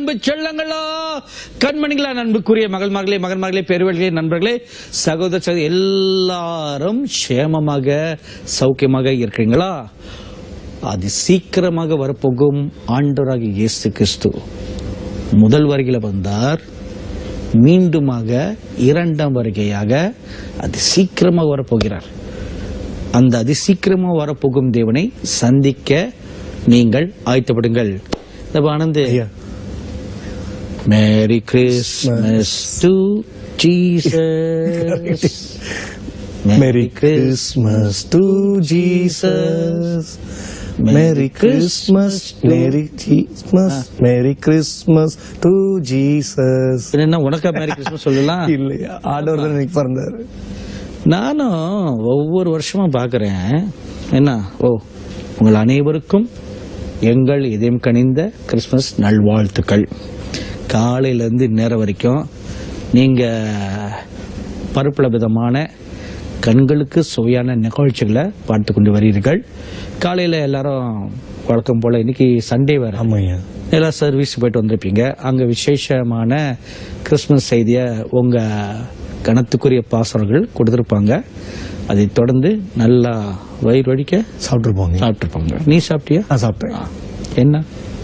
அன்பு செல்லங்களா கண்மணிகளா அன்புக்குரிய மகள் மகளே மகன் மகளே பெருவர்களே நண்பர்களே சகோதர சகோதரி எல்லாரும் சேமமாக சௌக்கியமாக இருக்கிறீங்களா அது சீக்கிரமாக வரப்போகும் ஆண்டவராகிய இயேசு கிறிஸ்து முதல் வருகையில வந்தார் மீண்டுமாக இரண்டாம் வருகையாக அது சீக்கிரமாக வரப்போகிறார் அந்த அதி சீக்கிரமாக வரப்போகும் தேவனை சந்திக்க நீங்கள் ஆயத்தப்படுங்கள் இந்த ஆனந்த் ஐயா merry Christmas to Jesus merry Christmas to Jesus merry Christmas merry Christmas merry Christmas to Jesus என்ன உனக்கா மேரி கிறிஸ்மஸ் சொல்லலாம் இல்லையா ஆண்டவர் தான் இன்னைக்கு பிறந்தாரு நானும் ஒவ்வொரு வருஷமும் பார்க்கறேன் என்ன ஓ உங்கள் அனைவருக்கும் எங்கள் இதயம் கனிந்த கிறிஸ்மஸ் நல்வாழ்த்துக்கள் காலையில இருந்து இந்நேரம் வரைக்கும் நீங்க பருப்பல விதமான கண்களுக்கு சுவையான நிகழ்ச்சிகளை பார்த்து கொண்டு வருகிறீர்கள் காலையில எல்லாரும் வழக்கம் போல இன்னைக்கு சண்டே வேற ஆமாய்யா எல்லா சர்வீஸ் போயிட்டு வந்திருப்பீங்க அங்க விசேஷமான கிறிஸ்மஸ் செய்திய உங்க கணத்துக்குரிய பாசனர்கள் கொடுத்திருப்பாங்க அதை தொடர்ந்து நல்லா வயிறு வடிக்க சாப்பிட்டுருப்பாங்க சாப்பிட்டுருப்பாங்க நீ சாப்பிட்டியா நான் சாப்பிட்டேன் என்ன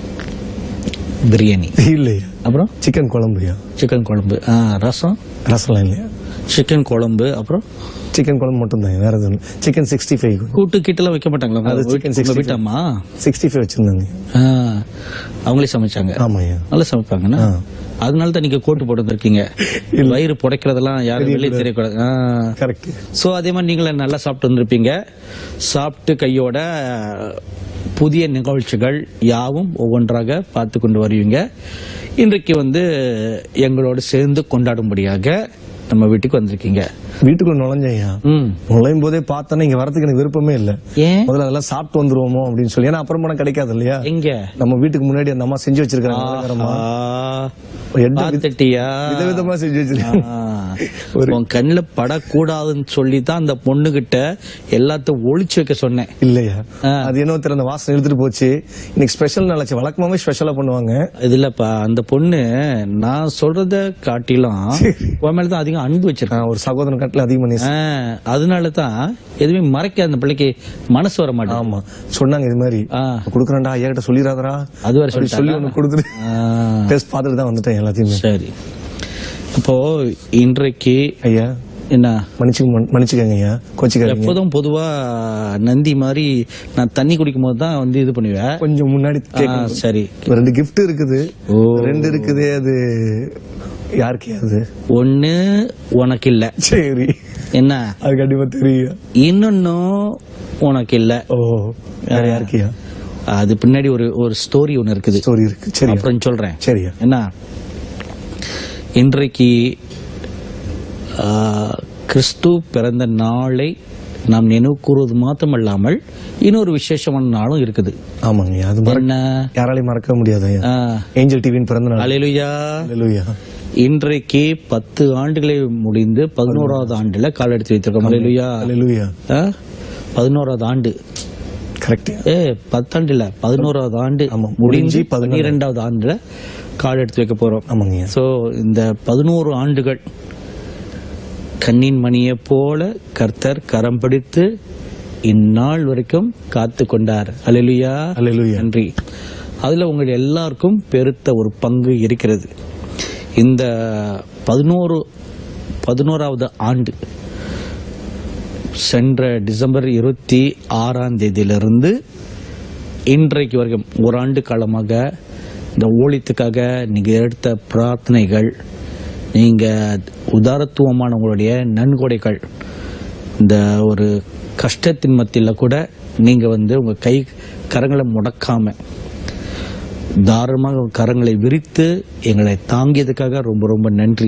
பிரியாணி இல்லையா அப்புறம் சிக்கன் குழம்புயா சிக்கன் குழம்பு ஆ, ரசம் ரசம்லாம் இல்லையா சிக்கன் குழம்பு அப்புறம் சிக்கன் குழம்பு மட்டும் தான் வேற எதுவும் சிக்கன் சிக்ஸ்டி ஃபைவ் கூட்டு கிட்டலாம் வைக்க மாட்டாங்களா அது உங்க chicken வீட்டு- உங்க 65. வீட்டம்மா சிக்ஸ்டி ஃபைவ் வச்சிருந்தாங்க ஆ, அவங்களே சமைச்சாங்க ஆமாய்யா நல்லா சமைப்பாங்கண்ணா ஆ. அதனால தான் நீங்க கோட்டு போட்டு வந்திருக்கீங்க வயிறு புடைக்கிறதெல்லாம் யாரும் வெளியே தெரியக்கூடாது ஆ. கரெக்ட் சோ அதே மாதிரி நீங்களும் நல்லா சாப்பிட்டு வந்திருப்பீங்க சாப்பிட்டு கையோட புதிய நிகழ்ச்சிகள் யாவும் ஒவ்வொன்றாக பார்த்து கொண்டு வருவீங்க இன்றைக்கு வந்து எங்களோடு சேர்ந்து கொண்டாடும்படியாக நம்ம வீட்டுக்கு வந்திருக்கீங்க வீட்டுக்குள்ள நுழைஞ்சையா ம் நுழையும் போதே பார்த்தோன்னா இங்க வரதுக்கு எனக்கு விருப்பமே இல்ல ஏன் முதல்ல அதெல்லாம் சாப்பிட்டு வந்துருவோமோ அப்படின்னு சொல்லி ஏன்னா அப்புறம் பணம் கிடைக்காது இல்லையா எங்க நம்ம வீட்டுக்கு முன்னாடி அந்த அம்மா செஞ்சு வச்சிருக்காங்க அலங்காரமா. எட்டு வித- பார்த்துட்டியா விதவிதமா செஞ்சு வச்சிருக்காங்க ஆ. உன் கண்ணுல படக்கூடாதுன்னு சொல்லி தான் அந்த பொண்ணு கிட்ட எல்லாத்தையும் ஒளிச்சு வைக்க சொன்னேன் இல்லையா ஆ. அது என்ன தெரியல அந்த வாசனை எடுத்துட்டு போச்சு இன்னைக்கு ஸ்பெஷல் நினைச்சு வழக்கமாவே ஸ்பெஷலா பண்ணுவாங்க இது இல்லப்பா அந்த பொண்ணு நான் சொல்றத காட்டிலும் உன் மேலதான் அதிகம் அன்பு வச்சிருக்கேன் நான் ஒரு சகோதரன் கட்டில அதிகமா நேசி- அதனால தான் எதுவுமே மறைக்க அந்த பிள்ளைக்கு மனசு வர மாட்டேன் ஆமா சொன்னாங்க இது மாதிரி ஆ. குடுக்கறேன்டா ஐயா கிட்ட சொல்லிடாதரா அது வரை அப்படி சொல்லி ஒண்ணு கொடுத்துட்டு டெஸ்ட் பார்த்துட்டு தான் வந்துட்டேன் எல்லாத்தையுமே சரி இப்போ இன்றைக்கு ஐயா என்ன மன்னிச்சுக்க மன்னிச்சுக்கங்க ஐயா கோச்சிக்காதீங்க எப்போதும் பொதுவா நந்தி மாதிரி நான் தண்ணி குடிக்கும் போது தான் வந்து இது பண்ணுவேன் கொஞ்சம் முன்னாடி ஆ, கேட்கணும். சரி ரெண்டு gift இருக்குது ஓ. ரெண்டு இருக்குது அது யாருக்கு அது ஒண்ணு உனக்கு இல்ல சரி என்ன அது கண்டிப்பா தெரியும் இன்னொன்னும் உனக்கு இல்ல ஓ வேற யாருக்கியா அது பின்னாடி ஒரு ஒரு ஸ்டோரி ஒண்ணு இருக்குது ஸ்டோரி இருக்கு சரி அப்புறம் சொல்றேன் சரியா என்ன இன்றைக்கு ஆ, கிறிஸ்து பிறந்த நாளை நாம் நினைவு கூறுவது மாத்திரமல்லாமல் இன்னொரு விசேஷமான நாளும் இருக்குது ஆமாங்க அது மற- என்ன யாராலையும் மறக்க முடியாது ஐயா ஏஞ்சல் டிவியின் பிறந்த நாள் அலையிலுயா Hallelujah. இன்றைக்கு பத்து ஆண்டுகளை முடிந்து பதினோராவது ஆண்டுல கால் எடுத்து வைத்திருக்கோம் அலையிலுயா Hallelujah. பதினோராவது ஆண்டு Correct. ஏ பத்தாண்டு இல்ல பதினோராவது ஆண்டு ஆமா, முடிஞ்சு முடிஞ்சு பதினொன்று. பன்னிரெண்டாவது ஆண்டுல கால் எடுத்து வைக்க போறோம் ஆமாங்க ஐயா. சோ இந்த பதினோரு ஆண்டுகள் கண்ணின் மணியை போல கர்த்தர் கரம் பிடித்து இந்நாள் வரைக்கும் காத்து கொண்டார் அலையிலுயா Hallelujah. நன்றி அதுல உங்கள் எல்லாருக்கும் பெருத்த ஒரு பங்கு இருக்கிறது இந்த பதினோரு பதினோராவது ஆண்டு சென்ற டிசம்பர் இருபத்தி ஆறாம் தேதியிலிருந்து இன்றைக்கு வரைக்கும் ஒரு ஆண்டு காலமாக இந்த ஊழியத்துக்காக நீங்க எடுத்த பிரார்த்தனைகள் நீங்க உதாரத்துவமான உங்களுடைய நன்கொடைகள் இந்த ஒரு கஷ்டத்தின் மத்தியில கூட நீங்க வந்து உங்க கை கரங்களை முடக்காம தாராளமாக உங்க கரங்களை விரித்து எங்களை தாங்கியதுக்காக ரொம்ப ரொம்ப நன்றி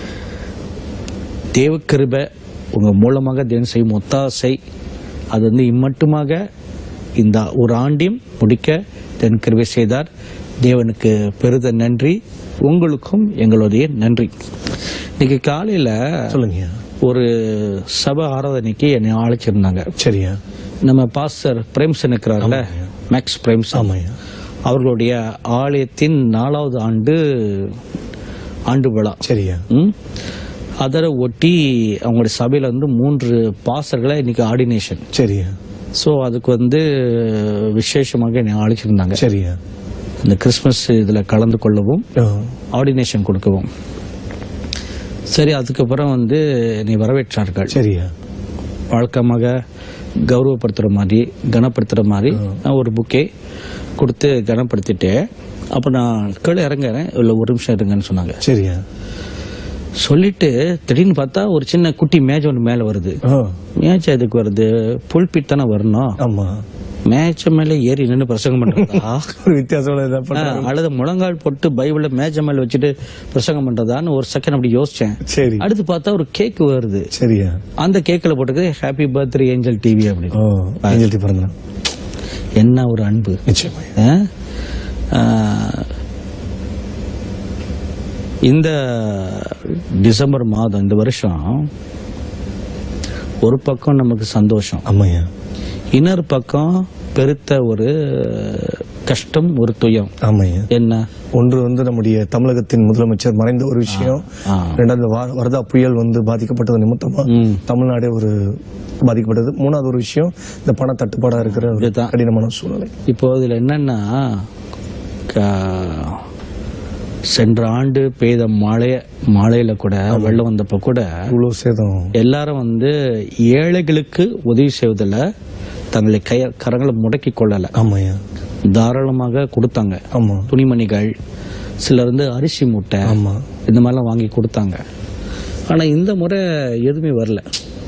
தேவக்கிருபை உங்க மூலமாக தேவன் செய்யும் ஒத்தாசை அது வந்து இம்மட்டுமாக இந்த ஒரு ஆண்டையும் முடிக்க தேவன் கிருபை செய்தார் தேவனுக்கு பெருத நன்றி உங்களுக்கும் எங்களுடைய நன்றி இன்னைக்கு காலையில சொல்லுங்க ஐயா. ஒரு சபை ஆராதனைக்கு என்னை அழைச்சிருந்தாங்க சரியா நம்ம பாஸ்டர் பிரேம்சன் இருக்கிறார்ல மேக்ஸ் பிரேம்சன் ஆமாய்யா அவர்களுடைய ஆலயத்தின் நாலாவது ஆண்டு ஆண்டு விழா சரியா ம் அதரை ஒட்டி அவங்களுடைய சபையில வந்து மூன்று பாசர்களை இன்னைக்கு ஆர்டினேஷன் சரியா ஸோ அதுக்கு வந்து விசேஷமாக என்னை அழைச்சிருந்தாங்க சரியா இந்த கிறிஸ்மஸ் இதில் கலந்து கொள்ளவும் ஆ, ஆர்டினேஷன் கொடுக்கவும் சரி அதுக்கப்புறம் வந்து என்னை வரவேற்றார்கள் சரியா வழக்கமாக கௌரவப்படுத்துகிற மாதிரி கனப்படுத்துகிற மாதிரி நான் ஒரு புக்கே கொடுத்து கனப்படுத்திட்டு அப்போ நான் கீழே இறங்குறேன் இல்லை ஒரு நிமிஷம் இருங்கன்னு சொன்னாங்க சரியா சொல்லிட்டு திடீர்னு பார்த்தா ஒரு சின்ன குட்டி மேஜ் ஒன்று மேலே வருது ஆ, மேட்ச் எதுக்கு வருது புல்பிட் தானே வரணும் ஆமா மேட்ச் மேலே ஏறி நின்று பிரசங்கம் பண்றதா ஒரு வித்தியாசம் இதை பண்ண ஆ, அல்லது முழங்கால் போட்டு பைபிள மேட்ச் மேல வச்சுட்டு பிரசங்கம் பண்றதான்னு ஒரு செகண்ட் அப்படி யோசிச்சேன் சரி அடுத்து பார்த்தா ஒரு கேக் வருது சரியா அந்த கேக்ல போட்டுக்கு ஹாப்பி பர்த்டே ஏஞ்சல் டிவி அப்படின்னு ஓ ஏஞ்சல் பிறந்தேன் என்ன ஒரு அன்பு நிச்சயமா ஆ? ஆ, இந்த டிசம்பர் மாதம் இந்த வருஷம் ஒரு பக்கம் நமக்கு சந்தோஷம் ஆமாய்யா இன்னொரு பக்கம் பெருத்த ஒரு கஷ்டம் ஒரு துயம் ஆமாய்யா என்ன ஒன்று வந்து நம்முடைய தமிழகத்தின் முதலமைச்சர் மறைந்த ஒரு விஷயம் ஆ. ரெண்டாவது வா- வரதா புயல் வந்து பாதிக்கப்பட்டது நிமித்தமா ம். தமிழ்நாடே ஒரு பாதிக்கப்பட்டது மூணாவது ஒரு விஷயம் இந்த பண தட்டுப்பாடா இருக்கிற ஒரு இதுதான். கடினமான சூழ்நிலை இப்போ இதுல என்னன்னா க- சென்ற ஆண்டு பெய்த மழை மழையில கூட வெள்ளம் வந்தப்ப கூட இவ்வளவு சேதம் எல்லாரும் வந்து ஏழைகளுக்கு உதவி செய்வதில் தங்களை கை கரங்களை முடக்கி கொள்ளல ஆமாய்யா தாராளமாக கொடுத்தாங்க ஆமா துணிமணிகள் சிலர் வந்து அரிசி மூட்டை ஆமா இந்த மாதிரிலாம் வாங்கி கொடுத்தாங்க ஆனா இந்த முறை எதுவுமே வரல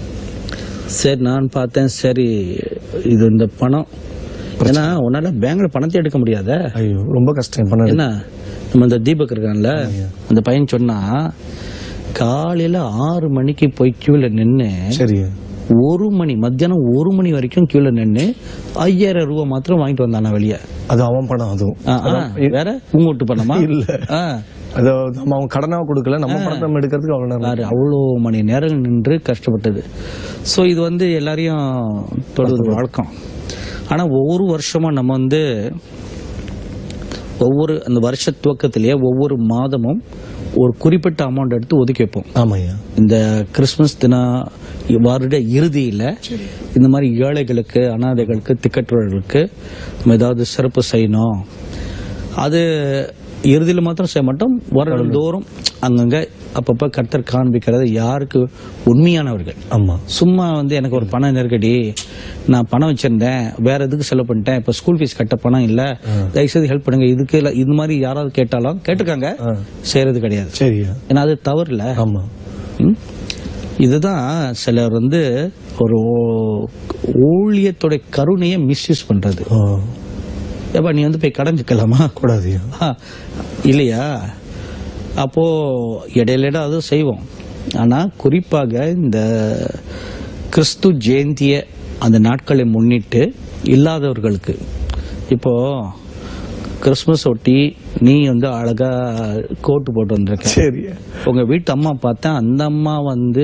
சரி நான் பார்த்தேன் சரி இது இந்த பணம் ஏன்னா உன்னால பேங்க்ல பணத்தை எடுக்க முடியாத ஐயோ ரொம்ப கஷ்டம் பண்ண என்ன நம்ம இந்த தீபக் இருக்கான்ல அந்த பையன் சொன்னா காலையில ஆறு மணிக்கு போய் கியூல நின்னு சரியா ஒரு மணி மத்தியானம் ஒரு மணி வரைக்கும் கியூல நின்னு ஐயாயிரம் ரூபாய் மாத்திரம் வாங்கிட்டு வந்தானா வெளியே அது அவன் பணம் அதுவும் ஆ, ஆ, வேற உங்க வீட்டு பணமா இல்ல ஆ, அது நம்ம அவன் கடனா கொடுக்கல நம்ம பணத்தை நம்ம எடுக்கிறதுக்கு அவ்வளவு நேரம் பாரு, அவ்வளோ மணி நேரம் நின்று கஷ்டப்பட்டது ஸோ இது வந்து எல்லாரையும் தொடுவது வழக்கம் ஆனா ஒவ்வொரு வருஷமும் நம்ம வந்து ஒவ்வொரு அந்த வருஷ துவக்கத்திலேயே ஒவ்வொரு மாதமும் ஒரு குறிப்பிட்ட அமௌண்ட் எடுத்து ஒதுக்கி வைப்போம் ஆமாய்யா இந்த கிறிஸ்மஸ் தின வருட இறுதியில இந்த மாதிரி ஏழைகளுக்கு அனாதைகளுக்கு திக்கற்றவர்களுக்கு நம்ம ஏதாவது சிறப்பு செய்யணும் அது இறுதியில் மாத்திரம் செய்ய மாட்டோம் வருடந்தோறும் அங்கங்க அப்பப்ப கர்த்தர் காண்பிக்கிறது யாருக்கு உண்மையானவர்கள் ஆமா சும்மா வந்து எனக்கு ஒரு பண நெருக்கடி நான் பணம் வச்சிருந்தேன் வேற எதுக்கு செலவு பண்ணிட்டேன் இப்ப ஸ்கூல் ஃபீஸ் கட்ட பணம் இல்ல தயவுசெய்து ஹெல்ப் பண்ணுங்க இதுக்கு இல்ல இது மாதிரி யாராவது கேட்டாலும் கேட்டிருக்காங்க ஆ. செய்யறது கிடையாது சரியா ஏன்னா அது தவறு இல்ல ஆமா ம்? இதுதான் சிலர் வந்து ஒரு ஊ- ஊழியத்தோட கருணையை மிஸ்யூஸ் பண்றது ஓ ஏப்பா நீ வந்து போய் கடன் கேட்கலாமா கூடாதியா ஆ, இல்லையா அப்போ இடையில அதுவும் செய்வோம் ஆனா குறிப்பாக இந்த கிறிஸ்து ஜெயந்திய அந்த நாட்களை முன்னிட்டு இல்லாதவர்களுக்கு இப்போ கிறிஸ்மஸ் ஒட்டி நீ வந்து அழகா கோட்டு போட்டு வந்திருக்க சரியா உங்க வீட்டு அம்மா பார்த்தேன் அந்த அம்மா வந்து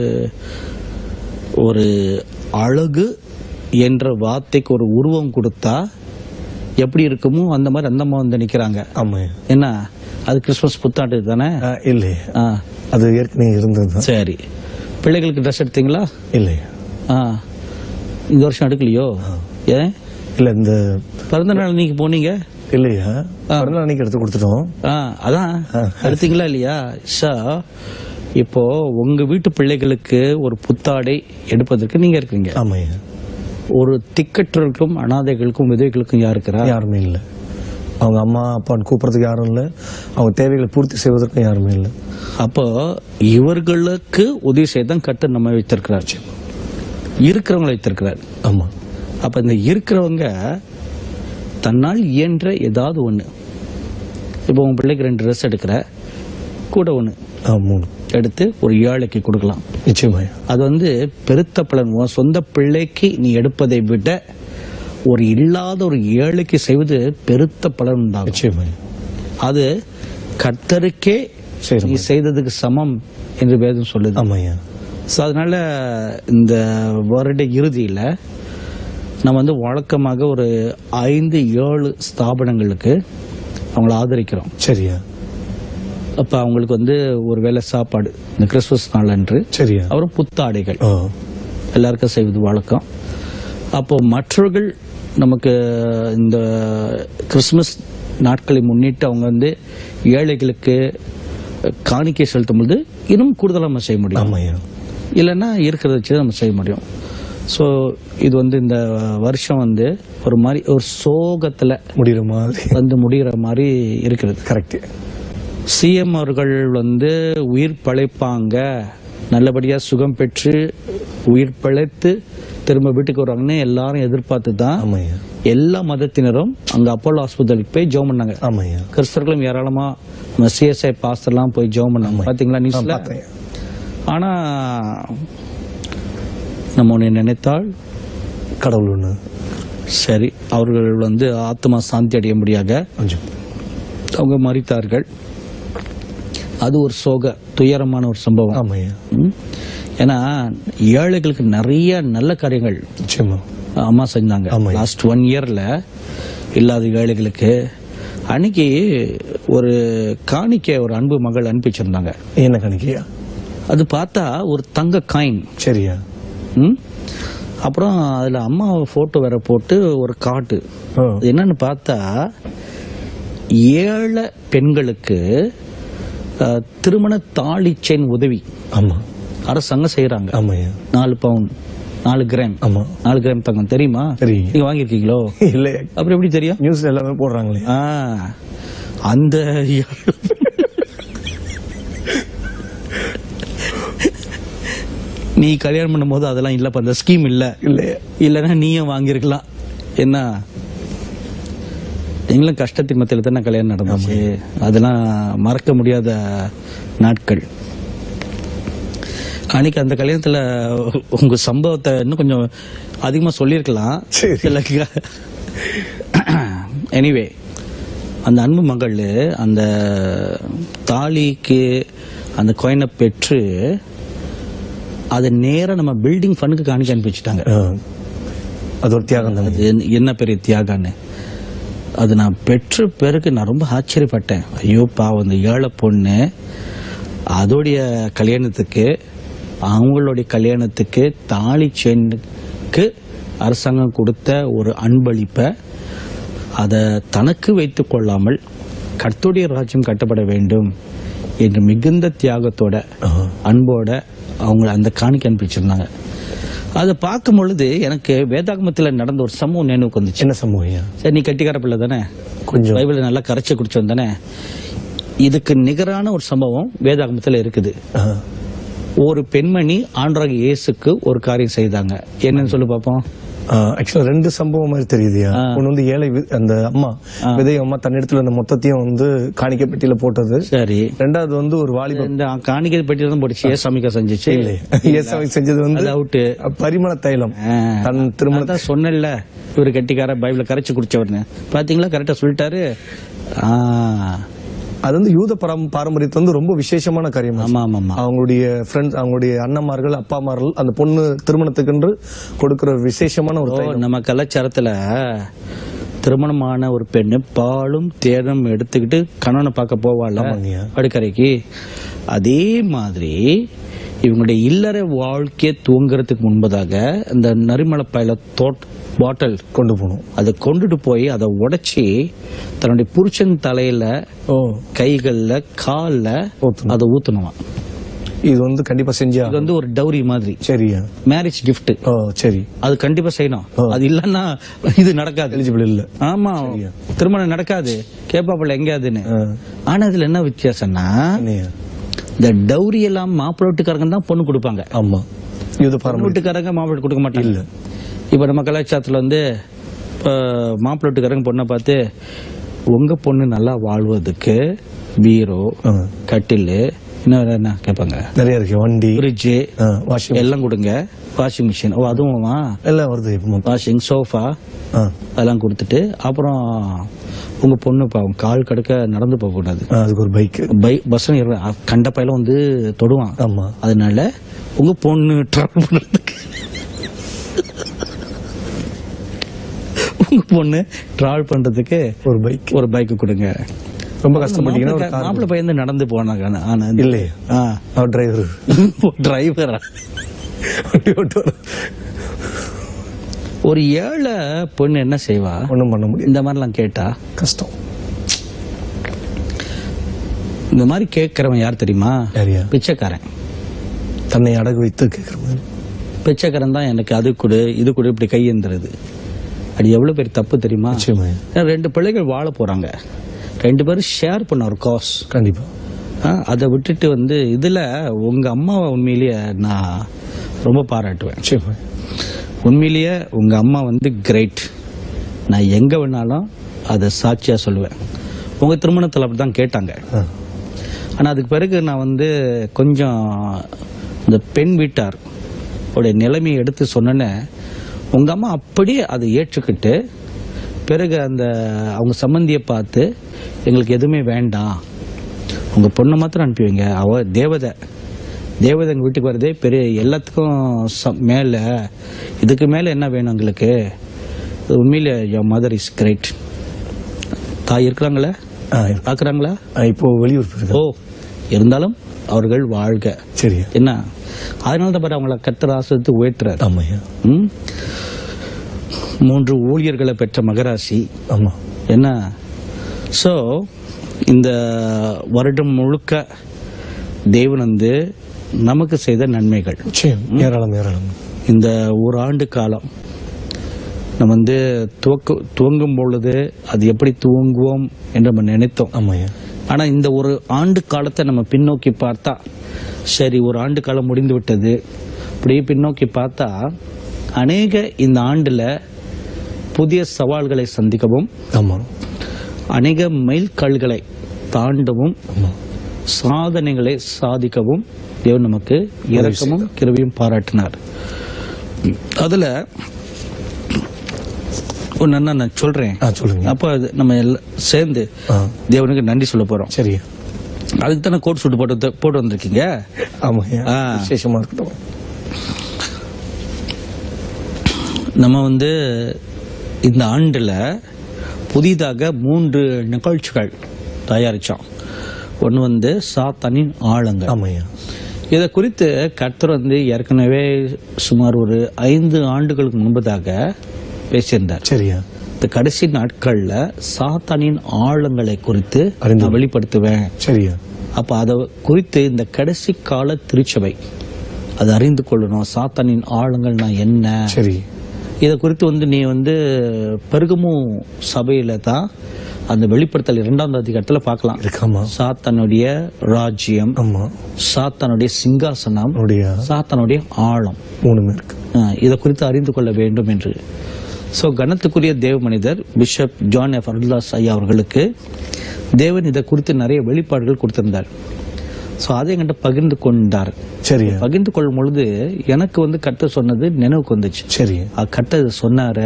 ஒரு அழகு என்ற வார்த்தைக்கு ஒரு உருவம் கொடுத்தா எப்படி இருக்குமோ அந்த மாதிரி அந்த அம்மா வந்து நிக்கிறாங்க ஆமாய்யா என்ன அது கிறிஸ்மஸ் புத்தாண்டு தானே ஆ, இல்லையே ஆ அது ஏற்கனவே இருந்ததுதான் சரி பிள்ளைகளுக்கு ட்ரெஸ் எடுத்தீங்களா இல்லையா ஆ இந்த வருஷம் எடுக்கலையோ ஏன் இல்ல இந்த பிறந்த நாள் நீங்க போனீங்க இல்லையா பிறந்த அன்னைக்கு எடுத்து கொடுத்துட்டோம் ஆ அதான் எடுத்தீங்களா இல்லையா ஷா இப்போ உங்க வீட்டு பிள்ளைகளுக்கு ஒரு புத்தாடை எடுப்பதற்கு நீங்க இருக்கீங்க ஆமாய்யா ஒரு திக்கற்றவர்களுக்கும் அனாதைகளுக்கும் விதவைகளுக்கும் யார் இருக்கிறா யாருமே இல்ல அவங்க அம்மா அப்பான்னு கூப்பிடறதுக்கு யாரும் இல்ல அவங்க தேவைகளை பூர்த்தி செய்வதற்கும் யாருமே இல்ல அப்போ இவர்களுக்கு உதவி செய்தான் கர்த்தர் நம்ம வைத்திருக்கிறார் இருக்கிறவங்களை வைத்திருக்கிறார் ஆமா அப்ப இந்த இருக்கிறவங்க தன்னால் இயன்ற ஏதாவது ஒண்ணு இப்போ உங்க பிள்ளைக்கு ரெண்டு ட்ரெஸ் எடுக்கிற கூட ஒண்ணு ஆ, மூணு எடுத்து ஒரு ஏழைக்கு கொடுக்கலாம் நிச்சயமாயா அது வந்து பெருத்த பலன் உன் சொந்த பிள்ளைக்கு நீ எடுப்பதை விட ஒரு இல்லாத ஒரு ஏழைக்கு செய்வது பெருத்த பலன் உண்டாகும் நிச்சயமாயா அது கர்த்தருக்கே சரி நீ செய்ததுக்கு சமம் என்று வேதம் சொல்லுது ஆமாய்யா ஸோ அதனால இந்த வருட இறுதியில நம்ம வந்து வழக்கமாக ஒரு ஐந்து ஏழு ஸ்தாபனங்களுக்கு அவங்கள ஆதரிக்கிறோம் சரியா அப்ப அவங்களுக்கு வந்து ஒரு வேளை சாப்பாடு இந்த கிறிஸ்துமஸ் நாள் அன்று சரியா அப்புறம் புத்தாடைகள் ஓ எல்லாருக்கும் செய்வது வழக்கம் அப்போ மற்றவர்கள் நமக்கு இந்த கிறிஸ்துமஸ் நாட்களை முன்னிட்டு அவங்க வந்து ஏழைகளுக்கு காணிக்கை செலுத்தும் பொழுது இன்னும் கூடுதலாக நம்ம செய்ய முடியும் ஆமாய்யா இல்லைன்னா இருக்கிறத வச்சு நம்ம செய்ய முடியும் ஸோ இது வந்து இந்த வருஷம் வந்து ஒரு மாதிரி ஒரு சோகத்தில் முடிகிற மாதிரி வந்து முடிகிற மாதிரி இருக்கிறது கரெக்ட் சிஎம் அவர்கள் வந்து உயிர் பிழைப்பாங்க நல்லபடியா சுகம் பெற்று உயிர் பிழைத்து திரும்ப வீட்டுக்கு வருவாங்கன்னு எல்லாரும் எதிர்பார்த்து தான் ஆமாய்யா எல்லா மதத்தினரும் அங்க அப்போலோ ஆஸ்பத்திரிக்கு போய் ஜெபம் பண்ணாங்க ஆமாய்யா கிறிஸ்தவர்களும் ஏராளமா நம்ம சிஎஸ்ஐ பாஸ்டர்லாம் போய் ஜெபம் பண்ணாங்க பாத்தீங்களா ஆ, நியூஸ்ல பார்த்தேன் ஆனா நம்ம ஒண்ணு நினைத்தால் கடவுள் ஒன்று சரி அவர்கள் வந்து ஆத்மா சாந்தி அடைய முடியாத கொஞ்சம் அவங்க மறித்தார்கள் அது ஒரு சோக துயரமான ஒரு சம்பவம் ஆமாய்யா ம். ஏன்னா ஏழைகளுக்கு நிறைய நல்ல காரியங்கள் நிச்சயமா அம்மா செஞ்சாங்க ஆமாய்யா. லாஸ்ட் ஒன் இயர்ல இல்லாத ஏழைகளுக்கு அன்னைக்கு ஒரு காணிக்கை ஒரு அன்பு மகள் அனுப்பிச்சிருந்தாங்க என்ன கணக்கியா அது பார்த்தா ஒரு தங்க காயின் சரியா ம் அப்புறம் அதுல அம்மா போட்டோ வேற போட்டு ஒரு காட்டு ஓ அது என்னன்னு பார்த்தா ஏழை பெண்களுக்கு அஹ், திருமண தாலி செயின் உதவி ஆமா அரசாங்கம் செய்யறாங்க ஆமாய்யா நாலு பவுன் நாலு கிராம் ஆமா நாலு கிராம் தங்கம் தெரியுமா தெரியும் நீங்க வாங்கியிருக்கீங்களோ இல்லையா அப்புறம் எப்படி தெரியும் நியூஸ்ல எல்லாமே போடுறாங்களே ஆ, அந்த நீ கல்யாணம் பண்ணும்போது அதெல்லாம் இல்லப்பா அந்த ஸ்கீம் இல்ல இல்லையா இல்லைன்னா நீயும் வாங்கியிருக்கலாம் என்ன நீங்களும் கஷ்டத்துக்கு மத்தியில தானே கல்யாணம் நடந்துச்சு அதெல்லாம் மறக்க முடியாத நாட்கள் அன்னைக்கு அந்த கல்யாணத்துல உங்க சம்பவத்தை இன்னும் கொஞ்சம் அதிகமா சொல்லியிருக்கலாம் சரி. எனிவே அந்த அன்பு மகள் அந்த தாலிக்கு அந்த கோயினை பெற்று அதை நேரா நம்ம பில்டிங் ஃபண்டுக்கு காணிக்க அனுப்பி வச்சுட்டாங்க ஆ. அது ஒரு தியாகம் தானே அது என்ன- என்ன பெரிய தியாகம்னு அது நான் பெற்ற பிறகு நான் ரொம்ப ஆச்சரியப்பட்டேன் ஐயோ பாவம் இந்த ஏழை பொண்ணு அதோடைய கல்யாணத்துக்கு அவங்களுடைய கல்யாணத்துக்கு தாலி செயினுக்கு அரசாங்கம் கொடுத்த ஒரு அன்பளிப்பை அதை தனக்கு வைத்துக் கொள்ளாமல் கர்த்தருடைய ராஜ்யம் கட்டப்பட வேண்டும் என்று மிகுந்த தியாகத்தோட ஆ. அன்போட அவங்க அந்த காணிக்கை அனுப்பிச்சிருந்தாங்க அதை பார்க்கும் பொழுது எனக்கு வேதாகமத்தில் நடந்த ஒரு சம்பவம் நினைவுக்கு வந்துச்சு என்ன சம்பவம் ஐயா சரி நீ கட்டிக்கார பிள்ளை தானே கொஞ்சம் பைபிளை நல்லா கரைச்சி குடிச்சு தானே இதுக்கு நிகரான ஒரு சம்பவம் வேதாகமத்தில் இருக்குது ஆ. ஒரு பெண்மணி ஆண்டராக இயேசுக்கு ஒரு காரியம் செய்தாங்க என்னன்னு சொல்லி பார்ப்போம் ஆக்சுவலா ரெண்டு சம்பவம் மாதிரி தெரியுதுயா ஆ. ஒண்ணு வந்து ஏழை வி- அந்த அம்மா விதை அம்மா தன்னிடத்துல அந்த மொத்தத்தையும் வந்து காணிக்கை பெட்டியில போட்டது சரி ரெண்டாவது வந்து ஒரு வாலிப இந்த காணிக்கை பெட்டி தான் போட்டுச்சு ஏசாமிக்கா செஞ்சுச்சு இயேசுவை செஞ்சது வந்து அது அவுட்டு பரிமள தைலம் தன் திருமண அதான் சொன்னேன்ல இவரு கட்டிக்கார பைபிள கரைச்சு குடிச்சவர்னு பாத்தீங்களா கரெக்டா சொல்லிட்டாரு ஆ, அது வந்து யூத பரம் பாரம்பரியத்துல வந்து ரொம்ப விசேஷமான காரியம் ஆமா ஆமா ஆமா அவங்களுடைய ஃப்ரெண்ட்ஸ் அவங்களுடைய அண்ணன்மார்கள் அப்பாமார்கள் அந்த பொண்ணு திருமணத்துக்கென்று கொடுக்கிற விசேஷமான ஒரு ஓ, தைலம் நம்ம கலாச்சாரத்துல திருமணமான ஒரு பெண்ணு பாலும் தேனும் எடுத்துக்கிட்டு கணவனை பார்க்க போவாள் ஆமாங்கய்யா. படுக்கரைக்கு அதே மாதிரி இவங்களுடைய இல்லற வாழ்க்கையை துவங்குறதுக்கு முன்பதாக இந்த நறுமணப்பாயில தோட் பாட்டில் கொண்டு போகணும் அதை கொண்டுட்டு போய் அதை உடைச்சி தன்னுடைய புருஷன் தலையில ஓ கைகள்ல கால்ல ஊத்தணும். அதை ஊத்தணுமா இது வந்து கண்டிப்பா செஞ்சா இது வந்து ஒரு டௌரி மாதிரி சரியா மேரேஜ் gift ஓ சரி அது கண்டிப்பா செய்யணும் ஓ. அது இல்லன்னா இது நடக்காது எலிஜிபிள் இல்ல ஆமா திருமணம் நடக்காது கேப்பாப்புல எங்கேயாதுன்னு ஆ. ஆனா இதுல என்ன வித்தியாசம்னா என்னையா? இந்த டௌரி எல்லாம் மாப்பிள்ளை வீட்டுக்காரங்க தான் பொண்ணு கொடுப்பாங்க ஆமா யூத பொண்ணு பாரம்பரியம் வீட்டுக்காரங்க மாப்பிள்ளை வீட்டுக்கு கொடுக்க மாட்டாங்க இல்ல. இப்ப நம்ம கலாச்சாரத்துல வந்து இப்ப மாப்பிள்ளை வீட்டுக்காரங்க பொண்ணை பார்த்து உங்க பொண்ணு நல்லா வாழ்வதற்கு பீரோ ஆ. கட்டில் இன்னும் வேற என்ன கேட்பாங்க நிறைய இருக்கு வண்டி ஃப்ரிட்ஜு வாஷிங் எல்லாம் கொடுங்க வாஷிங் மிஷின் ஓ அதுவுமா எல்லாம் வருது இப்போ வாஷிங் சோஃபா ஆ. அதெல்லாம் கொடுத்துட்டு அப்புறம் உங்க பொண்ணு பாவம் கால் கடுக்க நடந்து போக கூடாது ஆ, அதுக்கு ஒரு பைக் பை பஸ் கண்ட பையில வந்து தொடுவான் ஆமா அதனால உங்க பொண்ணு டிராவல் பண்றதுக்கு உங்க பொண்ணு டிராவல் பண்றதுக்கு ஒரு பைக் ஒரு பைக் கொடுங்க ரொம்ப கஷ்டப்பட்டீங்கன்னா ஒரு கார் மாப்பிள்ள பையன் நடந்து போனாங்க ஆனா இல்லையே ஆ அவர் டிரைவர் டிரைவரா வண்டி ஓட்டுவார் ஒரு ஏழை பொண்ணு என்ன செய்வா ஒன்றும் பண்ண முடியாது இந்த மாதிரிலாம் கேட்டா கஷ்டம் இந்த மாதிரி கேட்கறவன் யார் தெரியுமா யாரியா பிச்சைக்காரன் தன்னை அடகு வைத்து கேட்குற மாதிரி பிச்சைக்காரன் தான் எனக்கு அது கொடு இது கொடு இப்படி கையேந்துறது அது எவ்வளவு பெரிய தப்பு தெரியுமா நிச்சயமா ஏன்னா ரெண்டு பிள்ளைகள் வாழ போறாங்க ரெண்டு பேரும் ஷேர் பண்ண ஒரு காஸ் கண்டிப்பா அதை விட்டுட்டு வந்து இதுல உங்க அம்மாவை உண்மையிலேயே நான் ரொம்ப பாராட்டுவேன் நிச்சயமா உண்மையிலேயே உங்க அம்மா வந்து கிரேட் நான் எங்க வேணாலும் அதை சாட்சியா சொல்லுவேன் உங்க திருமணத்தில் அப்படிதான் கேட்டாங்க ஆ. ஆனா அதுக்கு பிறகு நான் வந்து கொஞ்சம் இந்த பெண் வீட்டார் உடைய நிலைமையை எடுத்து சொன்னேன்னு உங்க அம்மா அப்படியே அதை ஏற்றுக்கிட்டு பிறகு அந்த அவங்க சம்பந்தியை பார்த்து எங்களுக்கு எதுவுமே வேண்டாம் உங்க பொண்ணை மாத்திரம் அனுப்பி வைங்க அவ தேவதை தேவதை எங்க வீட்டுக்கு வரதே பெரிய எல்லாத்துக்கும் ச- மேல இதுக்கு மேல என்ன வேணும் எங்களுக்கு உண்மையில your மதர் இஸ் கிரேட் தாய் இருக்கிறாங்களே ஆ, இருக்கு. பாக்குறாங்களா ஆ, இப்போ வெளியூர் போயிருக்கா ஓ இருந்தாலும் அவர்கள் வாழ்க சரியா என்ன அதனால தான் பாரு அவங்கள கத்தர் ஆசிரியத்து உயர்த்துறாரு ஆமாய்யா ம்? மூன்று ஊழியர்களை பெற்ற மகராசி ஆமா என்ன ஸோ இந்த வருடம் முழுக்க தேவன் வந்து நமக்கு செய்த நன்மைகள் நிச்சயம் ஏராளம் ஏராளம் இந்த ஒரு ஆண்டு காலம் நம்ம வந்து துவக்க துவங்கும் பொழுது அது எப்படி துவங்குவோம் என்று நம்ம நினைத்தோம் ஆமாய்யா ஆனா இந்த ஒரு ஆண்டு காலத்தை நம்ம பின்னோக்கி பார்த்தா சரி ஒரு ஆண்டு காலம் முடிந்து விட்டது அப்படியே பின்னோக்கி பார்த்தா அநேக இந்த ஆண்டுல புதிய சவால்களை சந்திக்கவும் ஆமா அநேக மைல்கல்களை தாண்டவும் ஆமா சாதனைகளை சாதிக்கவும் தேவன் நமக்கு இரக்கமும் கிருபையும் பாராட்டினார் அதுல ஒன்னு நான் சொல்றேன் ஆ சொல்லுங்க அப்ப அது நம்ம எல்லாம் சேர்ந்து ஆ தேவனுக்கு நன்றி சொல்ல போறோம் சரியா அதுக்கு தானே கோட் சூட் போட்டு போட்டு வந்திருக்கீங்க ஆமாய்யா ஆ. விசேஷமா இருக்கட்டும் நம்ம வந்து இந்த ஆண்டுல புதிதாக மூன்று நிகழ்ச்சிகள் தயாரிச்சோம் ஒன்று வந்து சாத்தானின் ஆழங்கள் ஆமாய்யா இதை குறித்து கர்த்தர் வந்து ஏற்கனவே சுமார் ஒரு ஐந்து ஆண்டுகளுக்கு முன்பதாக பேசியிருந்தார் சரியா இந்த கடைசி நாட்கள்ல சாத்தானின் ஆழங்களை குறித்து அறிந்து நான் வெளிப்படுத்துவேன் சரியா அப்ப அதை குறித்து இந்த கடைசி கால திருச்சபை அதை அறிந்து கொள்ளணும் சாத்தானின் ஆழங்கள்னா என்ன சரி இதை குறித்து வந்து நீ வந்து பெருகமும் சபையில தான் அந்த வெளிப்படுத்தல் இரண்டாம் அதிகாரத்துல பார்க்கலாம் இருக்காமா சாத்தானுடைய ராஜ்யம் ஆமா சாத்தானுடைய சிங்காசனம் உன்னுடைய சாத்தானுடைய ஆழம் மூணுமே இருக்கு அஹ், இதை குறித்து அறிந்து கொள்ள வேண்டும் என்று சோ கனத்துக்குரிய தேவ மனிதர் பிஷப் ஜான் எஃப் அருள்தாஸ் ஐயா அவர்களுக்கு தேவன் இதை குறித்து நிறைய வெளிப்பாடுகள் கொடுத்திருந்தார் சோ அதை என்கிட்ட பகிர்ந்து கொண்டார் சரியா பகிர்ந்து கொள்ளும் பொழுது எனக்கு வந்து கட்ட சொன்னது நினைவுக்கு வந்துச்சு சரி அஹ், கர்த்தர் இதை சொன்னாரு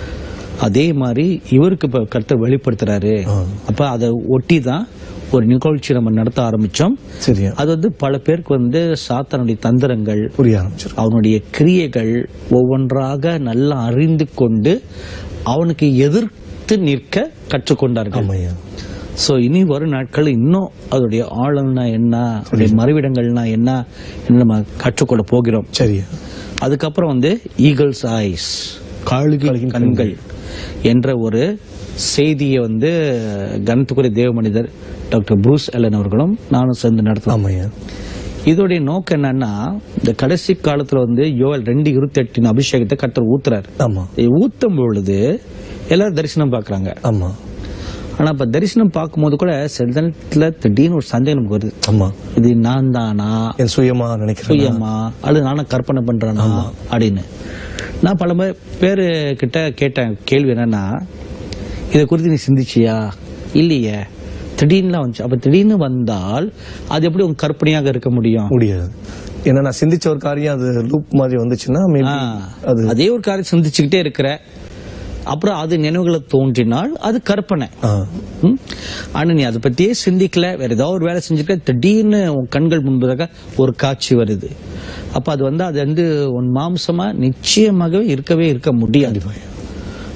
அதே மாதிரி இவருக்கு இப்ப கர்த்தர் வெளிப்படுத்துறாரு ஆ. அப்ப அதை ஒட்டி தான் ஒரு நிகழ்ச்சி நம்ம நடத்த ஆரம்பிச்சோம் சரியா அது வந்து பல பேருக்கு வந்து சாத்தானுடைய தந்திரங்கள் புரிய ஆரம்பிச்சிடும் அவனுடைய கிரியைகள் ஒவ்வொன்றாக நல்லா அறிந்து கொண்டு அவனுக்கு எதிர்த்து நிற்க கற்றுக்கொண்டார்கள் ஆமாய்யா சோ இனி வரும் நாட்கள் இன்னும் அதோடைய ஆழம்னா என்ன அதோடைய மறைவிடங்கள்னா என்ன என்று நம்ம கற்றுக்கொள்ள போகிறோம் சரியா அதுக்கப்புறம் வந்து ஈகிள்ஸ் ஐஸ் காழுகின் கண்கள் என்ற ஒரு செய்தியை வந்து கனத்துக்குரிய தேவ மனிதர் டாக்டர் ப்ரூஸ் எலன் அவர்களும் நானும் சேர்ந்து நடத்தலாம் ஆமாய்யா இதோடைய நோக்கம் என்னன்னா இந்த கடைசி காலத்துல வந்து யோவல் ரெண்டு இருபத்தி எட்டின் அபிஷேகத்தை கர்த்தர் ஊத்துறாரு ஆமா இதை ஊத்தும் பொழுது எல்லாரும் தரிசனம் பாக்குறாங்க ஆமா ஆனா இப்ப தரிசனம் பார்க்கும்போது கூட சில நேரத்துல திடீர்னு ஒரு சந்தேகம் நமக்கு வருது ஆமா இது நான் தானா என் சுயமா நினைக்கிறேன் சுயமா அல்லது நானும் கற்பனை பண்றேனா அப்படின்னு நான் பல பே- பேரு கிட்ட கேட்டேன் கேள்வி என்னன்னா இதை குறித்து நீ சிந்திச்சியா இல்லையே திடீர்னு வந்துச்சு அப்ப திடீர்னு வந்தால் அது எப்படி உங்க கற்பனையாக இருக்க முடியும் முடியாது ஏன்னா நான் சிந்திச்ச ஒரு காரியம் அது லூப் மாதிரி வந்துச்சுன்னா மேபி ஆ, அது அதே ஒரு காரியம் சிந்திச்சுக்கிட்டே இருக்கிற அப்புறம் அது நினைவுகளை தோன்றினால் அது கற்பனை ஆ, ம்? ஆனா நீ அதை பத்தியே சிந்திக்கல வேற ஏதாவது ஒரு வேலை செஞ்சுக்க திடீர்னு உன் கண்கள் முன்பதாக ஒரு காட்சி வருது அப்ப அது வந்து அது வந்து உன் மாம்சமா நிச்சயமாகவே இருக்கவே இருக்க முடியாது கண்டிப்பா.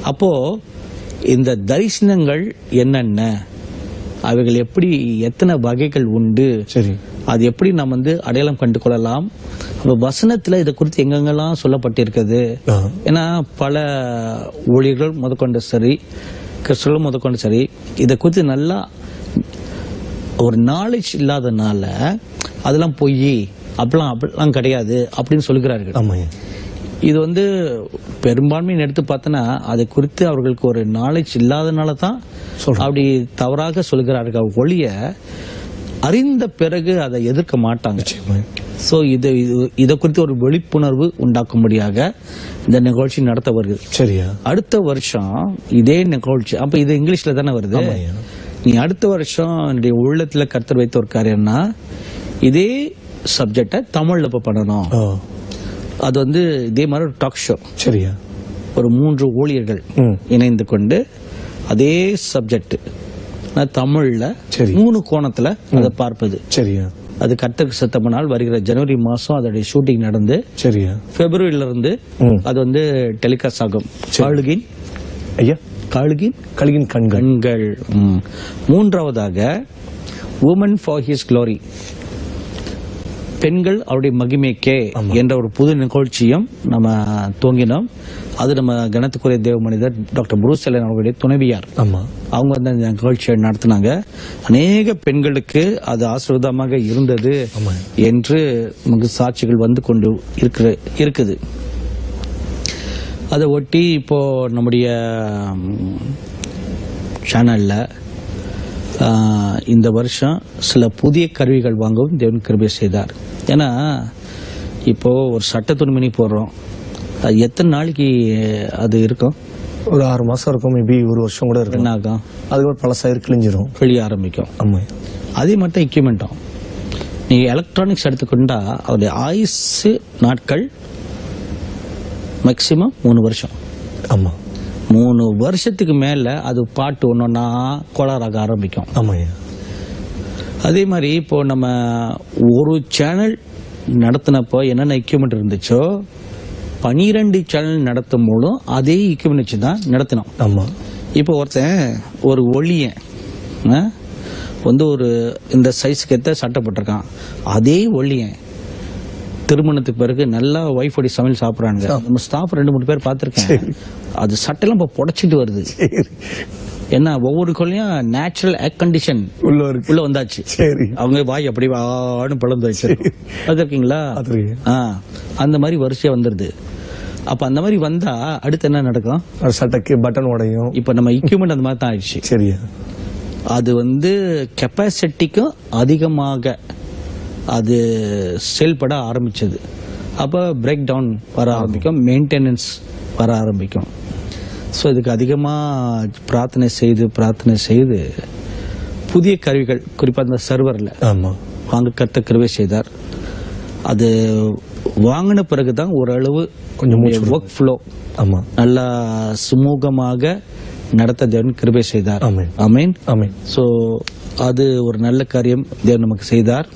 அப்போ இந்த தரிசனங்கள் என்னென்ன அவைகள் எப்படி எத்தனை வகைகள் உண்டு சரி அது எப்படி நாம் வந்து அடையாளம் கண்டு கொள்ளலாம் அப்ப வசனத்துல இதை குறித்து எங்கெங்கெல்லாம் சொல்லப்பட்டிருக்குது ஆ. ஏன்னா பல ஊழியர்கள் முதற்கொண்டு சரி கிறிஸ்தவர்கள் முதற்கொண்டு சரி இதை குறித்து நல்லா ஒரு நாலேஜ் இல்லாதனால அதெல்லாம் பொய் அப்படிலாம் அப்படிலாம் கிடையாது அப்படின்னு சொல்லுகிறார்கள் ஆமாய்யா இது வந்து பெரும்பான்மையை எடுத்து பார்த்தோன்னா அதை குறித்து அவர்களுக்கு ஒரு நாலேஜ் இல்லாதனால தான் சொல்றேன். அப்படி தவறாக சொல்கிறார்கள் ஒழிய அறிந்த பிறகு அதை எதிர்க்க மாட்டாங்க நிச்சயமா ஸோ இது இது- இதை குறித்து ஒரு விழிப்புணர்வு உண்டாக்கும்படியாக இந்த நிகழ்ச்சி நடத்த வருகிறது சரியா அடுத்த வருஷம் இதே நிகழ்ச்சி அப்ப இது இங்கிலீஷ்ல தானே வருது ஆமாய்யா நீ அடுத்த வருஷம் என்னுடைய உள்ளத்துல கருத்தர் வைத்த ஒரு காரியம்னா இதே சப்ஜெக்டை தமிழ்ல இப்ப பண்ணணும் ஆ அது வந்து இதே மாதிரி ஒரு டாக் ஷோ சரியா ஒரு மூன்று ஊழியர்கள் ம் இணைந்து கொண்டு அதே சப்ஜெக்ட் தமிழ்ல சரி. மூணு கோணத்துல அதை பார்ப்பது சரியா அது கர்த்தருக்கு சத்தம் நாள் வருகிற ஜனவரி மாசம் அதோடைய ஷூட்டிங் நடந்து சரியா பிப்ரவரியில இருந்து ம் அது வந்து டெலிகாஸ்ட் ஆகும் காழுகின் ஐயா காழுகின் கலிகின் கண்கள் கண்கள் ம். மூன்றாவதாக உமன் ஃபார் ஹிஸ் glory பெண்கள் அவருடைய மகிமைக்கே என்ற ஒரு புது நிகழ்ச்சியும் நம்ம துவங்கினோம் அது நம்ம கணத்துக்குரிய தேவ மனிதர் டாக்டர் புரூசலன் அவர்களுடைய துணைவியார் ஆமா அவங்க வந்து அந்த நிகழ்ச்சியை நடத்தினாங்க அநேக பெண்களுக்கு அது ஆசீர்வாதமாக இருந்தது ஆமா என்று நமக்கு சாட்சிகள் வந்து கொண்டு இருக்கிற இருக்குது அதை ஒட்டி இப்போ நம்முடைய சேனல்ல இந்த வருஷம் சில புதிய கருவிகள் வாங்கவும் தேவன் கிருபை செய்தார் ஏன்னா இப்போ ஒரு சட்ட துணிமணி போடுறோம் அது எத்தனை நாளைக்கு அது இருக்கும் ஒரு ஆறு மாசம் இருக்கும் மேபி ஒரு வருஷம் கூட இருக்கும் என்ன ஆகும் அதுக்கப்புறம் பழசாயிரு கிழிஞ்சிரும் கிழிய ஆரம்பிக்கும் ஆமா அதே மாதிரி தான் எக்யூப்மெண்ட்டும் நீங்கள் எலக்ட்ரானிக்ஸ் எடுத்துக்கொண்டா அதோடைய ஆயுசு நாட்கள் மேக்சிமம் மூணு வருஷம் ஆமா மூணு வருஷத்துக்கு மேல அது பாட்டு ஒன்னொன்னா கோளாறாக ஆரம்பிக்கும் ஆமாய்யா அதே மாதிரி இப்போ நம்ம ஒரு சேனல் நடத்தினப்போ என்னென்ன எக்யூப்மெண்ட் இருந்துச்சோ பனிரெண்டு சேனல் நடத்தும் போதும் அதே எக்யூப்மெண்ட் வச்சு தான் நடத்தினோம் ஆமா இப்போ ஒருத்தன் ஒரு ஒளியன் ஆ, வந்து ஒரு இந்த சைஸுக்கு ஏற்ற சட்டை போட்டிருக்கான் அதே ஒளியன் திருமணத்துக்கு பிறகு நல்லா ஒய்ஃபோடி சமையல் சாப்பிட்றாங்க நம்ம ஸ்டாஃப் ரெண்டு மூணு பேர் பார்த்துருக்கேன் அது சட்டையெல்லாம் இப்போ புடைச்சிட்டு வருது சரி என்ன ஒவ்வொரு கொள்ளையும் நேச்சுரல் ஏர் கண்டிஷன் உள்ள இருக்கு உள்ள வந்தாச்சு சரி அவங்க வாய் அப்படி வான்னு பிளந்து வச்சிருக்கோம் பார்த்துருக்கீங்களா பாத்துருக்கீங்க ஆ அந்த மாதிரி வரிசையா வந்துருது அப்ப அந்த மாதிரி வந்தா அடுத்து என்ன நடக்கும் ஒரு சட்டைக்கு பட்டன் உடையும் இப்ப நம்ம எக்யூப்மெண்ட் அந்த மாதிரி தான் ஆயிடுச்சு சரியா அது வந்து கெப்பாசிட்டிக்கும் அதிகமாக அது செயல்பட ஆரம்பிச்சது அப்போ பிரேக் டவுன் வர ஆரம்பிக்கும் மெயின்டெனன்ஸ் வர ஆரம்பிக்கும் ஸோ இதுக்கு அதிகமாக பிரார்த்தனை செய்து பிரார்த்தனை செய்து புதிய கருவிகள் குறிப்பாக இந்த சர்வரில் ஆமா வாங்க கத்த கிருபை செய்தார் அது வாங்கின பிறகுதான் ஓரளவு கொஞ்சம் ஒர்க் ஃப்ளோ ஆமா நல்லா சுமூகமாக நடத்த தேவன் கிருபை செய்தார் ஆமென். ஆமென் ஆமென் ஸோ அது ஒரு நல்ல காரியம் தேவன் நமக்கு செய்தார்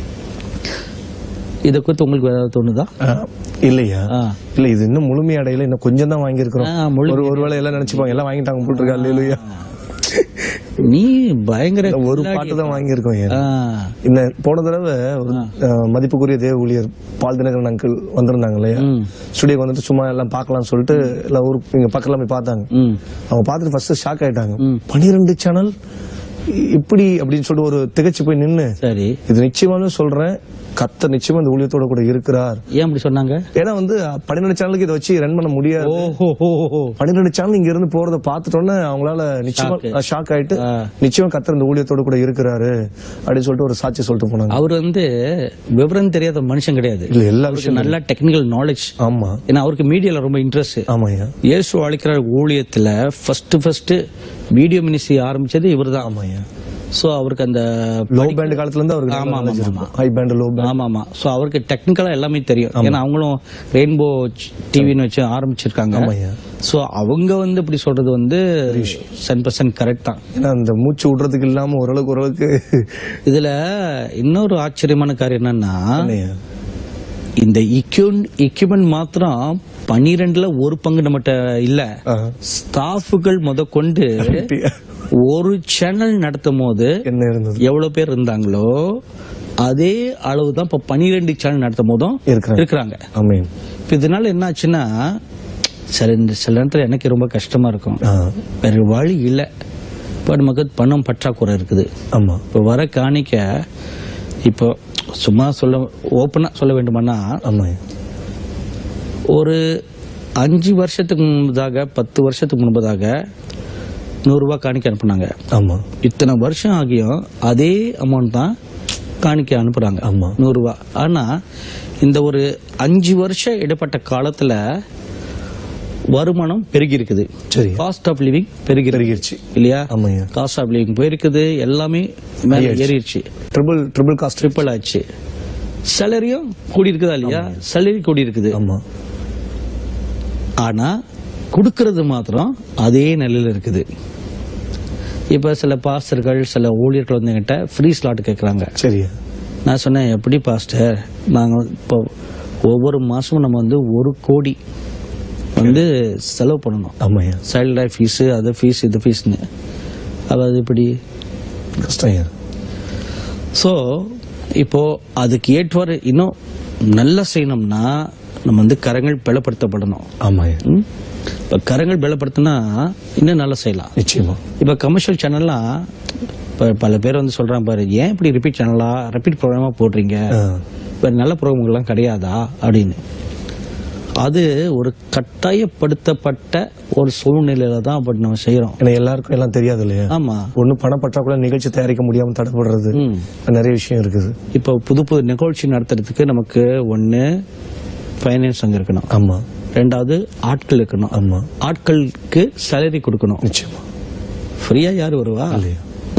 இதை குறித்து உங்களுக்கு ஏதாவது தோணுதா ஆ, இல்லையா ஆ. இல்ல இது இன்னும் முழுமையடையில இன்னும் கொஞ்சம் தான் வாங்கியிருக்கிறோம் ஆ, முழு- ஒரு ஒருவேளை எல்லாம் நினைச்சுப்பாங்க எல்லாம் வாங்கிட்டாங்க போட்டுருக்கா இல்லையா நீ பயங்கர ஒரு பாட்டு தான் வாங்கியிருக்கோம் ஏன் ஆ, இந்த போன தடவை ஒரு அஹ், மதிப்புக்குரிய தேவ ஊழியர் பால் தினகரன் அங்கிள் வந்திருந்தாங்க இல்லையா ம், ஸ்டுடியோக்கு வந்துட்டு சும்மா எல்லாம் பார்க்கலாம்னு சொல்லிட்டு எல்லாம் ஊர் இங்க பக்கத்துல போய் பார்த்தாங்க ம், அவங்க பார்த்துட்டு ஃபர்ஸ்ட் ஷாக் ஆயிட்டாங்க ம். பனிரெண்டு சேனல் இப்படி அப்படின்னு சொல்லிட்டு ஒரு திகைச்சு போய் நின்னு சரி இது நிச்சயமானு சொல்றேன் கத்த நிச்சயமா இந்த ஊழியத்தோட கூட இருக்கிறார் ஏன் அப்படி சொன்னாங்க ஏன்னா வந்து பன்னிரெண்டு சேனலுக்கு இதை வச்சு ரன் பண்ண முடியாது ஓஹோ ஹோ, ஹோ. பன்னிரெண்டு சேனல் இங்க இருந்து போறத பார்த்துட்டோன்னே அவங்களால நிச்சயமா Shock. ஷாக் ஆயிட்டு ஆ. நிச்சயம் கத்தர் இந்த ஊழியத்தோட கூட இருக்கிறாரு அப்படின்னு சொல்லிட்டு ஒரு சாட்சி சொல்லிட்டு போனாங்க அவர் வந்து விவரம் தெரியாத மனுஷன் கிடையாது இல்ல எல்லா அவருக்கு விஷயம் நல்ல டெக்னிக்கல் நாலேஜ் ஆமா ஏன்னா அவருக்கு மீடியால ரொம்ப இன்ட்ரெஸ்ட் ஆமாய்யா இயேசு அழைக்கிற ஊழியத்துல ஃபர்ஸ்ட் ஃபர்ஸ்ட் வீடியோ மினிஸ்ட்ரி ஆரம்பிச்சது இவர்தான் ஆமாய்யா சோ அவருக்கு அந்த லோ பேண்ட் காலத்துல இருந்து அவருக்கு ஆமா, ஆமா, ஆமா. ஹை பேண்ட் லோ பேண்ட் ஆமா ஆமா சோ அவருக்கு டெக்னிக்கலா எல்லாமே தெரியும் ஏன்னா அவங்களும் ரெயின்போ டிவின்னு வச்சு ஆரம்பிச்சிருக்காங்க ஆமாய்யா சோ அவங்க வந்து இப்படி சொல்றது வந்து சென் பர்சன்ட் கரெக்ட் தான் ஏன்னா அந்த மூச்சு விடுறதுக்கு இல்லாம ஓரளவுக்கு ஓரளவுக்கு இதுல இன்னொரு ஆச்சரியமான காரியம் என்னன்னா இல்லையா? இந்த equipment equipment மாத்திரம் பனிரெண்டுல ஒரு பங்கு நம்மகிட்ட இல்ல ஆ. ஸ்டாஃபுகள் முத கொண்டு ஒரு சேனல் நடத்தும் போது என்ன இருந்தது எவ்வளவு பேர் இருந்தாங்களோ அதே அளவு தான் இப்ப பனிரெண்டு சேனல் நடத்தும் போதும் இருக்கிறாங்க இருக்கிறாங்க ஆமீன் இப்ப இதனால என்ன ஆச்சுன்னா சரி இந்த சில நேரத்துல எனக்கு ரொம்ப கஷ்டமா இருக்கும் ஆ. வேற வழி இல்லை இப்போ நமக்கு பணம் பற்றாக்குறை இருக்குது ஆமா இப்போ வர காணிக்க இப்போ சும்மா சொல்ல ஓப்பனா சொல்ல வேண்டுமானா ஆமா ஒரு அஞ்சு வருஷத்துக்கு முன்பதாக பத்து வருஷத்துக்கு முன்பதாக நூறுரூவா காணிக்க அனுப்புனாங்க ஆமா இத்தனை வருஷம் ஆகியும் அதே அமௌண்ட் தான் காணிக்க அனுப்புறாங்க ஆமா நூறுரூவா ஆனா இந்த ஒரு அஞ்சு வருஷம் இடைப்பட்ட காலத்துல வருமானம் பெருகி இருக்குது சரி காஸ்ட் ஆஃப் லிவிங் பெருகி பெருகிருச்சு இல்லையா ஆமாய்யா காஸ்ட் ஆஃப் லிவிங் போயிருக்குது எல்லாமே மேல ஏறிடுச்சு ட்ரிபிள் ட்ரிபிள் காஸ்ட் ட்ரிபிள் ஆச்சு சேலரியும் கூடி இருக்குதா இல்லையா சேலரி கூடி இருக்குது ஆமா ஆனா கொடுக்கறது மாத்திரம் அதே நிலையில இருக்குது இப்ப சில பாஸ்டர்கள் சில ஊழியர்கள் வந்து என்கிட்ட ஃப்ரீ ஸ்லாட் கேட்கறாங்க சரியா நான் சொன்னேன் எப்படி பாஸ்டர் நாங்க இப்போ ஒவ்வொரு மாசமும் நம்ம வந்து ஒரு கோடி வந்து செலவு பண்ணணும் ஆமாய்யா சைல்ட் லைஃப் ஃபீஸு அது ஃபீஸ் இது ஃபீஸ்னு அப்ப அது இப்படி கஷ்டம் ஸோ இப்போ அதுக்கு ஏற்றவாறு இன்னும் நல்லா செய்யணும்னா நம்ம வந்து கரங்கள் பலப்படுத்தப்படணும் ஆமாய்யா ம்? இப்ப கரங்கள் பலப்படுத்தினா இன்னும் நல்லா செய்யலாம் நிச்சயமா இப்ப கமர்ஷியல் சேனல்லாம் இப்ப பல பேர் வந்து சொல்றாங்க பாரு ஏன் இப்படி ரிப்பீட் சேனலா ரிப்பீட் ப்ரோக்ராமா போடுறீங்க ஆ. இப்ப நல்ல ப்ரோக்ராம்கள்லாம் கிடையாதா அப்படின்னு அது ஒரு கட்டாயப்படுத்தப்பட்ட ஒரு சூழ்நிலையில தான் அப்படி நம்ம செய்யறோம் ஏன்னா எல்லாருக்கும் எல்லாம் தெரியாது இல்லையா ஆமா ஒண்ணு பணம் பற்றாக்குள்ள நிகழ்ச்சி தயாரிக்க முடியாம தடைப்படுறது ம். நிறைய விஷயம் இருக்குது இப்போ புது புது நிகழ்ச்சி நடத்துறதுக்கு நமக்கு ஒண்ணு ஃபைனான்ஸ் அங்க இருக்கணும் ஆமா ரெண்டாவது ஆட்கள் இருக்கணும் ஆமா ஆட்களுக்கு சேலரி கொடுக்கணும் நிச்சயமா ஃப்ரீயா யார் வருவா இல்லையா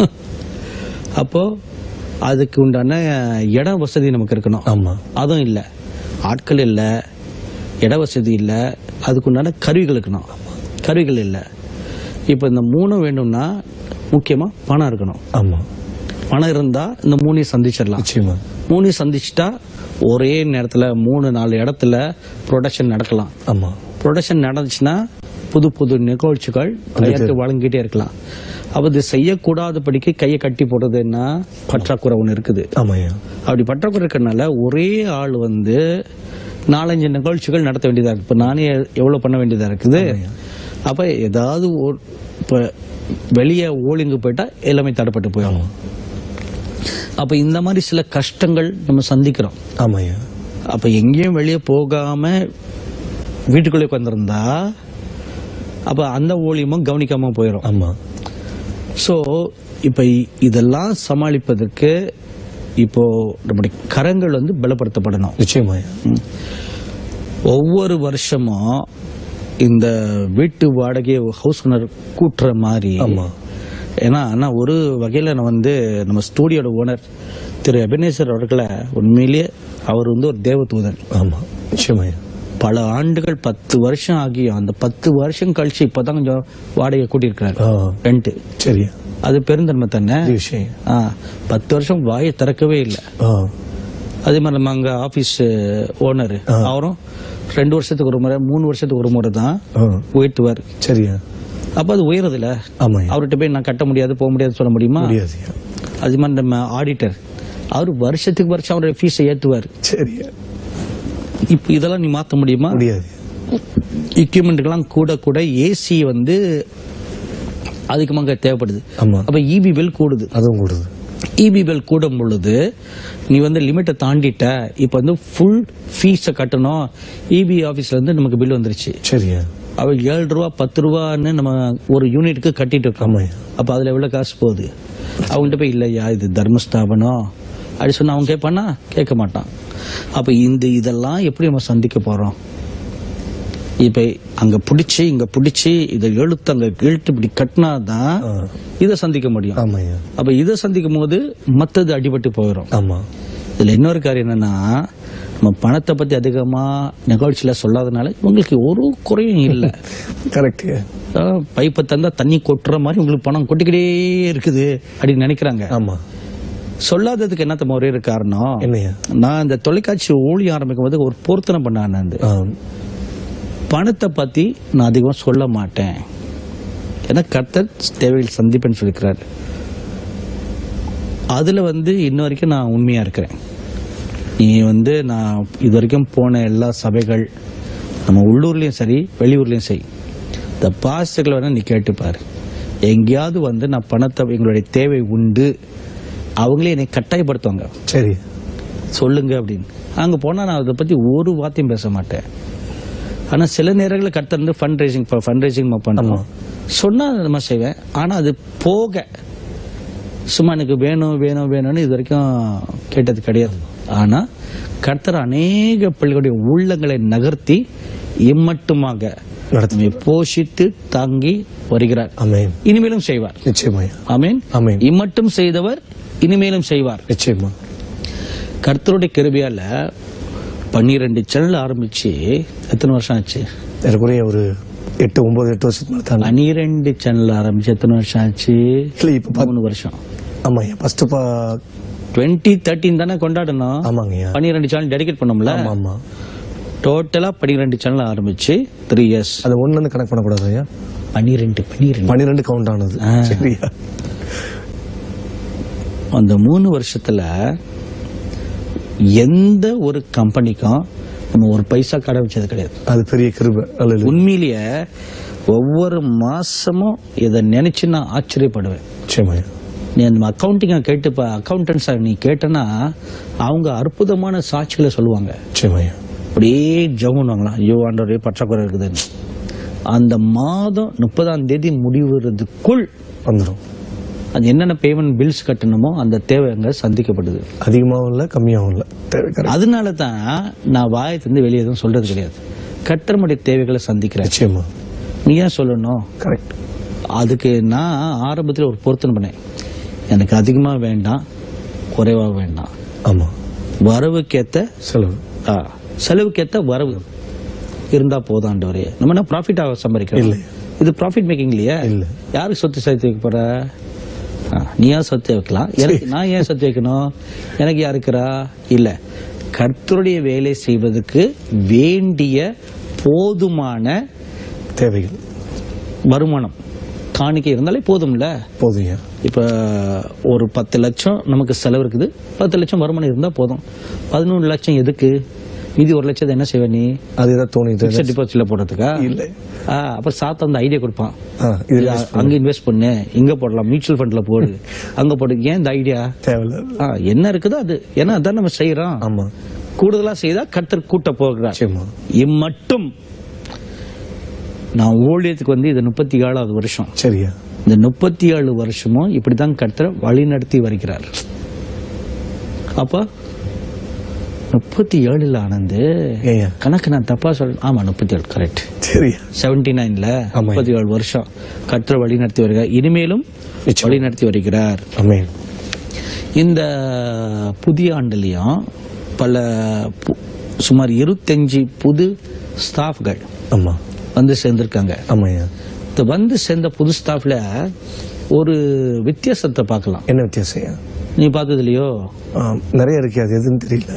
அப்போ அதுக்கு உண்டான இட வசதி நமக்கு இருக்கணும் ஆமா அதுவும் இல்ல ஆட்கள் இல்ல இட வசதி இல்ல அதுக்கு உண்டான கருவிகள் இருக்கணும் கருவிகள் இல்ல இப்போ இந்த மூணும் வேணும்னா முக்கியமா பணம் இருக்கணும் ஆமா பணம் இருந்தா இந்த மூணையும் சந்திச்சிடலாம் நிச்சயமா மூணையும் சந்திச்சுட்டா ஒரே நேரத்துல மூணு நாலு இடத்துல ப்ரொடக்ஷன் நடக்கலாம் ஆமா ப்ரொடக்ஷன் நடந்துச்சுன்னா புது புது நிகழ்ச்சிகள் தயாரித்து வழங்கிட்டே இருக்கலாம் அப்ப இது செய்யக்கூடாதபடிக்கு கையை கட்டி போடுறதுன்னா பற்றாக்குறை ஒன்று இருக்குது ஆமாய்யா அப்படி பற்றாக்குறை இருக்கிறதுனால ஒரே ஆள் வந்து நாலஞ்சு நிகழ்ச்சிகள் நடத்த வேண்டியதா இருக்கு இப்ப நானே எவ்வளவு பண்ண வேண்டியதா இருக்குது அப்ப ஏதாவது ஒரு இப்ப வெளியே ஓலிங்கு போயிட்டா எல்லாமே தடைப்பட்டு போயிடும் அப்ப இந்த மாதிரி சில கஷ்டங்கள் நம்ம சந்திக்கிறோம் ஆமாய்யா அப்ப எங்கேயும் வெளியே போகாம வீட்டுக்குள்ளே உட்காந்துருந்தா அப்ப அந்த ஊழியமும் கவனிக்காம போயிடும் ஆமா சோ இப்ப இ- இதெல்லாம் சமாளிப்பதற்கு இப்போ நம்முடைய கரங்கள் வந்து பலப்படுத்தப்படணும் நிச்சயமாய்யா ம். ஒவ்வொரு வருஷமும் இந்த வீட்டு வாடகை ஹவுஸ் ஓனர் கூட்டுற மாதிரி ஆமா. ஏன்னா நான் ஒரு வகையில நான் வந்து நம்ம ஸ்டூடியோட ஓனர் திரு எபனேசர் அவர்களை உண்மையிலேயே அவர் வந்து ஒரு தேவதூதன் ஆமா நிச்சயமாய்யா பல ஆண்டுகள் பத்து வருஷம் ஆகியும் அந்த பத்து வருஷம் கழிச்சு இப்பதான் கொஞ்சம் வாடகை கூட்டியிருக்கிறாரு ஆ ரெண்ட் சரியா அது பெருந்தன்மை தானே பெரிய விஷயம் ஆ, பத்து வருஷம் வாயை திறக்கவே இல்லை ஆ அதே மாதிரி நம்ம அங்க ஆபீஸ் ஓனர் அவரும் ரெண்டு வருஷத்துக்கு ஒரு முறை மூணு வருஷத்துக்கு ஒரு முறை தான் ஆ உயர்த்துவார் சரியா அப்ப அது உயரதுல ஆமாய்யா அவர்கிட்ட போய் நான் கட்ட முடியாது போக முடியாது சொல்ல முடியுமா முடியாதுயா அது மாதிரி நம்ம ஆடிட்டர் அவர் வருஷத்துக்கு வருஷம் அவருடைய ஃபீஸை ஏத்துவார் சரியா இப்ப இதெல்லாம் நீ மாத்த முடியுமா முடியாது எக்யூப்மெண்ட்டுக்கெல்லாம் கூட கூட ஏசி வந்து அதிகமாக தேவைப்படுது ஆமா அப்ப இபி பில் கூடுது அதுவும் கூடுது இபி பில் கூடும் பொழுது நீ வந்து லிமிட்டை தாண்டிட்ட இப்ப வந்து ஃபுல் ஃபீஸை கட்டணும் இபி ஆபீஸ்ல இருந்து நமக்கு பில் வந்துருச்சு சரியா அவ ஏழு ரூபா பத்து ரூபான்னு நம்ம ஒரு யூனிட்டுக்கு கட்டிட்டு இருக்கோம் ஆமாய்யா அப்ப அதுல எவ்வளவு காசு போகுது அவங்கள்ட்ட போய் இல்லையா இது தர்மஸ்தாபனம் அப்படி சொன்னா அவன் கேட்பானா கேட்க மாட்டான் அப்ப இந்த இதெல்லாம் எப்படி நம்ம சந்திக்க போறோம் இப்ப அங்க புடிச்சு இங்க புடிச்சு இதை இழுத்து அங்க இழுத்து இப்படி கட்டினாதான் ஆ. இதை சந்திக்க முடியும் ஆமாய்யா அப்ப இதை சந்திக்கும் போது மத்தது அடிபட்டு போயிடும் ஆமா இதுல இன்னொரு காரியம் என்னன்னா நம்ம பணத்தை பத்தி அதிகமா நிகழ்ச்சியில சொல்லாதனால இவங்களுக்கு ஒரு குறையும் இல்லை கரெக்ட் அஹ் பைப்பை தந்தா தண்ணி கொட்டுற மாதிரி உங்களுக்கு பணம் கொட்டிக்கிட்டே இருக்குது அப்படின்னு நினைக்கிறாங்க ஆமா சொல்லாததுக்கு என்ன ஒரே ஒரு காரணம் என்னையா நான் இந்த தொலைக்காட்சி ஊழியம் ஆரம்பிக்கும் போது ஒரு பொருத்தனை பண்ண அந்த ஆ, பணத்தை பத்தி நான் அதிகமாக சொல்ல மாட்டேன் ஏன்னா கர்த்தர் தேவைகள் சந்திப்பேன்னு சொல்லிக்கிறாரு அதுல வந்து இன்ன வரைக்கும் நான் உண்மையா இருக்கிறேன் நீ வந்து நான் இது வரைக்கும் போன எல்லா சபைகள் நம்ம உள்ளூர்லயும் சரி வெளியூர்லயும் சரி இந்த பாஸ்டர்களை வேணா நீ கேட்டுப்பாரு எங்கேயாவது வந்து நான் பணத்தை எங்களுடைய தேவை உண்டு அவங்களே என்னை கட்டாயப்படுத்துவாங்க சரி சொல்லுங்க அப்படின்னு அங்க போனா நான் அதை பத்தி ஒரு வார்த்தையும் பேச மாட்டேன் ஆனா சில நேரங்களில் கர்த்தர் வந்து ஃபண்ட் ரைசிங் ஃபண்ட் ரைசிங் பண்ணுவோம் சொன்னா நம்ம செய்வேன் ஆனா அது போக சும்மா எனக்கு வேணும் வேணும் வேணும்னு இது வரைக்கும் கேட்டது கிடையாது ஆனா கர்த்தர் அநேக பிள்ளைகளுடைய உள்ளங்களை நகர்த்தி இம்மட்டுமாக நடத்து நம்மை போஷித்து தாங்கி வருகிறார் அமேன் இனிமேலும் செய்வார் நிச்சயமாய்யா ஆமென் ஆமென் இம்மட்டும் செய்தவர் இனிமேலும் செய்வார் நிச்சயமா கர்த்தருடைய கிருபையால பன்னிரெண்டு சேனல் ஆரம்பிச்சு எத்தனை வருஷம் ஆச்சு எனக்குரிய ஒரு எட்டு ஒன்பது எட்டு வருஷத்துக்கு மேல தாண்டி பன்னிரெண்டு சேனல் ஆரம்பிச்சு எத்தனை வருஷம் ஆச்சு இல்ல இப்ப பா- மூணு வருஷம் ஆமாய்யா ஃபர்ஸ்ட் பா டுவெண்ட்டி தேர்ட்டின் தானே கொண்டாடணும் ஆமாங்கய்யா பன்னிரெண்டு சேனல் டெடிகேட் பண்ணோம்ல ஆமா ஆமா டோட்டலா பன்னிரெண்டு சேனல் ஆரம்பிச்சு த்ரீ இயர்ஸ் அது ஒண்ணுல இருந்து கணக்கு பண்ணக்கூடாது ஐயா பன்னிரெண்டு பன்னிரெண்டு பன்னிரெண்டு கவுண்ட் ஆனது ஆ. சரியா அந்த மூணு வருஷத்துல எந்த ஒரு கம்பெனிக்கும் நம்ம ஒரு பைசா கடை வச்சது கிடையாது அது பெரிய கிருபை அல்ல உண்மையிலேயே ஒவ்வொரு மாசமும் இதை நினைச்சு நான் ஆச்சரியப்படுவேன் நிச்சயமாய்யா நீ அந்த அக்கௌண்டிங்க கேட்டுப்ப அக்கௌண்டன்ஸ் நீ கேட்டனா அவங்க அற்புதமான சாட்சிகளை சொல்லுவாங்க நிச்சயமாய்யா அப்படியே ஜெபம் பண்ணுவாங்களாம் ஐயோ ஆண்டவரே பற்றாக்குறை இருக்குதுன்னு அந்த மாதம் முப்பதாம் தேதி முடிவுறதுக்குள் வந்துடும் அது என்னென்ன பேமெண்ட் பில்ஸ் கட்டணுமோ அந்த தேவை அங்க சந்திக்கப்படுது அதிகமாகவும் இல்ல கம்மியாகவும் இல்ல தேவை correct. அதனால தான் நான் வாயத்திலிருந்து வெளியே எதுவும் சொல்றது கிடையாது கட்டரமுடைய தேவைகளை சந்திக்கிறேன் நிச்சயமா நீ ஏன் சொல்லணும் கரெக்ட் அதுக்கு நான் ஆரம்பத்தில் ஒரு பொருத்தனை பண்ணேன் எனக்கு அதிகமாக வேண்டாம் குறைவா வேண்டாம் ஆமா வரவுக்கேத்த செலவு ஆ, செலவுக்கேத்த வரவு இருந்தா போதாண்டவரே நம்ம என்ன ப்ராஃபிட் ஆக சம்பாதிக்கிறோம் இல்லை. இது ப்ராஃபிட் மேக்கிங் இல்லையா இல்ல. யாருக்கு சொத்து சேர்த்து வைக்க போற ஆ, நீ ஏன் சொத்து வைக்கலாம் எனக்கு நான் ஏன் சொத்து வைக்கணும் எனக்கு யாருக்குறா இல்ல கர்த்தருடைய வேலை செய்வதற்கு வேண்டிய போதுமான தேவைகள் வருமானம் காணிக்கை இருந்தாலே போதும்ல போதும்யா இப்ப ஒரு பத்து லட்சம் நமக்கு செலவு இருக்குது பத்து லட்சம் வருமானம் இருந்தா போதும் பதினொன்று லட்சம் எதுக்கு மீதி ஒரு லட்சத்தை என்ன செய்வ நீ அது ஏதாவது தோணிட்டு பிக்சட் டிபாசிட்ல போடுறதுக்கா இல்லை ஆ, அப்புறம் சாத்த அந்த ஐடியா கொடுப்பான் ஆ, இது இது அங்க இன்வெஸ்ட் பண்ணு இங்க போடலாம் மியூச்சுவல் ஃபண்ட்ல போடு அங்க போடு ஏன் இந்த ஐடியா தேவையில்ல என்ன இருக்குதோ அது ஏன்னா அதான் நம்ம செய்யறோம் ஆமா கூடுதலா செய்தா கர்த்தர் கூட்ட போகிறார் நிச்சயமா இம்மட்டும் நான் ஊழியத்துக்கு வந்து இது முப்பத்தி ஏழாவது வருஷம் சரியா இந்த முப்பத்தி ஏழு வருஷமும் இப்படிதான் கர்த்தர் வழி நடத்தி வருகிறார் அப்ப முப்பத்தி ஏழுல ஆனந்து ஏய்யா கணக்கு நான் தப்பா சொல்ல ஆமா முப்பத்தி ஏழு கரெக்ட் சரியா செவன்டி நைன்ல ஆமா. முப்பத்தி ஏழு வருஷம் கர்த்தர் வழி நடத்தி வருகிறார் இனிமேலும் நிச்சயம். வழி நடத்தி வருகிறார் அமேன் இந்த புதிய ஆண்டுலயும் பல பு- சுமார் இருபத்தஞ்சு புது ஸ்டாஃப்கள் ஆமா வந்து சேர்ந்திருக்காங்க ஆமாய்யா இந்த வந்து சேர்ந்த புது ஸ்டாஃப்ல ஒரு வித்தியாசத்தை பார்க்கலாம் என்ன வித்தியாசம் ஐயா? நீ பார்த்தது இல்லையோ ஆ, நிறைய இருக்கு அது எதுன்னு தெரியல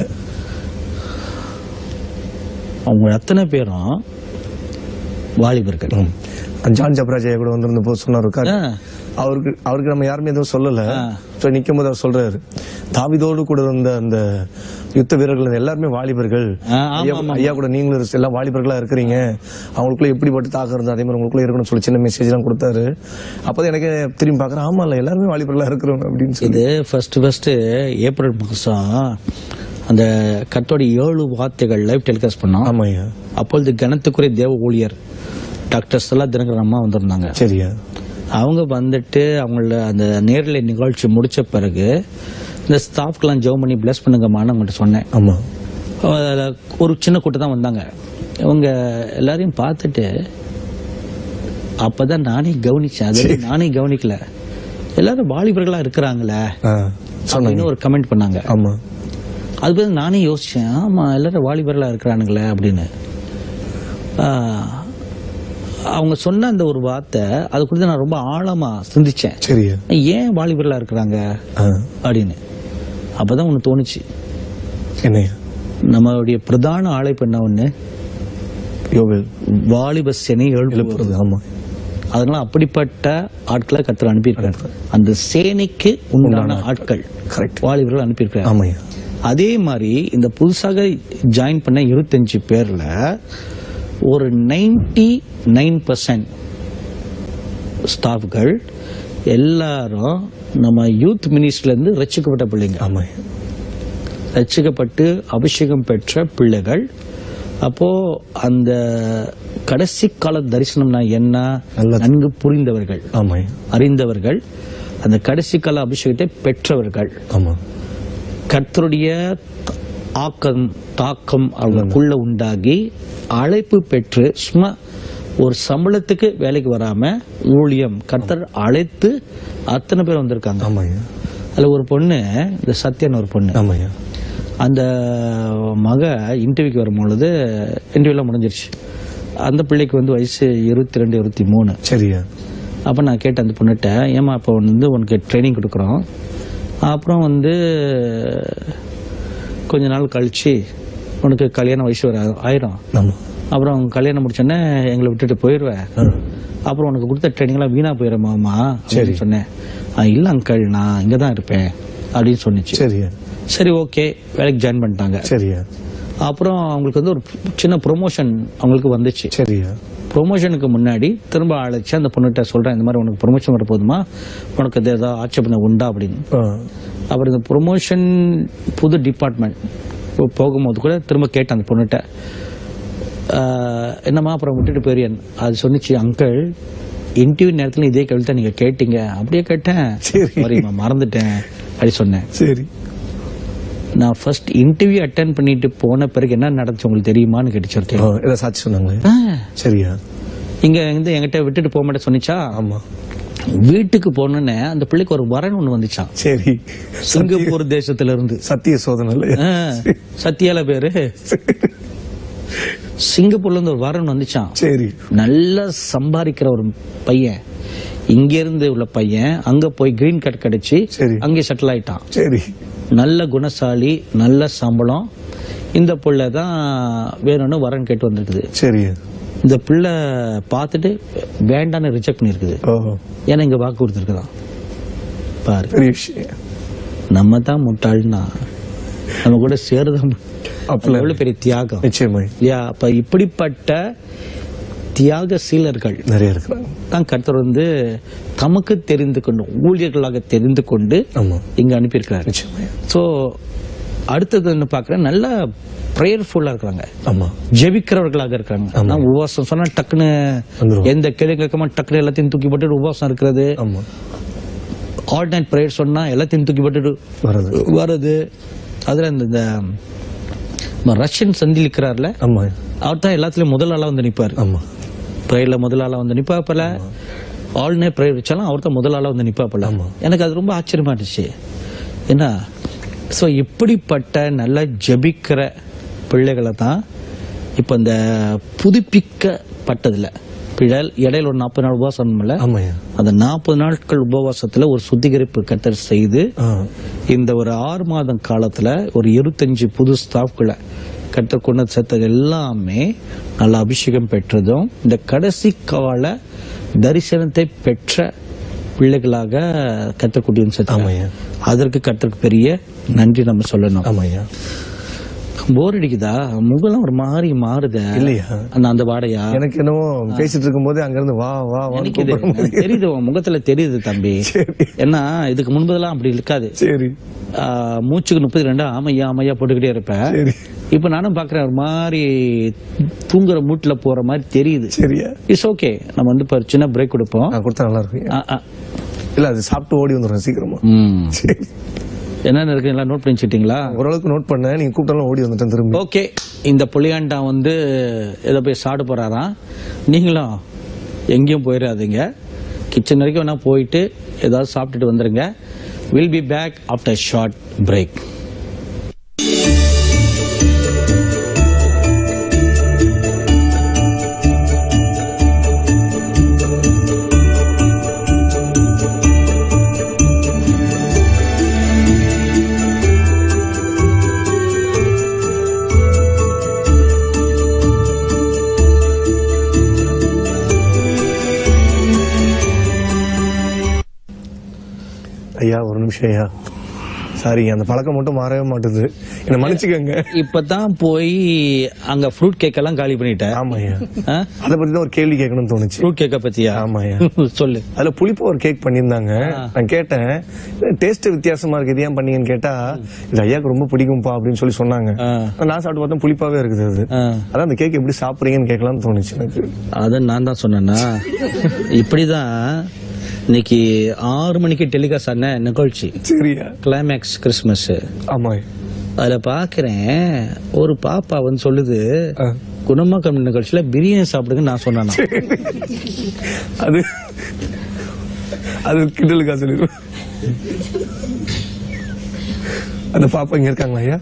அவங்க அத்தனை பேரும் வாலிபர்கள் ம். ஜான் ஜப்ராஜ் ஐயா கூட வந்திருந்த போது சொன்னார் உட்காரு. ஆ, அவருக்கு அவருக்கு நம்ம யாருமே எதுவும் சொல்லல ஆ. ஸோ நிற்கும் போது அவர் சொல்றாரு தாவிதோடு கூட இருந்த அந்த யுத்த வீரர்கள் எல்லாருமே வாலிபர்கள் ஆ, ஆமா, ஐயா ஆமா. ஐயா கூட நீங்களும் இரு- எல்லாம் வாலிபர்களா இருக்கிறீங்க அவங்களுக்குள்ள எப்படிப்பட்ட தாக்கம் இருந்தது அதே மாதிரி உங்களுக்குள்ள இருக்கணும்னு சொல்லி சின்ன மெசேஜ் எல்லாம் கொடுத்தாரு அப்பதான் எனக்கு திரும்பி பாக்குறேன் ஆமா இல்ல எல்லாருமே வாலிபர்களா இருக்கிறவங்க அப்படின்னு சொல்லி இது ஃபர்ஸ்ட் ஃபர்ஸ்ட் ஏப்ரல் மாசம் அந்த கத்தோட ஏழு வார்த்தைகள் லைவ் டெலிகாஸ்ட் பண்ணோம் ஆமா ஐயா அப்பொழுது கனத்துக்குரிய தேவ ஊழியர் டாக்டர் ஸ்டெல்லா தினகரன் அம்மா வந்திருந்தாங்க சரியா அவங்க வந்துட்டு அவங்கள அந்த நேரலை நிகழ்ச்சி முடிச்ச பிறகு இந்த ஸ்டாஃப்க்கெல்லாம் ஜெபம் பண்ணி பிளஸ் பண்ணுங்கம்மான்னு அவங்கள்ட்ட சொன்னேன் ஆமா அதுல ஒரு சின்ன கூட்டம் தான் வந்தாங்க இவங்க எல்லாரையும் பார்த்துட்டு அப்பதான் நானே கவனிச்சேன் அது நானே கவனிக்கல எல்லாரும் வாலிபர்களா இருக்கிறாங்களே ஆ, சொன்னாங்க அப்படின்னு ஒரு கமெண்ட் பண்ணாங்க ஆமா அது பிறகு நானே யோசிச்சேன் ஆமா எல்லாரும் வாலிபர்களா இருக்கிறானுங்களே அப்படின்னு ஆ, அவங்க சொன்ன அந்த ஒரு வார்த்தை அது குறித்து நான் ரொம்ப ஆழமா சிந்திச்சேன் சரியா ஏன் வாலிபர்களா இருக்கிறாங்க ஆ, அப்படின்னு அப்பதான் ஒண்ணு தோணுச்சு என்னய்யா நம்மளுடைய பிரதான அழைப்பு என்ன ஒண்ணு யோவேல் வாலிப சேனை எழுப்புவது எழுப்புறது ஆமா அதனால அப்படிப்பட்ட ஆட்களை கத்தர் அனுப்பியிருக்காரு அந்த சேனைக்கு உண்டான ஆட்கள் கரெக்ட் வாலிபர்கள் அனுப்பியிருக்காரு ஆமாய்யா அதே மாதிரி இந்த புதுசாக ஜாயின் பண்ண இருபத்தஞ்சு பேர்ல ஒரு நைன்டி நைன் பர்சன்ட் ஸ்டாஃப்கள் எல்லாரும் நம்ம யூத் மினிஸ்ட்ரில இருந்து ரட்சிக்கப்பட்ட பிள்ளைங்க ஆமாய்யா ரட்சிக்கப்பட்டு அபிஷேகம் பெற்ற பிள்ளைகள் அப்போ அந்த கடைசி கால தரிசனம்னா என்ன நல்லது. நன்கு புரிந்தவர்கள் ஆமாய்யா அறிந்தவர்கள் அந்த கடைசி கால அபிஷேகத்தை பெற்றவர்கள் ஆமா கர்த்தருடைய த- ஆக்கம் தாக்கம் அவங்களுக்குள்ள உண்டாகி அழைப்பு பெற்று சும்மா ஒரு சம்பளத்துக்கு வேலைக்கு வராம ஊழியம் கர்த்தர் அழைத்து அத்தனை பேர் வந்திருக்காங்க ஆமாய்யா அதுல ஒரு பொண்ணு இந்த சத்யன் ஒரு பொண்ணு ஆமாய்யா அந்த மக இன்டர்வியூக்கு வரும்பொழுது இன்டர்வியூலாம் முடிஞ்சிருச்சு அந்த பிள்ளைக்கு வந்து வயசு இருபத்தி ரெண்டு இருபத்தி மூணு சரியா அப்போ நான் கேட்டேன் அந்த பொண்ணுகிட்ட ஏமா இப்போ வந்து உனக்கு ட்ரைனிங் கொடுக்குறோம் அப்புறம் வந்து கொஞ்ச நாள் கழிச்சு உனக்கு கல்யாண வயசு வர ஆயிரும் ஆமா அப்புறம் கல்யாணம் முடிச்சோன்னே எங்களை விட்டுட்டு போயிடுவேன் அப்புறம் உனக்கு கொடுத்த ட்ரைனிங்லாம் வீணா போயிடுமாமா சரி சொன்னேன் "ஆ, இல்ல அங்கிள் நான் இங்கே தான் இருப்பேன் அப்படின்னு சொன்னிச்சு சரியா சரி ஓகே வேலைக்கு ஜாயின் பண்ணிட்டாங்க சரியா அப்புறம் அவங்களுக்கு வந்து ஒரு சின்ன ப்ரொமோஷன் அவங்களுக்கு வந்துச்சு சரியா ப்ரொமோஷனுக்கு முன்னாடி திரும்ப அழைச்சு அந்த பொண்ணுகிட்ட சொல்றேன் இந்த மாதிரி உனக்கு ப்ரொமோஷன் வர போதுமா உனக்கு இது ஏதாவது ஆட்சேபனை உண்டா அப்படின்னு ஆ, அப்புறம் இந்த ப்ரொமோஷன் புது டிபார்ட்மெண்ட் போகும்போது கூட திரும்ப கேட்டேன் அந்த பொண்ணுகிட்ட ஆஹ், என்னம்மா அப்புறம் விட்டுட்டு போயிருயன் அது சொன்னிச்சு அங்கிள் இன்டர்வியூ நேரத்துல இதே கேள்வி தான் நீங்க கேட்டீங்க அப்படியே கேட்டேன் சரி. சரிம்மா மறந்துட்டேன் அப்படி சொன்னேன் சரி நான் ஃபர்ஸ்ட் இன்டர்வியூ அட்டன் பண்ணிட்டு போன பிறகு என்ன நடந்துச்சு உங்களுக்கு தெரியுமான்னு கேட்டுச்சு ஒரு ஆ, கேள்வி. ஏதாவது சாட்சி சொன்னாங்களே ஆ, சரியா இங்க வந்து என்கிட்ட விட்டுட்டு போக மாட்டேன் சொன்னிச்சா ஆமா வீட்டுக்கு போனோன்னே அந்த பிள்ளைக்கு ஒரு வரன் ஒண்ணு வந்துச்சான் சரி சிங்கப்பூர் தேசத்துல இருந்து சத்திய சோதனை இல்லையா ஆ, சத்யால பேரு சிங்கப்பூர்ல இருந்து ஒரு வரன் வந்துச்சான் சரி நல்லா சம்பாதிக்கிற ஒரு பையன் இங்க இருந்து உள்ள பையன் அங்க போய் கிரீன் கார்டு கிடைச்சு சரி. அங்கே செட்டில் ஆயிட்டான் சரி நல்ல குணசாலி நல்ல சம்பளம் இந்த பிள்ளை தான் வேணும்னு வரன் கேட்டு வந்திருக்குது சரியா இந்த பிள்ளை பார்த்துட்டு வேண்டான்னு ரிஜெக்ட் பண்ணிருக்குது ஓ ஏன்னா இங்க வாக்கு கொடுத்துருக்குதான் பாரு பெரிய விஷயம் நம்ம தான் முட்டாள்னா நம்ம கூட சேருதான் அப்பல எவ்வளவு பெரிய தியாகம் நிச்சயமாய் இல்லையா அப்ப இப்படிப்பட்ட தியாக சீலர்கள் நிறைய இருக்கிறாங்க தான் கர்த்தர் வந்து தமக்கு தெரிந்து கொண்டு ஊழியர்களாக தெரிந்து கொண்டு ஆமா இங்க அனுப்பியிருக்கிறாரு நிச்சயமாய் சோ அடுத்தது என்ன பாக்குறேன் நல்ல ப்ரேயர்ஃபுல்லா இருக்கிறாங்க ஆமா ஜெபிக்கிறவர்களாக இருக்காங்க நான் உபவாசம் சொன்னா டக்குன்னு வந்துரும். எந்த கேள்வி கேட்காம டக்குனு எல்லாத்தையும் தூக்கி போட்டுட்டு உபவாசம் இருக்கிறது ஆமா ஆல் நைட் ப்ரேயர் சொன்னா எல்லாத்தையும் தூக்கி போட்டுட்டு வர்றது வருது அதுல இந்த இந்த நம்ம ரஷ்யன் சந்தி இருக்கிறார்ல ஆமா அவர் தான் எல்லாத்துலயும் முதல் ஆளா வந்து நிப்பாரு ஆமா ப்ரேயர்ல முதல் ஆளா வந்து நிப்பாப்பல ஆல் நைட் ப்ரேயர் வச்சாலும் அவர் தான் முதல் ஆளா வந்து நிப்பாப்பல ஆமா. எனக்கு அது ரொம்ப ஆச்சரியமா இருந்துச்சு என்ன சோ இப்படிப்பட்ட நல்ல ஜெபிக்கிற பிள்ளைகளை தான் இப்ப இந்த புதுப்பிக்கப்பட்டதுல பிழல் இடையில ஒரு நாற்பது நாள் உபவாசம் இல்ல ஆமாய்யா அந்த நாற்பது நாட்கள் உபவாசத்துல ஒரு சுத்திகரிப்பு கத்தர் செய்து ஆ இந்த ஒரு ஆறு மாதம் காலத்துல ஒரு இருபத்தஞ்சு புது ஸ்டாஃப்களை கற்றுக் கொண்டு சேர்த்தது எல்லாமே நல்ல அபிஷேகம் பெற்றதும் இந்த கடைசி கால தரிசனத்தை பெற்ற பிள்ளைகளாக கத்தக்கூடியும் சேர்த்தாங்க ஆமாய்யா அதற்கு கத்தருக்கு பெரிய நன்றி நம்ம சொல்லணும் ஆமாய்யா போர் அடிக்குதா முகலாம் ஒரு மாதிரி மாறுத இல்லையா அந்த அந்த வாடையா எனக்கு என்னவோ பேசிட்டு இருக்கும் போதே அங்க இருந்து வா வா வா எனக்கு இது எனக்கு தெரியுது உன் முகத்துல தெரியுது தம்பி சரி ஏன்னா இதுக்கு முன்பதெல்லாம் அப்படி இருக்காது சரி ஆஹ் மூச்சுக்கு முப்பத்தி ரெண்டு ஆமையா ஆமையா போட்டுக்கிட்டே இருப்பேன் சரி இப்ப நானும் பாக்குறேன் ஒரு மாதிரி தூங்குற மூட்ல போற மாதிரி தெரியுது சரியா இட்ஸ் ஓகே நம்ம வந்து இப்ப ஒரு சின்ன பிரேக் கொடுப்போம் நான் கொடுத்தா நல்லா இருக்கும் ஆ, ஆ. இல்ல அது சாப்பிட்டு ஓடி வந்துடும் சீக்கிரமா ம். சரி என்னென்ன இருக்கு எல்லாம் நோட் பண்ணி வச்சுட்டீங்களா ஓரளவுக்கு நோட் பண்ணேன் நீங்க கூப்பிட்டாலும் ஓடி வந்துட்டேன் திரும்பி ஓகே இந்த புளியாண்டா வந்து ஏதோ போய் சாப்பிட போறாராம் நீங்களும் எங்கேயும் போயிடாதீங்க கிச்சன் வரைக்கும் வேணா போயிட்டு ஏதாவது சாப்பிட்டுட்டு வந்துருங்க will be back after short break ஐயா ஒரு நிமிஷம் ஐயா சாரி அந்த பழக்கம் மட்டும் மாறவே மாட்டுது என்ன மன்னிச்சுக்கோங்க இப்பதான் போய் அங்க ஃப்ரூட் கேக் எல்லாம் காலி பண்ணிட்ட ஆமா ஐயா அதை பத்தி தான் ஒரு கேள்வி கேட்கணும்னு தோணுச்சு ஃப்ரூட் கேக்க பத்தியா ஆமா ஐயா சொல்லு அதுல புளிப்பு ஒரு கேக் பண்ணியிருந்தாங்க நான் கேட்டேன் டேஸ்ட் வித்தியாசமா இருக்கு இது ஏன் பண்ணீங்கன்னு கேட்டா இது ஐயாக்கு ரொம்ப பிடிக்கும்பா அப்படின்னு சொல்லி சொன்னாங்க ஆ. நான் சாப்பிட்டு பார்த்தா புளிப்பாவே இருக்குது அது ஆ. அதான் அந்த கேக் எப்படி சாப்பிடுறீங்கன்னு கேட்கலாம்னு தோணுச்சு எனக்கு அத நான் தான் சொன்னேன்னா இப்படிதான் இன்னைக்கு ஆறு மணிக்கு டெலிகாஸ்ட் ஆன நிகழ்ச்சி சரியா கிளைமேக்ஸ் கிறிஸ்மஸ் ஆமா ஐயா. அதுல பாக்குறேன் ஒரு பாப்பா வந்து சொல்லுது ஆ. குணமாக்கம் நிகழ்ச்சியில பிரியாணி சாப்பிடுங்க நான் சொன்னேனா அது அது கிண்டலுக்கா சொல்லிடுவேன் அந்த பாப்பா இங்க இருக்காங்களா ஐயா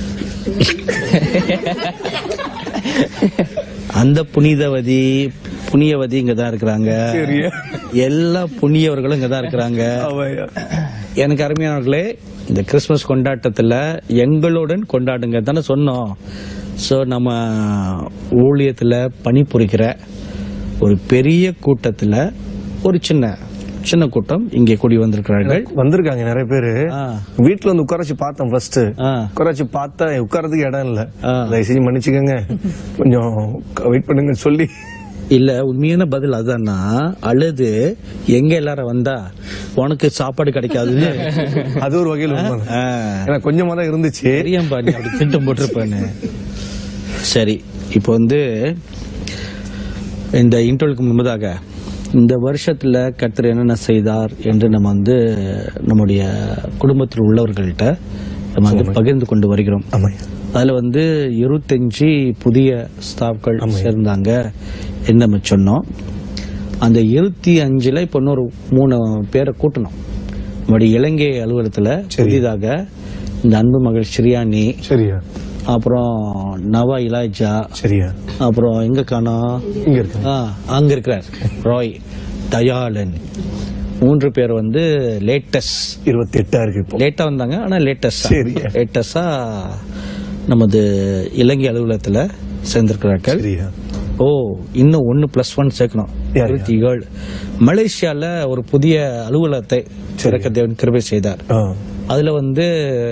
அந்த புனிதவதி புனியவதி இங்க தான் இருக்கிறாங்க சரியா எல்லா புண்ணியவர்களும் இங்க தான் இருக்கிறாங்க ஆமா ஐயா எனக்கு அருமையானவர்களே இந்த கிறிஸ்மஸ் கொண்டாட்டத்துல எங்களுடன் கொண்டாடுங்க தானே சொன்னோம் சோ நம்ம ஊழியத்துல பணிபுரிகிற ஒரு பெரிய கூட்டத்துல ஒரு சின்ன சின்ன கூட்டம் இங்கே கூடி வந்திருக்கிறார்கள் வந்திருக்காங்க நிறைய பேரு ஆ, வீட்டுல வந்து உட்கார வச்சு பார்த்தேன் ஃபர்ஸ்ட் ஆ, உட்கார வச்சு பார்த்தா உட்காரதுக்கு இடம் இல்ல ஆ. தயவு செஞ்சு மன்னிச்சுக்கோங்க கொஞ்சம் வெயிட் பண்ணுங்க சொல்லி இல்ல உண்மையான பதில் அதுதான்னா அழுது எங்க எல்லாரும் வந்தா உனக்கு சாப்பாடு கிடைக்காதுன்னு அது ஒரு வகையில் உண்மை ஆ, ஏன்னா கொஞ்சமா தான் இருந்துச்சு தெரியாம்பா நீ அப்படி திட்டம் போட்டிருப்பேன்னு சரி இப்போ வந்து இந்த இன்டர்வலுக்கு முன்பதாக இந்த வருஷத்துல கர்த்தர் என்னென்ன செய்தார் என்று நம்ம வந்து நம்முடைய குடும்பத்தில் உள்ளவர்கள்ட்ட நம்ம வந்து பகிர்ந்து கொண்டு வருகிறோம் ஆமா ஐயா. அதுல வந்து இருபத்தஞ்சு புதிய ஸ்டாஃப்கள் சேர்ந்தாங்க என்று நம்ம சொன்னோம் அந்த இருபத்தி அஞ்சுல இப்ப இன்னொரு மூணு பேரை கூட்டணும் நம்முடைய இலங்கை அலுவலகத்துல புதிதாக இந்த அன்பு மகள் ஸ்ரீயானி சரியா அப்புறம் நவா இலாஜா சரியா அப்புறம் எங்க காணோம் இங்க இருக்காங்க ஆ, அங்க இருக்கிறார் ராய் தயாளன் மூன்று பேர் வந்து லேட்டஸ்ட் இருபத்தி எட்டா இருக்கு இப்போ லேட்டா வந்தாங்க ஆனா லேட்டஸ்டா சரி. லேட்டஸ்டா நமது இலங்கை அலுவலகத்துல சேர்ந்திருக்கிறார்கள் சரியா ஓ இன்னும் ஒன்னு பிளஸ் ஒன் சேர்க்கணும் யார் இருபத்தி ஏழு மலேசியால ஒரு புதிய அலுவலகத்தை திறக்க தேவன் கிருபை செய்தார் ஆ. அதுல வந்து